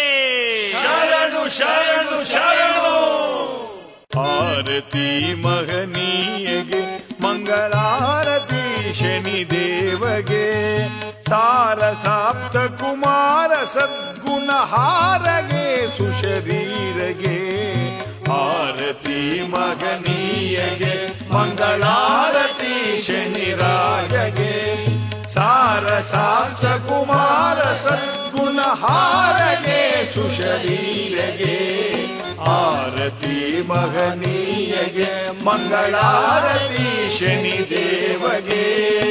Speaker 2: ಆರತಿ ಮಹನೀಯಗೆ ಮಂಗಳಾರತಿ ಶನಿ ದೇವಗೆ ಸಾರ ಸಾಪ್ತ ಕುಮಾರ ಸದ್ಗುಣ ಹಾರಗೆ ಸುಶರೀರಗೆ ಆರತಿ ಮಗನೀಯಗೆ ಮಂಗಳಾರತಿ ಶನಿ ರಾಜಗೆ ಸಾರ ಸಾಪ್ತ ಕುಮಾರ ಸದ್ಗುಣ ಹಾರಗೆ ಸುಶರೀರಗೆ ಆರತಿ ಮಹನೀಯಗೆ ಮಂಗಳಾರತಿ ಶನಿ ದೇವಗೆ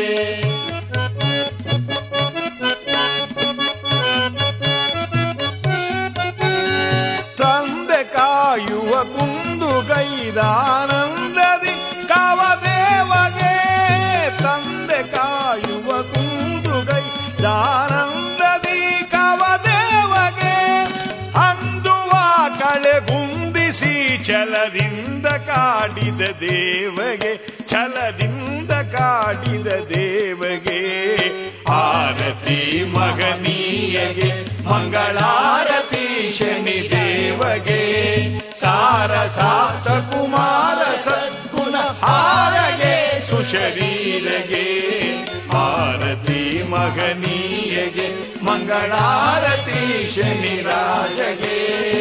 Speaker 2: ತಂದೆ ಕಾಯುವ ಕುಂದುಗೈದಾನಂದದಿ ಕವದೇವಗೆ ತಂದೆ ಕಾಯುವ ಕುಂದುಗೈದಾನಂದದಿ ಕವದೇವಗೆ ಅಂದುವ ಕಳೆ ಗುಂದಿಸಿ ಛಲದಿಂದ ಕಾಡಿದ ದೇವಗೆ ಛಲದಿಂದ ಕಾಡಿದ ದೇವಗೆ ಆರತಿ ಮಗನೀಯಗೆ ಮಂಗಳಾರತಿ ಶನಿ ದೇವಗೆ ಸಾರ ಸಾತ ಕುಮಾರ ಸದ್ಗುಣ ಹಾರಗೆ ಸುಶರೀರಗೆ ಆರತಿ ಮಗನೀಯಗೆ ಮಂಗಳಾರತಿ ಶನಿ ರಾಜಗೆ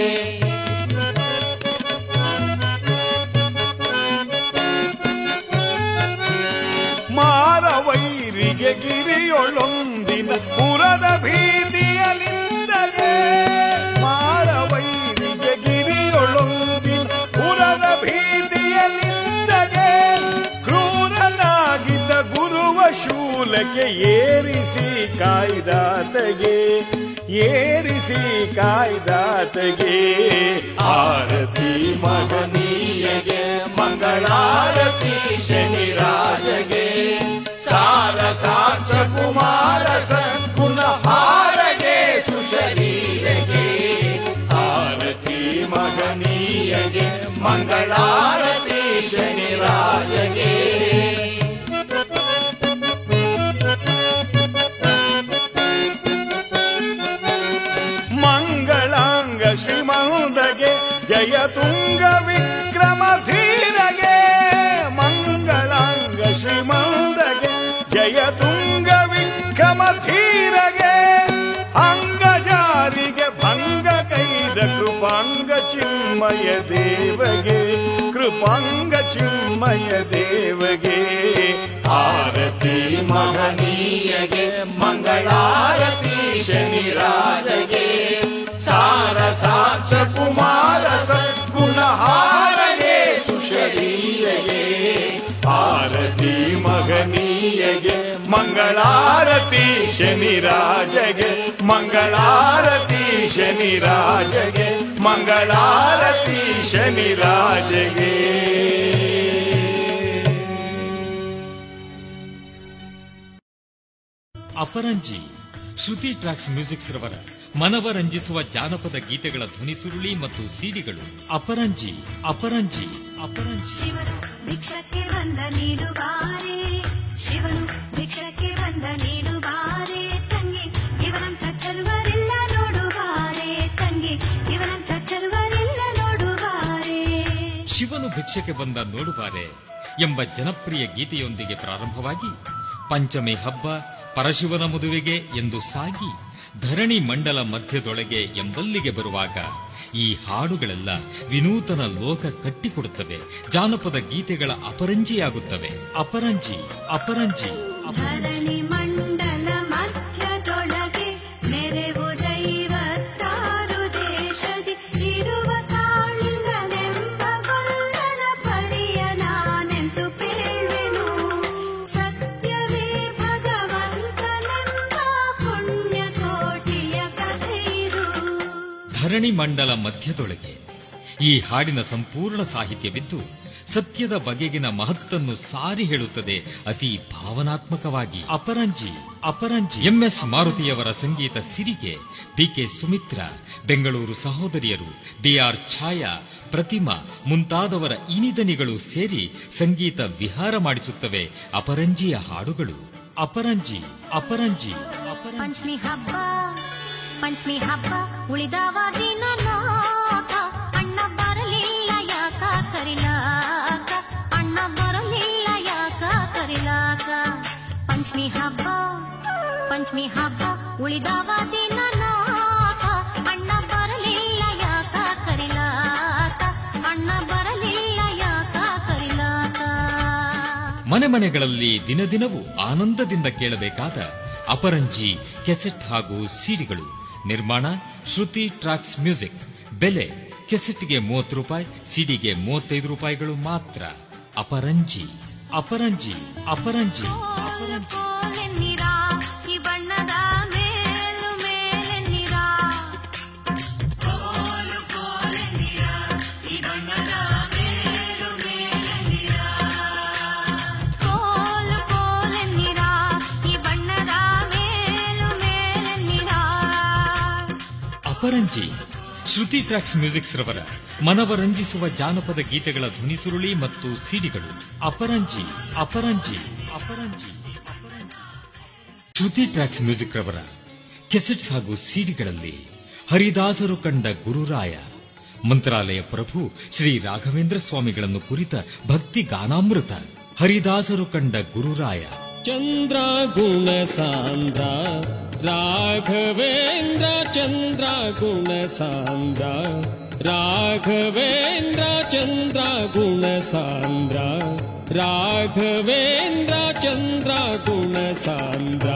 Speaker 2: ಮಾರವೈರಿಗೆ ಗಿರಿಯೊಳೊಂದಿನ ಪುರದ ಭೀತಿಯಲಿಂದಗೆ ಮಾರವೈರಿಗೆ ಗಿರಿಯೊಳೊಂದಿನ ಮಂಚಕ್ಕೆ ಏರಿಸಿ ಕಾಯ್ದಾತಗೆ ಏರಿಸಿ ಕಾಯ್ದಾತಗೆ ಆರತಿ ಮಗನೀಯಗೆ ಮಂಗಳಾರತಿ ಶನಿರಾಜಗೆ ಸಾರ ಸಾಕ್ಷ ಕುಮಾರ ಸದ್ಗುಣ ಹಾರಗೆ ಸುಶರೀರಗೆ ಆರತಿ ಮಗನೀಯಗೆ ಮಂಗಳಾರತಿ ಶನಿರಾಜಗೆ ಮಂಗಳಾಂಗ ಶ್ರೀಮಂದಗೆ ಜಯ ತುಂಗ ವಿಕ್ರಮ ಧೀರಗೆ ಮಂಗಳಾಂಗ ಶ್ರೀಮಂದಗೆ ಜಯ ತುಂಗ ವಿಕ್ರಮ ಧೀರಗೆ ಅಂಗಜಾರಿಗೆ ಭಂಗ ಕೈದ ಕೃಪಾಂಗ ಚಿನ್ಮಯ ದೇವಗೆ ಕೃಪಾಂಗ ಚಿನ್ಮಯ ದೇವಗೆ ಆರತಿ ಮಹನೀಯಗೆ ಮಂಗಳಾರತಿ ಶನಿರಾಜಗೆ ಸಾರ ಸಾಕ್ಷ ಕುಮಾರ ಸದ್ಗುಣ ಹಾರಗೆ ಸುಶರೀರಗೆ ಆರತಿ ಮಗನೀಯಗೆ ಮಂಗಳಾರತಿ ಶನಿರಾಜಗೆ ಮಂಗಳಾರತಿ ಶನಿರಾಜಗೆ ಮಂಗಳಾರತಿ ಶನಿರಾಜಗೆ
Speaker 11: ಅಪರಂಜಿ ಶ್ರುತಿ ಟ್ರಾಕ್ಸ್ ಮ್ಯೂಸಿಕ್ಸ್ ರವರ ಮನವರಂಜಿಸುವ ಜಾನಪದ ಗೀತೆಗಳ ಧ್ವನಿ ಸುರುಳಿ ಮತ್ತು ಸಿಡಿಗಳು ಅಪರಂಜಿ ಅಪರಂಜಿ ಅಪರಂಜಿ
Speaker 12: ಶಿವನು ಭಿಕ್ಷಕ್ಕೆ ಬಂದ ನೀಡುವಾರೆ ಶಿವನು ಭಿಕ್ಷಕ್ಕೆ ಬಂದ ನೀಡುವಾರೆ ತಂಗಿ ಇವನಂತ ಚಲ್ವರಿಲ್ಲ ನೋಡುವಾರೆ ತಂಗಿ ಇವನಂತ ಚಲ್ವರಿಲ್ಲ ನೋಡುವಾರೆ
Speaker 11: ಶಿವನು ಭಿಕ್ಷಕ್ಕೆ ಬಂದ ನೋಡುಬಾರೆ ಎಂಬ ಜನಪ್ರಿಯ ಗೀತೆಯೊಂದಿಗೆ ಪ್ರಾರಂಭವಾಗಿ ಪಂಚಮಿ ಹಬ್ಬ ಪರಶಿವನ ಮದುವೆಗೆ ಎಂದು ಸಾಗಿ ಧರಣಿ ಮಂಡಲ ಮಧ್ಯದೊಳಗೆ ಎಂಬಲ್ಲಿಗೆ ಬರುವಾಗ ಈ ಹಾಡುಗಳೆಲ್ಲ ವಿನೂತನ ಲೋಕ ಕಟ್ಟಿಕೊಡುತ್ತವೆ ಜಾನಪದ ಗೀತೆಗಳ ಅಪರಂಜಿಯಾಗುತ್ತವೆ ಅಪರಂಜಿ ಅಪರಂಜಿ
Speaker 12: ಧರಣಿ ಮಂಡಲ ಮಧ್ಯದೊಳಗೆ ನೆರೆವು ದೈವತ್ತಾರು ದೇಶದಿ ಇರುವ ಕಾಳಿಂಗನೆಂಬ ಗೊಲ್ಲನ ಪರಿಯ ನಾನೆಂದು ಕೇಳುವೆನು ಸತ್ಯವೇ ಭಗವಂತನೆಂಬ ಪುಣ್ಯ ಕೋಟಿಯ ಕಥೆಯಿದು
Speaker 11: ಧರಣಿ ಮಂಡಲ ಮಧ್ಯದೊಳಗೆ ಈ ಹಾಡಿನ ಸಂಪೂರ್ಣ ಸಾಹಿತ್ಯವಿದ್ದು ಸತ್ಯದ ಬಗೆಗಿನ ಮಹತ್ತನ್ನು ಸಾರಿ ಹೇಳುತ್ತದೆ ಅತಿ ಭಾವನಾತ್ಮಕವಾಗಿ ಅಪರಂಜಿ ಅಪರಂಜಿ ಎಂಎಸ್ ಮಾರುತಿಯವರ ಸಂಗೀತ ಸಿರಿಗೆ ಪಿಕೆ ಸುಮಿತ್ರ ಬೆಂಗಳೂರು ಸಹೋದರಿಯರು ಡಿಆರ್ ಛಾಯಾ ಪ್ರತಿಮಾ ಮುಂತಾದವರ ಇನಿದನಿಗಳು ಸೇರಿ ಸಂಗೀತ ವಿಹಾರ ಮಾಡಿಸುತ್ತವೆ ಅಪರಂಜಿಯ ಹಾಡುಗಳು ಅಪರಂಜಿ ಅಪರಂಜಿ
Speaker 12: ಪಂಚಮಿ ಹಬ್ಬ ಪಂಚಮಿ ಹಬ್ಬ ಉಳಿದವ ದಿನ ನಾಥ ಅಣ್ಣ ಬರಲಿಲ್ಲ ಯಾಕ ಕರಿಲಾಕ ಅಣ್ಣ ಬರಲಿಲ್ಲ ಯಾಕ ಕರಿಲಾಕ ಪಂಚಮಿ ಹಬ್ಬ ಪಂಚಮಿ ಹಬ್ಬ ಉಳಿದವ ದಿನ ನಾಥ ಅಣ್ಣ ಬರಲಿಲ್ಲ ಯಾಕ ಕರಿಲಾಕ ಅಣ್ಣ ಬರಲಿಲ್ಲ ಯಾಕ ಕರಿಲಾಕ
Speaker 11: ಮನೆ ಮನೆಗಳಲ್ಲಿ ದಿನ ದಿನವೂ ಆನಂದದಿಂದ ಕೇಳಬೇಕಾದ ಅಪರಂಜಿ ಕೆಸೆಟ್ ಹಾಗೂ ಸಿಡಿಗಳು ನಿರ್ಮಾಣ ಶ್ರುತಿ ಟ್ರಾಕ್ಸ್ ಮ್ಯೂಸಿಕ್ ಬೆಲೆ ಕೆಸೆಟ್ಗೆ ಮೂವತ್ತು ರೂಪಾಯಿ ಸಿಡಿಗೆ ಮೂವತ್ತೈದು ರೂಪಾಯಿಗಳು ಮಾತ್ರ ಅಪರಂಜಿ ಅಪರಂಜಿ ಅಪರಂಜಿ
Speaker 12: ಕೋಲೆನ್ನಿರ ಈ ಬಣ್ಣದ ಮೇಲು ಮೇಲೆನ್ನಿರ ಕೋಲು ಕೋಲೆನ್ನಿರ ಈ ಬಣ್ಣದ ಮೇಲು ಮೇಲೆನ್ನಿರ ಕೋಲು ಕೋಲೆನ್ನಿರ ಈ ಬಣ್ಣದ ಮೇಲು ಮೇಲೆನ್ನಿರ
Speaker 11: ಅಪರಂಜಿ ಶ್ರುತಿ ಟ್ರಾಕ್ಸ್ ಮ್ಯೂಸಿಕ್ಸ್ ರವರ ಮನವರಂಜಿಸುವ ಜಾನಪದ ಗೀತೆಗಳ ಧ್ವನಿ ಸುರುಳಿ ಮತ್ತು ಸಿಡಿಗಳು ಅಪರಂಜಿ ಅಪರಂಜಿ ಅಪರಂಜಿ ಶ್ರುತಿ ಟ್ರಾಕ್ಸ್ ಮ್ಯೂಸಿಕ್ ರವರ ಕೆಸೆಟ್ಸ್ ಹಾಗೂ ಸಿಡಿಗಳಲ್ಲಿ ಹರಿದಾಸರು ಕಂಡ ಗುರುರಾಯ ಮಂತ್ರಾಲಯ ಪ್ರಭು ಶ್ರೀ ರಾಘವೇಂದ್ರ ಸ್ವಾಮಿಗಳನ್ನು ಕುರಿತ ಭಕ್ತಿ ಗಾನಾಮೃತ ಹರಿದಾಸರು ಕಂಡ ಗುರುರಾಯ
Speaker 13: ಚಂದ್ರ ಗುಣ ಸಾಂದ್ರ ರಾಘವೇಂದ್ರ ಚಂದ್ರ ಗುಣ ಸಾಂದ್ರ ರಾಘವೇಂದ್ರ ಚಂದ್ರ ಗುಣ ಸಾಂದ್ರ ರಾಘವೇಂದ್ರ ಚಂದ್ರ ಗುಣ ಸಾಂದ್ರ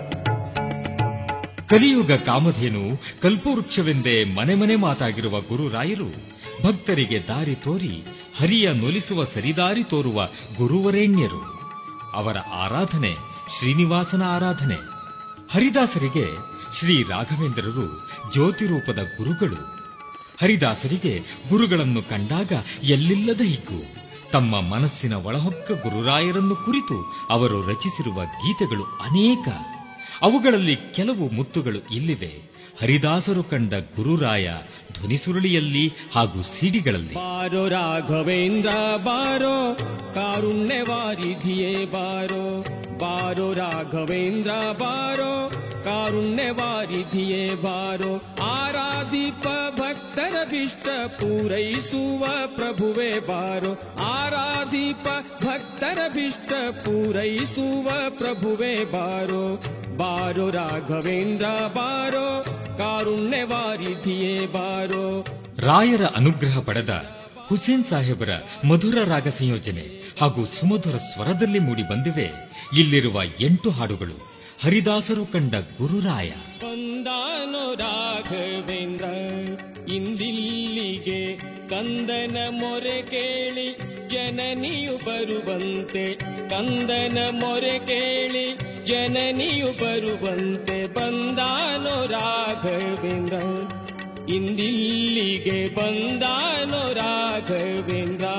Speaker 11: ಕಲಿಯುಗ ಕಾಮಧೇನು ಕಲ್ಪವೃಕ್ಷವೆಂದೇ ಮನೆ ಮನೆ ಮಾತಾಗಿರುವ ಗುರುರಾಯರು ಭಕ್ತರಿಗೆ ದಾರಿ ತೋರಿ ಹರಿಯ ನೊಲಿಸುವ ಸರಿದಾರಿ ತೋರುವ ಗುರುವರೇಣ್ಯರು ಅವರ ಆರಾಧನೆ ಶ್ರೀನಿವಾಸನ ಆರಾಧನೆ ಹರಿದಾಸರಿಗೆ ಶ್ರೀ ರಾಘವೇಂದ್ರರು ಜ್ಯೋತಿರೂಪದ ಗುರುಗಳು ಹರಿದಾಸರಿಗೆ ಗುರುಗಳನ್ನು ಕಂಡಾಗ ಎಲ್ಲಿಲ್ಲದ ಹಿಗ್ಗು ತಮ್ಮ ಮನಸ್ಸಿನ ಒಳಹೊಕ್ಕ ಗುರುರಾಯರನ್ನು ಕುರಿತು ಅವರು ರಚಿಸಿರುವ ಗೀತೆಗಳು ಅನೇಕ ಅವುಗಳಲ್ಲಿ ಕೆಲವು ಮುತ್ತುಗಳು ಇಲ್ಲಿವೆ ಹರಿದಾಸರು ಕಂಡ ಗುರುರಾಯ ಧ್ವನಿಸುರುಳಿಯಲ್ಲಿ ಹಾಗೂ ಸಿಡಿಗಳಲ್ಲಿ
Speaker 13: ಬಾರೋ ರಾಘವೇಂದ್ರ ಬಾರೋ ಕಾರುಣ್ಯವಾರಿಧಿಯೇ ಬಾರೋ ಬಾರೋ ರಾಘವೇಂದ್ರ ಬಾರೋ ಕಾರುಣ್ಯವಾರಿಧಿಯೇ ಬಾರೋ ಆರಾಧಿಪ ಭಕ್ತರ ಭಿಷ್ಟ ಪೂರೈಸುವ ಪ್ರಭುವೇ ಬಾರೋ ಆರಾಧಿಪ ಭಕ್ತರ ಭಿಷ್ಟ ಪೂರೈಸುವ ಪ್ರಭುವೇ ಬಾರೋ ಬಾರೋ ರಾಘವೇಂದ್ರ ಬಾರೋ ಕಾರುಣ್ಯವಾರಿಧಿಯೇ ಬಾರೋ
Speaker 11: ರಾಯರ ಅನುಗ್ರಹ ಪಡೆದ ಹುಸೇನ್ ಸಾಹೇಬರ ಮಧುರ ರಾಗ ಸಂಯೋಜನೆ ಹಾಗೂ ಸುಮಧುರ ಸ್ವರದಲ್ಲಿ ಮೂಡಿ ಬಂದಿವೆ ಇಲ್ಲಿರುವ ಎಂಟು ಹಾಡುಗಳು ಹರಿದಾಸರು ಕಂಡ ಗುರುರಾಯ
Speaker 13: ಬಂದಾನೋ ರಾಘವೇಂದ್ರ ಇಂದಿಲ್ಲಿಗೆ ಕಂದನ ಮೊರೆ ಕೇಳಿ ಜನನಿಯು ಬರುವಂತೆ ಕಂದನ ಮೊರೆ ಕೇಳಿ ಜನನಿಯು ಬರುವಂತೆ ಬಂದಾನೋ ರಾಘವೇಂದ್ರ ಇಂದಿಲ್ಲಿಗೆ ಬಂದಾನೋ ರಾಘವೇಂದ್ರ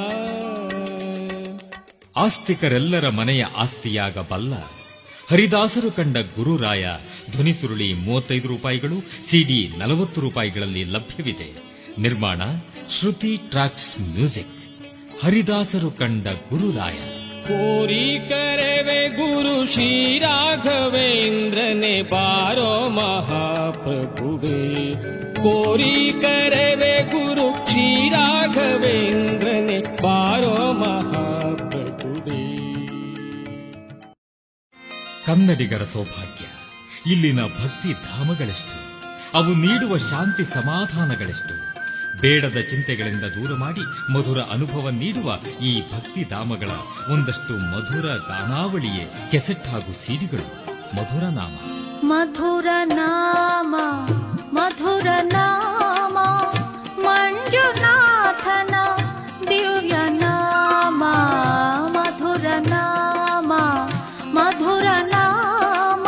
Speaker 11: ಆಸ್ತಿಕರೆಲ್ಲರ ಮನೆಯ ಆಸ್ತಿಯಾಗಬಲ್ಲ ಹರಿದಾಸರು ಕಂಡ ಗುರುರಾಯ ಧ್ವನಿಸುರುಳಿ ಮೂವತ್ತೈದು ರೂಪಾಯಿಗಳು ಸಿಡಿ ನಲವತ್ತು ರೂಪಾಯಿಗಳಲ್ಲಿ ಲಭ್ಯವಿದೆ ನಿರ್ಮಾಣ ಶ್ರುತಿ ಟ್ರಾಕ್ಸ್ ಮ್ಯೂಸಿಕ್ ಹರಿದಾಸರು ಕಂಡ ಗುರುರಾಯ
Speaker 13: ಕೋರಿ ಕರೆವೆ ಗುರು ಶ್ರೀ ರಾಘವೇಂದ್ರನೆ ಬಾರೋ ಮಹಾಪ್ರಭುವೇ ಕೋರಿ ಕರೆವೆ ಗುರು ಶ್ರೀ ರಾಘವೇಂದ್ರನೆ ಬಾರೋ ಮಹಾಪ್ರಭುವೇ
Speaker 11: ಕನ್ನಡಿಗರ ಸೌಭಾಗ್ಯ ಇಲ್ಲಿನ ಭಕ್ತಿ ಧಾಮಗಳೆಷ್ಟು ಅವು ನೀಡುವ ಶಾಂತಿ ಸಮಾಧಾನಗಳೆಷ್ಟು ಬೇಡದ ಚಿಂತೆಗಳಿಂದ ದೂರ ಮಾಡಿ ಮಧುರ ಅನುಭವ ನೀಡುವ ಈ ಭಕ್ತಿ ಧಾಮಗಳ ಒಂದಷ್ಟು ಮಧುರ ಗಾನಾವಳಿಯೇ ಕೆಸೆಟ್ ಹಾಗೂ ಸಿಡಿಗಳು ಮಧುರ ನಾಮ
Speaker 12: ಮಧುರ ನಾಮ ಮಧುರ ನಾಮ ಮಂಜುನಾಥನ ದಿವ್ಯ ನಾಮ ಮಧುರ ನಾಮ ಮಧುರ ನಾಮ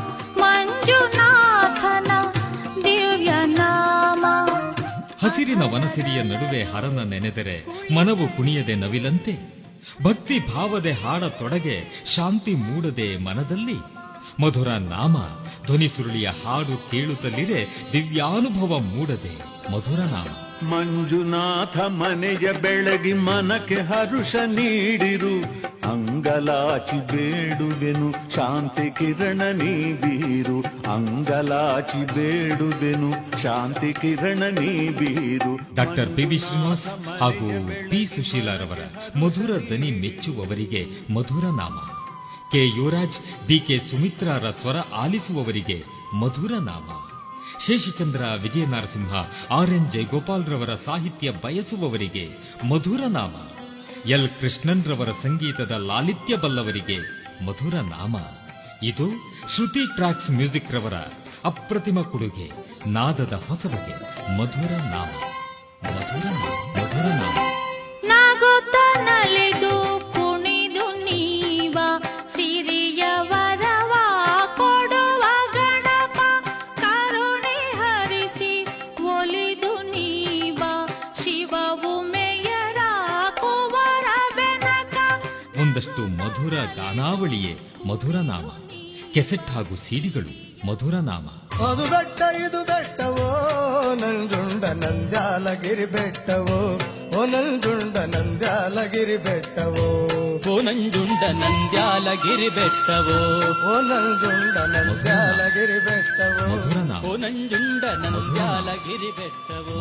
Speaker 12: ಮಂಜುನಾಥನ ದಿವ್ಯ ನಾಮ
Speaker 11: ಹಸಿರಿನ ವನಸಿರಿಯ ನಡುವೆ ಹರನ ನೆನೆದರೆ ಮನವು ಕುಣಿಯದೆ ನವಿಲಂತೆ ಭಕ್ತಿ ಭಾವದೆ ಹಾಡ ತೊಡಗೆ ಶಾಂತಿ ಮೂಡದೆ ಮನದಲ್ಲಿ ಮಧುರ ನಾಮ ಧ್ವನಿ ಸುರುಳಿಯ ಹಾಡು ತೇಳುತ್ತಲಿದೆ ದಿವ್ಯಾನುಭವ ಮೂಡದೆ ಮಧುರ ನಾಮ
Speaker 14: ಮಂಜುನಾಥ ಮನೆಯ ಬೆಳಗಿ ಮನಕ್ಕೆ ಹರುಷ ನೀಡಿರು ಅಂಗಲಾಚಿ ಬೇಡುವೆನು ಶಾಂತಿ ಕಿರಣ ನೀ ಬೀರು ಅಂಗಲಾಚಿ ಬೇಡುವೆನು ಶಾಂತಿ ಕಿರಣ ನೀ ಬೀರು
Speaker 11: ಡಾಕ್ಟರ್ ಪಿ ವಿ ಶ್ರೀನಿವಾಸ್ ಹಾಗೂ ಪಿ ಸುಶೀಲಾರವರ ಮಧುರ ದನಿ ಮೆಚ್ಚುವವರಿಗೆ ಮಧುರ ನಾಮ ಕೆ ಯುವರಾಜ್ ಬಿಕೆ ಸುಮಿತ್ರಾರ ಸ್ವರ ಆಲಿಸುವವರಿಗೆ ಮಧುರ ನಾಮ ಶೇಷಚಂದ್ರ ವಿಜಯ ನರಸಿಂಹ ಆರ್ ಎನ್ ಜಯಗೋಪಾಲ್ ರವರ ಸಾಹಿತ್ಯ ಬಯಸುವವರಿಗೆ ಮಧುರ ನಾಮ ಎಲ್ ಕೃಷ್ಣನ್ ರವರ ಸಂಗೀತದ ಲಾಲಿತ್ಯ ಬಲ್ಲವರಿಗೆ ಮಧುರ ನಾಮ ಇದು ಶ್ರುತಿ ಟ್ರಾಕ್ಸ್ ಮ್ಯೂಸಿಕ್ ರವರ ಅಪ್ರತಿಮ ಕೊಡುಗೆ ನಾದದ ಹೊಸ ಬಗೆ ಮಧುರ ನಾಮ ಮಧುರ ನಾಮ ಮಧುರ ನಾಮ
Speaker 12: ನಾಗುತ್ತ ನಲಿದು ಕುಣಿದು ನೀವ ಸಿರಿಯ ವರವ ಕೊಡುವ ಗಣಪ ಕರುಣೆ ಹರಿಸಿ ಒಲಿದು ನೀವ ಶಿವವು ಮೇಯರ ಕುವರ ಬೆನಕ
Speaker 11: ಒಂದಷ್ಟು ಮಧುರ ಗಾನಾವಳಿಯೇ ಮಧುರ ನಾಮ ಕೆಸೆಟ್ ಹಾಗೂ ಸಿಡಿಗಳು ಮಧುರ ನಾಮ
Speaker 8: ಅದು ಬೆಟ್ಟ ಇದು ಬೆಟ್ಟವೋ ನಂಜುಂಡ ನಂದ್ಯಾಲಗಿರಿ ಬೆಟ್ಟವೋ ಓ ನಂಜುಂಡ ನಂದ್ಯಾಲಗಿರಿ ಬೆಟ್ಟವೋ
Speaker 4: ಓ ನಂಜುಂಡ ನಂದ್ಯಾಲಗಿರಿ ಬೆಟ್ಟವೋ
Speaker 8: ಓ ನಂಜುಂಡ ನಂದ್ಯಾಲಗಿರಿ ಬೆಟ್ಟವೋ
Speaker 11: ಮಧುರ ನಾಮ
Speaker 4: ಓ ನಂಜುಂಡ ನಂದ್ಯಾಲಗಿರಿ ಬೆಟ್ಟವೋ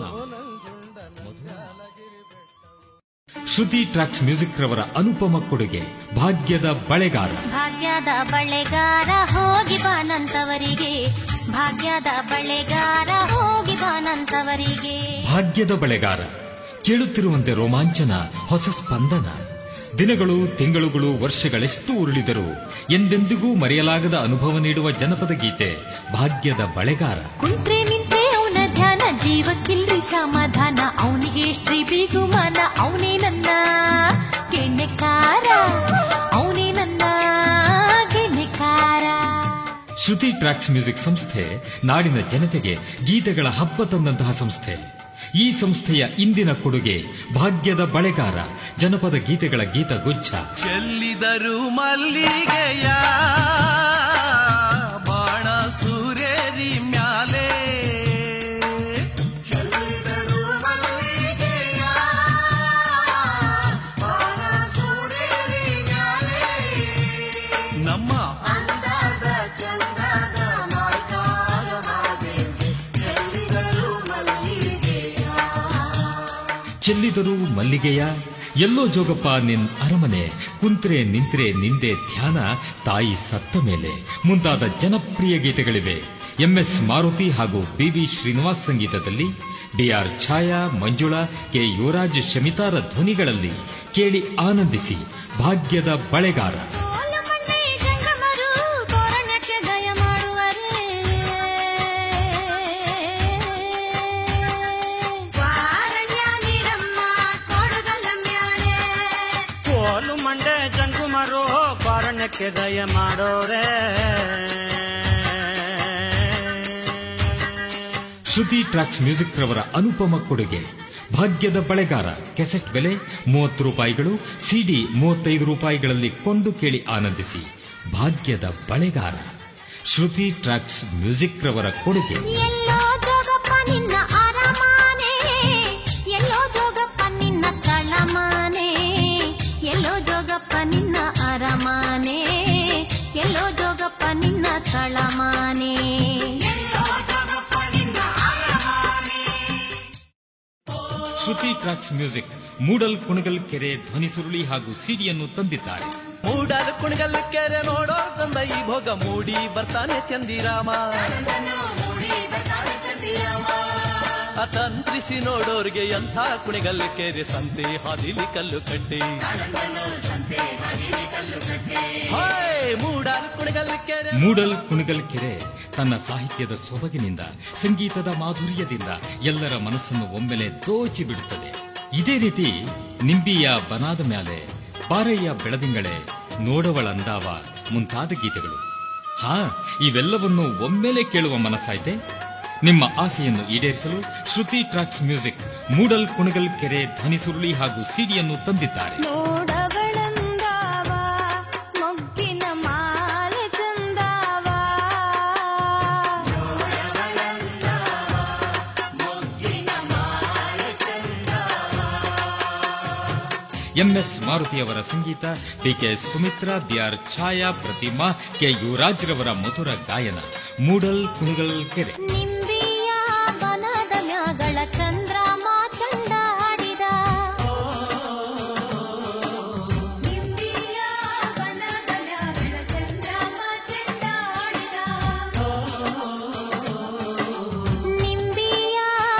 Speaker 11: ಶ್ರುತಿ ಟ್ರಾಕ್ಸ್ ಮ್ಯೂಸಿಕ್ ರವರ ಅನುಪಮ ಕೊಡುಗೆ ಭಾಗ್ಯದ ಬಳೆಗಾರ
Speaker 12: ಭಾಗ್ಯದ ಬಳೆಗಾರ ಹೋಗಿ ಬಾನಂತವರಿಗೆ ಭಾಗ್ಯದ ಬಳೆಗಾರ ಹೋಗಿ ಬಾನಂತವರಿಗೆ
Speaker 11: ಭಾಗ್ಯದ ಬಳೆಗಾರ ಕೇಳುತ್ತಿರುವಂತೆ ರೋಮಾಂಚನ ಹೊಸ ಸ್ಪಂದನ ದಿನಗಳು ತಿಂಗಳುಗಳು ವರ್ಷಗಳೆಷ್ಟು ಉರುಳಿದರೂ ಎಂದೆಂದಿಗೂ ಮರೆಯಲಾಗದ ಅನುಭವ ನೀಡುವ ಜನಪದ ಗೀತೆ ಭಾಗ್ಯದ ಬಳೆಗಾರ
Speaker 12: ಕುಂತ್ರೆ ನಿಂತ್ರೆ ಅವನ ಧ್ಯಾನ ಜೀವಕ್ಕಿಲ್ರಿ ಸಮಾಧಾನ ಅವನಿಗೆ ಶ್ರೀ ಬಿಗುಮಾನ ಅವನೇ ನನ್ನ ಕೆಣ್ಣೆಕಾರ ಅವನೇ ನನ್ನ ಕೆಣ್ಣೆಕಾರ
Speaker 11: ಶ್ರುತಿ ಟ್ರ್ಯಾಕ್ಸ್ ಮ್ಯೂಸಿಕ್ ಸಂಸ್ಥೆ ನಾಡಿನ ಜನತೆಗೆ ಗೀತೆಗಳ ಹಬ್ಬ ತಂದಂತಹ ಸಂಸ್ಥೆ ಈ ಸಂಸ್ಥೆಯ ಇಂದಿನ ಕೊಡುಗೆ ಭಾಗ್ಯದ ಬಳೆಗಾರ ಜನಪದ ಗೀತೆಗಳ ಗೀತಗುಚ್ಛ
Speaker 8: ಚೆಲ್ಲಿದರು ಮಲ್ಲಿಗೆಯ ಬಾಣ ಸೂರೇರಿ ಮ್ಯಾಲೆ ಚೆಲ್ಲಿದರು ಮಲ್ಲಿಗೆಯ ಬಾಣ ಸೂರೇರಿ ಮ್ಯಾಲೆ ನಮ್ಮ ಅಂದದ ಚಂದದ ಮಾರ್ಗಾರ ಮಾದೇವಿ ಚೆಲ್ಲಿದರು ಮಲ್ಲಿಗೆಯ
Speaker 11: ಚೆಲ್ಲಿದರು ಮಲ್ಲಿಗೆಯ ಎಲ್ಲೋ ಜೋಗಪ್ಪ ನಿನ್ ಅರಮನೆ ಕುಂತ್ರೆ ನಿಂತ್ರೆ ನಿಂದೆ ಧ್ಯಾನ ತಾಯಿ ಸತ್ತ ಮೇಲೆ ಮುಂತಾದ ಜನಪ್ರಿಯ ಗೀತೆಗಳಿವೆ ಎಂಎಸ್ ಮಾರುತಿ ಹಾಗೂ ಬಿವಿ ಶ್ರೀನಿವಾಸ್ ಸಂಗೀತದಲ್ಲಿ ಡಿಆರ್ ಛಾಯಾ ಮಂಜುಳಾ ಕೆ ಯುವರಾಜ್ ಶಮಿತಾರ ಧ್ವನಿಗಳಲ್ಲಿ ಕೇಳಿ ಆನಂದಿಸಿ ಭಾಗ್ಯದ ಬಳೆಗಾರ
Speaker 12: ಕೋರಣಕ್ಕೆ ದಯ ಮಾಡುವರೇ ವಾರಣ್ಯ ನೀರಮ್ಮ ಕೊಡುಗಲ್ಲ ಮ್ಯಾಲೆ
Speaker 8: ಕೋಲು ಮಂಡೆ ಜಂಗುಮರು ಕಾರಣಕ್ಕೆ ದಯ ಮಾಡೋರೆ
Speaker 11: ಶ್ರುತಿ ಟ್ರ್ಯಾಕ್ಸ್ ಮ್ಯೂಸಿಕ್ ರವರ ಅನುಪಮ ಕೊಡುಗೆ ಭಾಗ್ಯದ ಬಳೆಗಾರ ಕೆಸೆಟ್ ಬೆಲೆ ಮೂವತ್ತು ರೂಪಾಯಿಗಳು ಸಿಡಿ ಮೂವತ್ತೈದು ರೂಪಾಯಿಗಳಲ್ಲಿ ಕೊಂಡು ಕೇಳಿ ಆನಂದಿಸಿ ಭಾಗ್ಯದ ಬಳೆಗಾರ ಶ್ರುತಿ ಟ್ರ್ಯಾಕ್ಸ್ ಮ್ಯೂಸಿಕ್ ರವರ ಕೊಡುಗೆ
Speaker 12: ಎಲ್ಲೋ ಜೋಗಪ್ಪ ನಿನ್ನ ಅರಮಾನೆ ಎಲ್ಲೋ ಜೋಗಪ್ಪ ನಿನ್ನ ತಳಮಾನೆ ಎಲ್ಲೋ ಜೋಗಪ್ಪ ನಿನ್ನ ಅರಮಾನೆ ಎಲ್ಲೋ ಜೋಗಪ್ಪ ನಿನ್ನ ತಳಮಾನೆ
Speaker 11: ಶ್ರುತಿ ಟ್ರ್ಯಾಕ್ಸ್ ಮ್ಯೂಸಿಕ್ ಮೂಡಲ್ ಕುಣಗಲ್ ಕೆರೆ ಧ್ವನಿ ಸುರುಳಿ ಹಾಗೂ ಸಿಡಿಯನ್ನು ತಂದಿದ್ದಾರೆ
Speaker 8: ಮೂಡಲ್ ಕುಣಗಲ್ ಕೆರೆ ನೋಡೋ ತಂದ ಈ ಭೋಗ ಮೂಡಿ ಬರ್ತಾನೆ ಚಂದಿರಾಮ ಅತಂತ್ರಿಸಿ ನೋಡೋರ್ಗೆ ಎಂಥ ಕುಣಿಗಲ್ ಕೆರೆ ಸಂತೆ ಹಾದಿಲಿ ಕಲ್ಲು ಕಟ್ಟಿ ಹಾಯ್ ಮೂಡಲ್ ಕುಣಿಗಲ್ ಕೆರೆ
Speaker 11: ಮೂಡಲ್ ಕುಣಗಲ್ ಕೆರೆ ತನ್ನ ಸಾಹಿತ್ಯದ ಸೊಬಗಿನಿಂದ ಸಂಗೀತದ ಮಾಧುರ್ಯದಿಂದ ಎಲ್ಲರ ಮನಸ್ಸನ್ನು ಒಮ್ಮೆಲೆ ದೋಚಿ ಬಿಡುತ್ತದೆ ಇದೇ ರೀತಿ ನಿಂಬಿಯ ಬನಾದ ಮ್ಯಾಲೆ ಪಾರಯ್ಯ ಬೆಳದಿಂಗಳೆ ನೋಡವಳಂದಾವ ಮುಂತಾದ ಗೀತೆಗಳು ಹಾ ಇವೆಲ್ಲವನ್ನು ಒಮ್ಮೆಲೆ ಕೇಳುವ ಮನಸ್ಸಾಯ್ತೆ ನಿಮ್ಮ ಆಸೆಯನ್ನು ಈಡೇರಿಸಲು ಶ್ರುತಿ ಟ್ರ್ಯಾಕ್ಸ್ ಮ್ಯೂಸಿಕ್ ಮೂಡಲ್ ಕುಣಗಲ್ ಕೆರೆ ಧ್ವನಿ ಸುರುಳಿ ಹಾಗೂ ಸಿಡಿಯನ್ನು ತಂದಿದ್ದಾರೆ
Speaker 12: ನೋಡವಳಂದಾವ ಮೊಗ್ಗಿನ ಮಾಲೆ ಚಂದಾವ
Speaker 11: ಎಂಎಸ್ ಮಾರುತಿಯವರ ಸಂಗೀತ PK Sumitra BR Chhaya Pratima K Yuvaraj ರವರ ಮಧುರ ಗಾಯನ ಮೂಡಲ್ ಕುಣಗಲ್ ಕೆರೆ
Speaker 12: ನಿಂಬಿಯ ಬನದ ಮ್ಯಾಗಳ ಚಂದ್ರಮ ಚಂಡಾಡಿದ ನಿಂಬಿಯ ಬನದ ಮ್ಯಾಗಳ ಚಂದ್ರಮ ಚಂಡಾಡಿದ ನಿಂಬಿಯ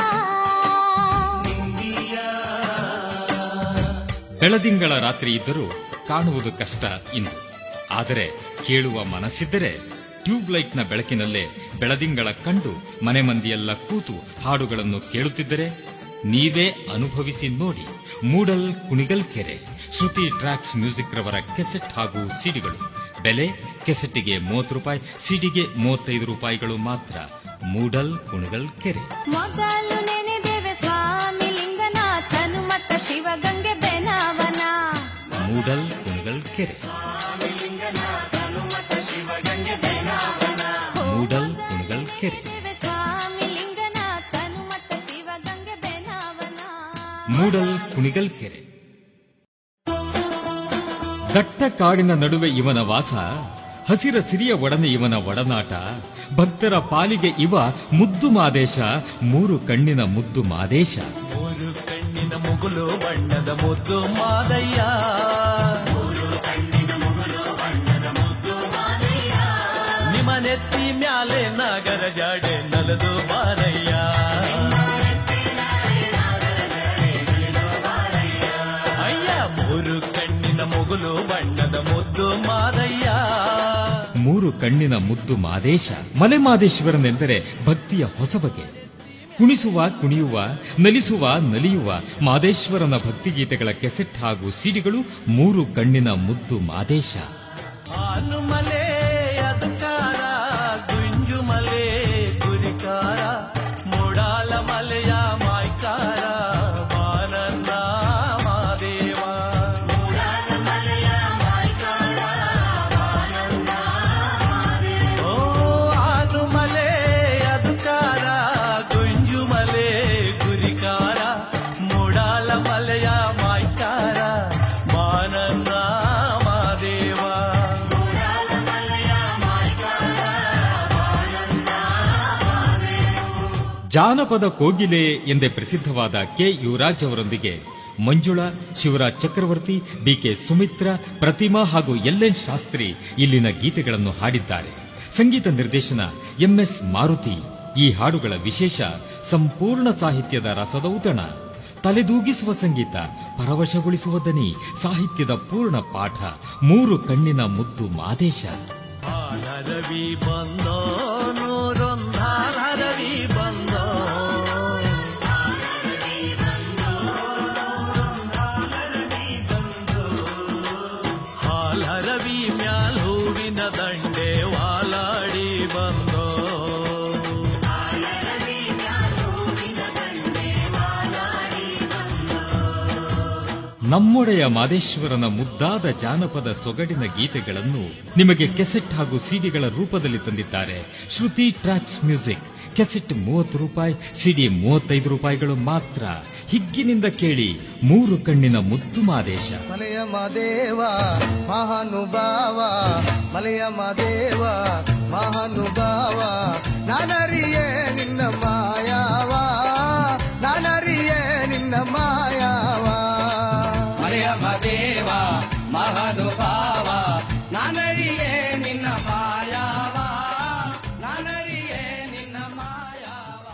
Speaker 11: ಬೆಳದಿಂಗಳ ರಾತ್ರಿ ಇದ್ದರೂ ಕಾಣುವುದು ಕಷ್ಟ ಇಂದು ಆದರೆ ಕೇಳುವ ಮನಸ್ಸಿದ್ದರೆ ಟ್ಯೂಬ್ ಲೈಟ್ನ ಬೆಳಕಿನಲ್ಲೇ ಬೆಳದಿಂಗಳ ಕಂಡು ಮನೆ ಮಂದಿಯೆಲ್ಲ ಕೂತು ಹಾಡುಗಳನ್ನು ಕೇಳುತ್ತಿದ್ದರೆ ನೀವೇ ಅನುಭವಿಸಿ ನೋಡಿ ಮೂಡಲ್ ಕುಣಿಗಲ್ ಕೆರೆ ಶ್ರುತಿ ಟ್ರ್ಯಾಕ್ಸ್ ಮ್ಯೂಸಿಕ್ ರವರ ಕೆಸೆಟ್ ಹಾಗೂ ಸಿಡಿಗಳು ಬೆಲೆ ಕೆಸೆಟ್ಟಿಗೆ ಮೂವತ್ತು ರೂಪಾಯಿ ಸಿಡಿಗೆ ಮೂವತ್ತೈದು ರೂಪಾಯಿಗಳು ಮಾತ್ರ ಮೂಡಲ್ ಕುಣಿಗಲ್ ಕೆರೆ
Speaker 12: ಮೊದಲು ನೆನೆದೇವೆ ಸ್ವಾಮಿ ಲಿಂಗನಾಥನು ಮತ್ತ ಶಿವಗಂಗೆ ಬೆನಾವನ
Speaker 11: ಮೂಡಲ್ ಕುಣಿಗಲ್ ಕೆರೆ ಮೂಡಲ್ ಕುಣಿಗಲ್ ಕೆರೆ
Speaker 12: ಸ್ವಾಮಿ ಲಿಂಗನಾಥನು ಮತ್ತ ಶಿವಗಂಗೆ ಬೆನಾವನ
Speaker 11: ಮೂಡಲ್ ಕುಣಿಗಲ್ ಕೆರೆ ದಟ್ಟ ಕಾಡಿನ ನಡುವೆ ಇವನ ವಾಸ ಹಸಿರ ಸಿರಿಯ ಒಡನೆ ಇವನ ಒಡನಾಟ ಭಕ್ತರ ಪಾಲಿಗೆ ಇವ ಮುದ್ದು ಮಾದೇಶ ಮೂರು ಕಣ್ಣಿನ ಮುದ್ದು ಮಾದೇಶ
Speaker 8: ಮೂರು ಕಣ್ಣಿನ ಮುಗುಲು ಬಣ್ಣದ ಮುದ್ದು ಮಾದಯ್ಯ ನಿಮ್ಮ ನೆತ್ತಿ ಮ್ಯಾಲೆ ನಾಗರ ಜಾಡೆ ನಲದು ಬಾರಯ್ಯ ಅಯ್ಯ ಮೂರು ಕಣ್ಣಿನ ಮುಗುಲು ಬಣ್ಣದ ಮುದ್ದು ಮಾದಯ್ಯ
Speaker 11: ಮೂರು ಕಣ್ಣಿನ ಮುದ್ದು ಮಾದೇಶ ಮಲೆ ಮಾದೇಶ್ವರನೆಂದರೆ ಭಕ್ತಿಯ ಹೊಸ ಬಗೆ ಕುಣಿಸುವ ಕುಣಿಯುವ ನಲಿಸುವ ನಲಿಯುವ ಮಾದೇಶ್ವರನ ಭಕ್ತಿಗೀತೆಗಳ ಕೆಸೆಟ್ ಹಾಗೂ ಸಿಡಿಗಳು ಮೂರು ಕಣ್ಣಿನ ಮುದ್ದು ಮಾದೇಶ
Speaker 8: ಹಾನುಮಲೆ ಅದುಕಾರ
Speaker 3: ಮಲಯ ಮಾಯ್ಕಾರ ಮಾನನ್ನ ಮಾದೇವ
Speaker 11: ಜಾನಪದ ಕೋಗಿಲೆ ಎಂದೇ ಪ್ರಸಿದ್ಧವಾದ ಕೆ ಯುವರಾಜ್ ಅವರೊಂದಿಗೆ ಮಂಜುಳಾ ಶಿವರಾಜ್ ಚಕ್ರವರ್ತಿ ಬಿಕೆ ಸುಮಿತ್ರ ಪ್ರತಿಮಾ ಹಾಗೂ ಎಲ್ಎನ್ ಶಾಸ್ತ್ರಿ ಇಲ್ಲಿನ ಗೀತೆಗಳನ್ನು ಹಾಡಿದ್ದಾರೆ ಸಂಗೀತ ನಿರ್ದೇಶನ ಎಂಎಸ್ ಮಾರುತಿ ಈ ಹಾಡುಗಳ ವಿಶೇಷ ಸಂಪೂರ್ಣ ಸಾಹಿತ್ಯದ ರಸದೌತಣ ತಲೆದೂಗಿಸುವ ಸಂಗೀತ ಪರವಶಗೊಳಿಸುವ ದನಿ ಸಾಹಿತ್ಯದ ಪೂರ್ಣ ಪಾಠ ಮೂರು ಕಣ್ಣಿನ ಮುದ್ದು ಮಾದೇಶ
Speaker 3: ಹಾಲರವಿ ಬಂದೋ ನೂರೊಂದಾಲರವಿ ಬಂದೋ ಹಾಲರವಿ ಮ್ಯಾಲ್ ಹೂವಿನ ದಂಡೆ ವಾಲಾಡಿ ಬಂದೋ
Speaker 11: ನಮ್ಮೊಡೆಯ ಮಾದೇಶ್ವರನ ಮುದ್ದಾದ ಜಾನಪದ ಸೊಗಡಿನ ಗೀತೆಗಳನ್ನು ನಿಮಗೆ ಕೆಸೆಟ್ ಹಾಗೂ ಸಿಡಿಗಳ ರೂಪದಲ್ಲಿ ತಂದಿದ್ದಾರೆ ಶ್ರುತಿ ಟ್ರ್ಯಾಕ್ಸ್ ಮ್ಯೂಸಿಕ್ ಕೆಸೆಟ್ ಮೂವತ್ತು ರೂಪಾಯಿ ಸಿಡಿ ಮೂವತ್ತೈದು ರೂಪಾಯಿಗಳು ಮಾತ್ರ ಹಿಗ್ಗಿನಿಂದ ಕೇಳಿ ಮೂರು ಕಣ್ಣಿನ ಮುದ್ದು ಮಾದೇಶ
Speaker 8: ಮಲೆಯ ಮಾದೇವ ಮಹಾನುಭಾವ ಮಲೆಯ ಮಾದೇವ ಮಹಾನುಭಾವ ನಾನರಿಯೇ ನಿನ್ನ ಮಾಯಾವ ನಾನರಿಯೇ ನಿನ್ನ ಮಾಯಾವ
Speaker 1: ಮಲೆಯ ಮದೇವ ಮಹಾನುಭಾವ ನಾನರಿಯೇ ನಿನ್ನ ಮಾಯಾವ ನಾನರಿಯೇ ನಿನ್ನ ಮಾಯಾವ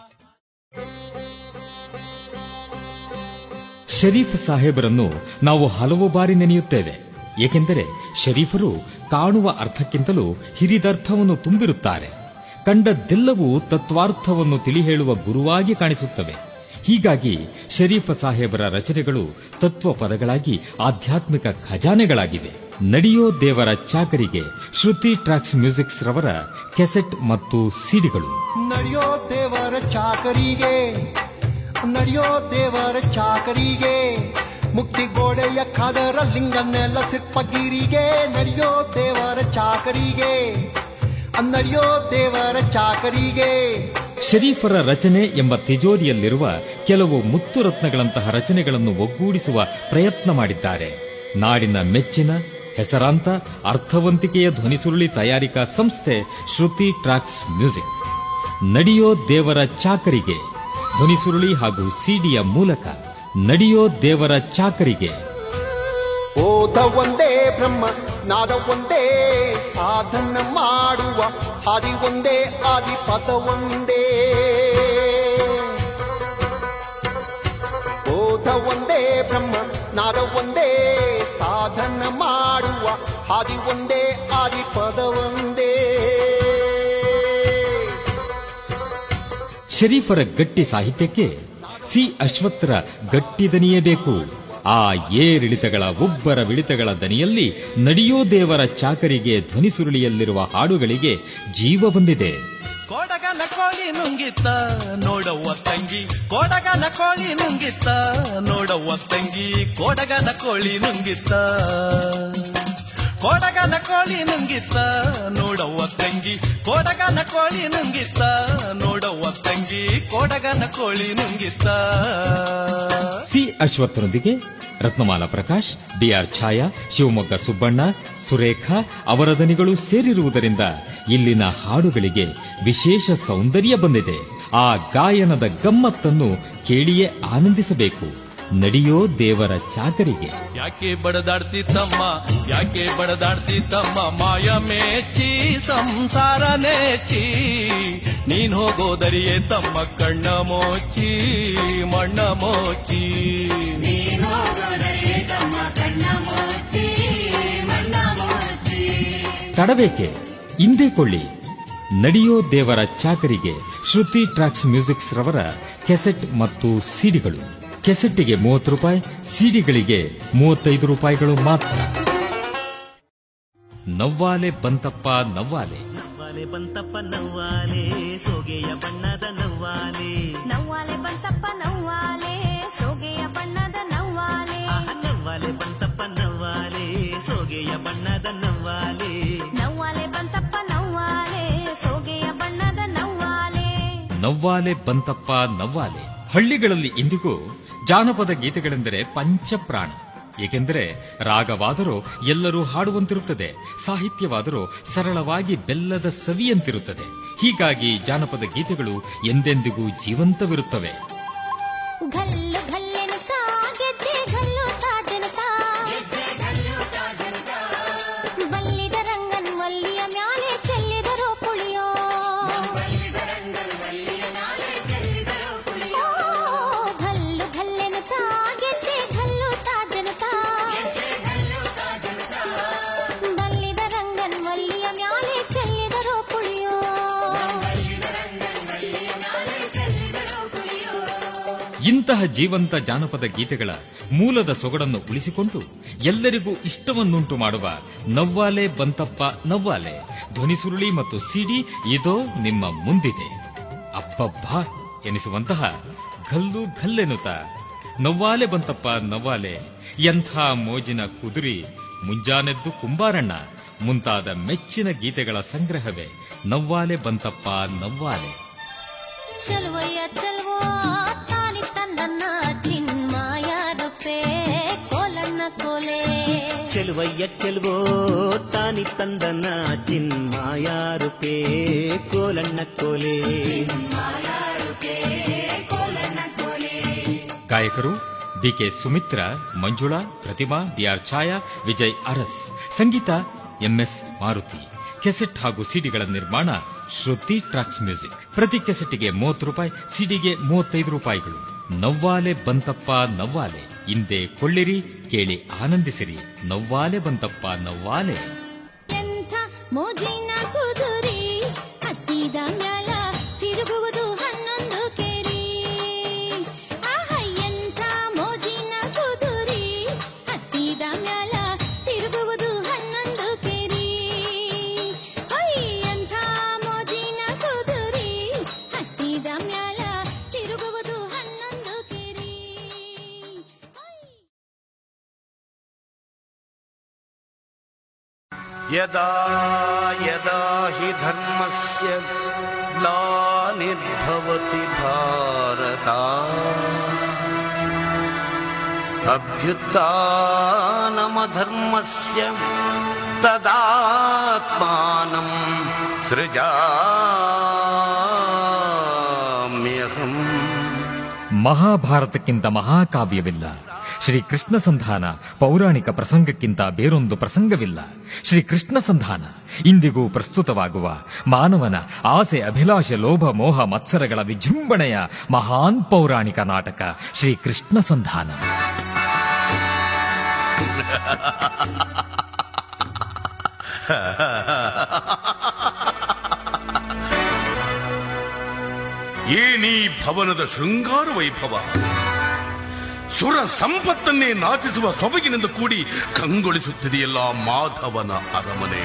Speaker 11: ಶರೀಫ್ ಸಾಹೇಬರನ್ನು ನಾವು ಹಲವು ಬಾರಿ ನೆನೆಯುತ್ತೇವೆ ಏಕೆಂದರೆ ಶರೀಫರು ಕಾಣುವ ಅರ್ಥಕ್ಕಿಂತಲೂ ಹಿರಿದರ್ಥವನ್ನು ತುಂಬಿರುತ್ತಾರೆ ಕಂಡದ್ದೆಲ್ಲವೂ ತತ್ವಾರ್ಥವನ್ನು ತಿಳಿ ಹೇಳುವ ಗುರುವಾಗಿ ಕಾಣಿಸುತ್ತವೆ ಹೀಗಾಗಿ ಶರೀಫ ಸಾಹೇಬರ ರಚನೆಗಳು ತತ್ವ ಪದಗಳಾಗಿ ಆಧ್ಯಾತ್ಮಿಕ ಖಜಾನೆಗಳಾಗಿವೆ ನಡೆಯೋ ದೇವರ ಚಾಕರಿಗೆ ಶ್ರುತಿ ಟ್ರ್ಯಾಕ್ಸ್ ಮ್ಯೂಸಿಕ್ಸ್ ರವರ ಕೆಸೆಟ್ ಮತ್ತು ಸಿಡಿಗಳು
Speaker 15: ನಡೆಯೋ ದೇವರ ಚಾಕರಿಗೆ ನಡೆಯೋ ದೇವರ ಚಾಕರಿಗೆ ಮುಕ್ತಿ ಗೋಡೆಯ ಖದರ ಲಿಂಗನೆಲ್ಲ ಸಿಪ್ಪಗಿರಿಗೆ ನಡೆಯೋ ದೇವರ ಚಾಕರಿಗೆ ನಡೆಯೋ ದೇವರ ಚಾಕರಿಗೆ
Speaker 11: ಶರೀಫರ ರಚನೆ ಎಂಬ ತಿಜೋರಿಯಲ್ಲಿರುವ ಕೆಲವು ಮುತ್ತುರತ್ನಗಳಂತಹ ರಚನೆಗಳನ್ನು ಒಗ್ಗೂಡಿಸುವ ಪ್ರಯತ್ನ ಮಾಡಿದ್ದಾರೆ ನಾಡಿನ ಮೆಚ್ಚಿನ ಹೆಸರಾಂತ ಅರ್ಥವಂತಿಕೆಯ ಧ್ವನಿಸುರುಳಿ ತಯಾರಿಕಾ ಸಂಸ್ಥೆ ಶ್ರುತಿ ಟ್ರ್ಯಾಕ್ಸ್ ಮ್ಯೂಸಿಕ್ ನಡೆಯೋ ದೇವರ ಚಾಕರಿಗೆ ಧ್ವನಿಸುರುಳಿ ಹಾಗೂ ಸಿಡಿಯ ಮೂಲಕ ನಡೆಯೋ ದೇವರ ಚಾಕರಿಗೆ
Speaker 15: ಓದ ಒಂದೇ ಬ್ರಹ್ಮ ನಾದ ಒಂದೇ ಸಾಧನ ಮಾಡುವ ಹಾದಿ ಒಂದೇ ಆದಿ ಪದ ಒಂದೇ ಓದ ಒಂದೇ ಬ್ರಹ್ಮ ನಾದ ಒಂದೇ ಸಾಧನ ಮಾಡುವ ಹಾದಿ ಒಂದೇ ಆದಿ ಪದ ಒಂದೇ
Speaker 11: ಶರೀಫರ ಗಟ್ಟಿ ಸಾಹಿತ್ಯಕ್ಕೆ ಸಿ ಅಶ್ವತ್ಥರ ಗಟ್ಟಿ ದನಿಯೇ ಬೇಕು ಆ ಏರಿಳಿತಗಳ ಒಬ್ಬರ ವಿಳಿತಗಳ ದನಿಯಲ್ಲಿ ನಡೆಯೋ ದೇವರ ಚಾಕರಿಗೆ ಧ್ವನಿಸುರುಳಿಯಲ್ಲಿರುವ ಹಾಡುಗಳಿಗೆ ಜೀವ ಬಂದಿದೆ
Speaker 3: ಕೊಡಗನ ಕೋಳಿ ನುಂಗಿತ್ತ ನೋಡವ್ವ ತಂಗಿ ಕೊಡಗನ ಕೋಳಿ ನುಂಗಿತ್ತ ನೋಡವ್ವ ತಂಗಿ ಕೊಡಗನ ಕೋಳಿ ನುಂಗಿತ್ತ ಕೊಡಗನ ಕೋಳಿ ನುಂಗಿತ್ತ ನೋಡವ್ವ ತಂಗಿ ಕೊಡಗನ ಕೋಳಿ ನುಂಗಿತ್ತ ನೋಡವ್ವ ತಂಗಿ ಕೊಡಗನ ಕೋಳಿ ನುಂಗಿತ್ತ
Speaker 11: ಸಿ ಅಶ್ವತ್ಥರೊಂದಿಗೆ ರತ್ನಮಾಲಾ ಪ್ರಕಾಶ್ ಬಿಆರ್ ಛಾಯಾ ಶಿವಮೊಗ್ಗ ಸುಬ್ಬಣ್ಣ ಸುರೇಖಾ ಅವರ ದನಿಗಳು ಸೇರಿರುವುದರಿಂದ ಇಲ್ಲಿನ ಹಾಡುಗಳಿಗೆ ವಿಶೇಷ ಸೌಂದರ್ಯ ಬಂದಿದೆ ಆ ಗಾಯನದ ಗಮ್ಮತ್ತನ್ನು ಕೇಳಿಯೇ ಆನಂದಿಸಬೇಕು ನಡೆಯೋ ದೇವರ ಚಾಕರಿಗೆ
Speaker 3: ಯಾಕೆ ಬಡದಾಡ್ತಿ ತಮ್ಮ ಯಾಕೆ ಬಡದಾಡ್ತಿ ತಮ್ಮ ಮಾಯ ಮೇಚ್ಚಿ ಸಂಸಾರ ನೆಚ್ಚಿ ನೀನ್ ಹೋಗೋದರಿಯೇ ತಮ್ಮ ಕಣ್ಣ ಮೋಚಿ ಮಣ್ಣ ಮೋಚಿ
Speaker 11: ತಡಬೇಕೆ ಇಂದೇ ಕೊಳ್ಳಿ ನಡೆಯೋ ದೇವರ ಚಾಕರಿಗೆ ಶ್ರುತಿ ಟ್ರ್ಯಾಕ್ಸ್ ಮ್ಯೂಸಿಕ್ಸ್ ರವರ ಕೆಸೆಟ್ ಮತ್ತು ಸಿಡಿಗಳು ಕೆಸೆಟ್ಟಿಗೆ ಮೂವತ್ತು ರೂಪಾಯಿ ಸಿಡಿಗಳಿಗೆ ಮೂವತ್ತೈದು ರೂಪಾಯಿಗಳು ಮಾತ್ರ ನವ್ವಾಲೆ ಬಂತಪ್ಪ ನವ್ವಾಲೆ
Speaker 16: ನವ್ವಾಲೆ ಬಂತಪ್ಪ ನವ್ವಾಲೆ ಸೋಗೆಯ ಬಣ್ಣದ ನವ್ವಾಲೆ
Speaker 17: ನವ್ವಾಲೆ ಬಂತಪ್ಪ ನವ್ವಾಲೆ ಸೋಗೆಯ ಬಣ್ಣದ ನವ್ವಾಲೆ
Speaker 16: ಆಹ, ನವ್ವಾಲೆ ಬಂತಪ್ಪ ನವ್ವಾಲೆ ಸೋಗೆಯ ಬಣ್ಣದ ನವ್ವಾಲೆ
Speaker 17: ನವ್ವಾಲೆ ಬಂತಪ್ಪ ನವ್ವಾಲೆ ಸೋಗೆಯ ಬಣ್ಣದ ನವ್ವಾಲೆ
Speaker 11: ನವ್ವಾಲೆ ಬಂತಪ್ಪ ನವ್ವಾಲೆ ಹಳ್ಳಿಗಳಲ್ಲಿ ಇಂದಿಗೂ ಜಾನಪದ ಗೀತೆಗಳೆಂದರೆ ಪಂಚಪ್ರಾಣ ಏಕೆಂದರೆ ರಾಗವಾದರೂ ಎಲ್ಲರೂ ಹಾಡುವಂತಿರುತ್ತದೆ ಸಾಹಿತ್ಯವಾದರೂ ಸರಳವಾಗಿ ಬೆಲ್ಲದ ಸವಿಯಂತಿರುತ್ತದೆ ಹೀಗಾಗಿ ಜಾನಪದ ಗೀತೆಗಳು ಎಂದೆಂದಿಗೂ ಜೀವಂತವಿರುತ್ತವೆ
Speaker 17: ಘಲ್ಲು ಘಲ್ಲೆನುತ್ತಾ ಗೆಜ್ಜೆ ಘಲ್ಲು ತಾಜನುತ್ತಾ ಬಲ್ಲಿದ ರಂಗನ್ ವಲ್ಲಿಯ ಮ್ಯಾಲೆ ಚೆಲ್ಲಿದರೋ ಪುಳಿಯೋ ಓ, ಘಲ್ಲು ಘಲ್ಲೆನುತ್ತಾ ಗೆಜ್ಜೆ ಘಲ್ಲು ತಾಜನುತ್ತಾ ಬಲ್ಲಿದ ರಂಗನ್ ವಲ್ಲಿಯ ಮ್ಯಾಲೆ ಚೆಲ್ಲಿದರೋ ಪುಳಿಯೋ
Speaker 11: ಇಂತಹ ಜೀವಂತ ಜಾನಪದ ಗೀತೆಗಳ ಮೂಲದ ಸೊಗಡನ್ನು ಉಳಿಸಿಕೊಂಡು ಎಲ್ಲರಿಗೂ ಇಷ್ಟವನ್ನುಂಟು ಮಾಡುವ ನವ್ವಾಲೆ ಬಂತಪ್ಪ ನವ್ವಾಲೆ ಧ್ವನಿಸುರುಳಿ ಮತ್ತು ಸಿಡಿ ಇದೋ ನಿಮ್ಮ ಮುಂದಿದೆ ಅಬ್ಬಬ್ಬಾ ಎನಿಸುವಂತಹ ಘಲ್ಲು ಘಲ್ಲೆನುತ ನವ್ವಾಲೆ ಬಂತಪ್ಪ ನವ್ವಾಲೆ ಎಂಥ ಮೋಜಿನ ಕುದುರಿ ಮುಂಜಾನೆದ್ದು ಕುಂಬಾರಣ್ಣ ಮುಂತಾದ ಮೆಚ್ಚಿನ ಗೀತೆಗಳ ಸಂಗ್ರಹವೇ ನವ್ವಾಲೆ ಬಂತಪ್ಪ ನವ್ವಾಲೆ
Speaker 17: ಚಲುವಯ್ಯ ಚಲುವ ತಾನಿ ತಂದನ್ನ ಚಿನ್ಮಾಯ ರೂಪೆ ಕೋಲಣ್ಣ ಕೋಲೆ
Speaker 16: ಚೆಲುವಯ್ಯ ಚೆಲುವೋ ತಾನಿ ತಂದನ ಚಿನ್ಮಾಯ ರೂಪೇ ಕೋಲಣ್ಣ ಕೋಲೆ
Speaker 11: ಗಾಯಕರು ಬಿಕೆ ಸುಮಿತ್ರ ಮಂಜುಳಾ ಪ್ರತಿಮಾ ಬಿಆರ್ ಛಾಯಾ ವಿಜಯ್ ಅರಸ್ ಸಂಗೀತ ಎಂಎಸ್ ಮಾರುತಿ ಕೆಸೆಟ್ ಹಾಗೂ ಸಿಡಿಗಳ ನಿರ್ಮಾಣ ಶ್ರುತಿ ಟ್ರಾಕ್ಸ್ ಮ್ಯೂಸಿಕ್ ಪ್ರತಿ ಕೆಸೆಟ್ಗೆ ಮೂವತ್ತು ರೂಪಾಯಿ ಸಿಡಿಗೆ ಮೂವತ್ತೈದು ರೂಪಾಯಿಗಳು ನವ್ವಾಲೆ ಬಂತಪ್ಪ ನವ್ವಾಲೆ ಹಿಂದೆ ಕೊಳ್ಳಿರಿ ಕೇಳಿ ಆನಂದಿಸಿರಿ ನವ್ವಾಲೆ ಬಂತಪ್ಪ ನವ್ವಾಲೆ
Speaker 17: ಎಂಥ ಮೋಜಿನ ಕುದುರಿ ಹತ್ತಿದ ಮ್ಯಾಲ ತಿರುಗುವುದು ಹನ್ನೊಂದು ಕೇರಿ ಆಹ ಎಂಥ ಮೋಜಿನ ಕುದುರಿ ಹತ್ತಿದ ಮ್ಯಾಲ ತಿರುಗುವುದು ಹನ್ನೊಂದು ಕೇರಿ ಐ ಎಂಥ ಮೋಜಿನ ಕುದುರಿ ಹತ್ತಿದ ಮ್ಯಾಲ ತಿರುಗುವುದು ಹನ್ನೊಂದು ಕೇರಿ
Speaker 18: यदा यदा हि धर्मस्य ग्लानिर्भवति भारत अभ्युत्थानमधर्मस्य तदात्मानं सृजाम्यहम्
Speaker 11: ಮಹಾಭಾರತಕ್ಕಿಂತ ಮಹಾಕಾವ್ಯವಿಲ್ಲ ಶ್ರೀ ಕೃಷ್ಣ ಸಂಧಾನ ಪೌರಾಣಿಕ ಪ್ರಸಂಗಕ್ಕಿಂತ ಬೇರೊಂದು ಪ್ರಸಂಗವಿಲ್ಲ ಶ್ರೀ ಕೃಷ್ಣ ಸಂಧಾನ ಇಂದಿಗೂ ಪ್ರಸ್ತುತವಾಗುವ ಮಾನವನ ಆಸೆ ಅಭಿಲಾಷೆ ಲೋಭ ಮೋಹ ಮತ್ಸರಗಳ ವಿಜೃಂಭಣೆಯ ಮಹಾನ್ ಪೌರಾಣಿಕ ನಾಟಕ ಶ್ರೀ ಕೃಷ್ಣ ಸಂಧಾನ
Speaker 19: ಏನೀ ಭವನದ ಶೃಂಗಾರ ವೈಭವ ಸುರ ಸಂಪತ್ತನ್ನೇ ನಾಚಿಸುವ ಸೊಬಗಿನಿಂದ ಕೂಡಿ ಕಂಗೊಳಿಸುತ್ತಿದೆಯಲ್ಲ ಮಾಧವನ ಅರಮನೆ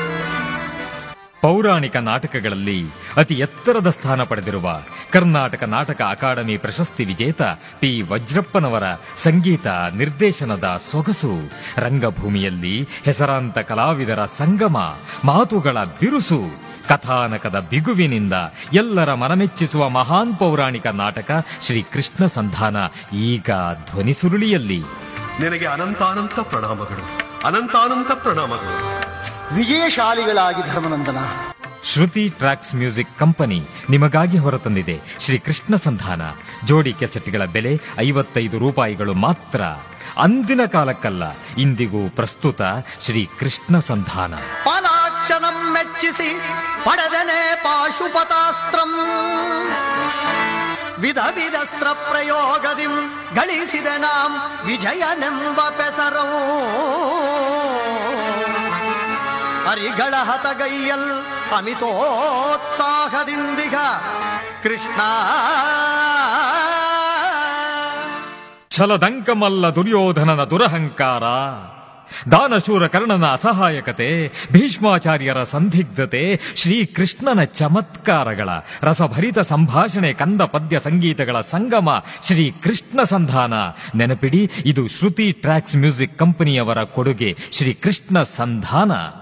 Speaker 11: ಪೌರಾಣಿಕ ನಾಟಕಗಳಲ್ಲಿ ಅತಿ ಎತ್ತರದ ಸ್ಥಾನ ಪಡೆದಿರುವ ಕರ್ನಾಟಕ ನಾಟಕ ಅಕಾಡೆಮಿ ಪ್ರಶಸ್ತಿ ವಿಜೇತ ಪಿ ವಜ್ರಪ್ಪನವರ ಸಂಗೀತ ನಿರ್ದೇಶನದ ಸೊಗಸು ರಂಗಭೂಮಿಯಲ್ಲಿ ಹೆಸರಾಂತ ಕಲಾವಿದರ ಸಂಗಮ ಮಾತುಗಳ ಬಿರುಸು ಕಥಾನಕದ ಬಿಗುವಿನಿಂದ ಎಲ್ಲರ ಮನಮೆಚ್ಚಿಸುವ ಮಹಾನ್ ಪೌರಾಣಿಕ ನಾಟಕ ಶ್ರೀ ಕೃಷ್ಣ ಸಂಧಾನ ಈಗ ಧ್ವನಿಸುರುಳಿಯಲ್ಲಿ
Speaker 20: ನಿನಗೆ ಅನಂತಾನಂತ ಪ್ರಣಾಮಗಳು ಅನಂತಾನಂತ ಪ್ರಣಾಮಗಳು
Speaker 21: ವಿಜಯಶಾಲಿಗಳಾಗಿ ಧರ್ಮನಂದನ
Speaker 11: ಶ್ರುತಿ ಟ್ರಾಕ್ಸ್ ಮ್ಯೂಸಿಕ್ ಕಂಪನಿ ನಿಮಗಾಗಿ ಹೊರತಂದಿದೆ ಶ್ರೀ ಕೃಷ್ಣ ಸಂಧಾನ ಜೋಡಿ ಕೆಸೆಟ್ಗಳ ಬೆಲೆ ಐವತ್ತೈದು ರೂಪಾಯಿಗಳು ಮಾತ್ರ ಅಂದಿನ ಕಾಲಕ್ಕಲ್ಲ ಇಂದಿಗೂ ಪ್ರಸ್ತುತ ಶ್ರೀ ಕೃಷ್ಣ ಸಂಧಾನ
Speaker 21: ಫಲಾಕ್ಷಣಂ ಮೆಚ್ಚಿಸಿ ಪಡೆದನೆ ಪಾಶುಪತಾಸ್ತ್ರಂ ವಿಧ ವಿಧಸ್ತ್ರ ಪ್ರಯೋಗದಿಂ ಗಳಿಸಿದ ನಾಂ ವಿಜಯನೆಂಬ ಪೆಸರವು ಹರಿಗಳ ಹತಗೈಯಲ್ ಅಮಿತೋತ್ಸಾಹದಿಂದಿಗ ಕೃಷ್ಣ
Speaker 11: ಛಲದಂಕಮಲ್ಲ ದುರ್ಯೋಧನನ ದುರಹಂಕಾರ ದಾನಶೂರ ಕರ್ಣನ ಅಸಹಾಯಕತೆ ಭೀಷ್ಮಾಚಾರ್ಯರ ಸಂದಿಗ್ಧತೆ ಶ್ರೀಕೃಷ್ಣನ ಚಮತ್ಕಾರಗಳ ರಸಭರಿತ ಸಂಭಾಷಣೆ ಕಂದ ಪದ್ಯ ಸಂಗೀತಗಳ ಸಂಗಮ ಶ್ರೀ ಕೃಷ್ಣ ಸಂಧಾನ ನೆನಪಿಡಿ ಇದು ಶ್ರುತಿ ಟ್ರ್ಯಾಕ್ಸ್ ಮ್ಯೂಸಿಕ್ ಕಂಪನಿಯವರ ಕೊಡುಗೆ ಶ್ರೀ ಕೃಷ್ಣ ಸಂಧಾನ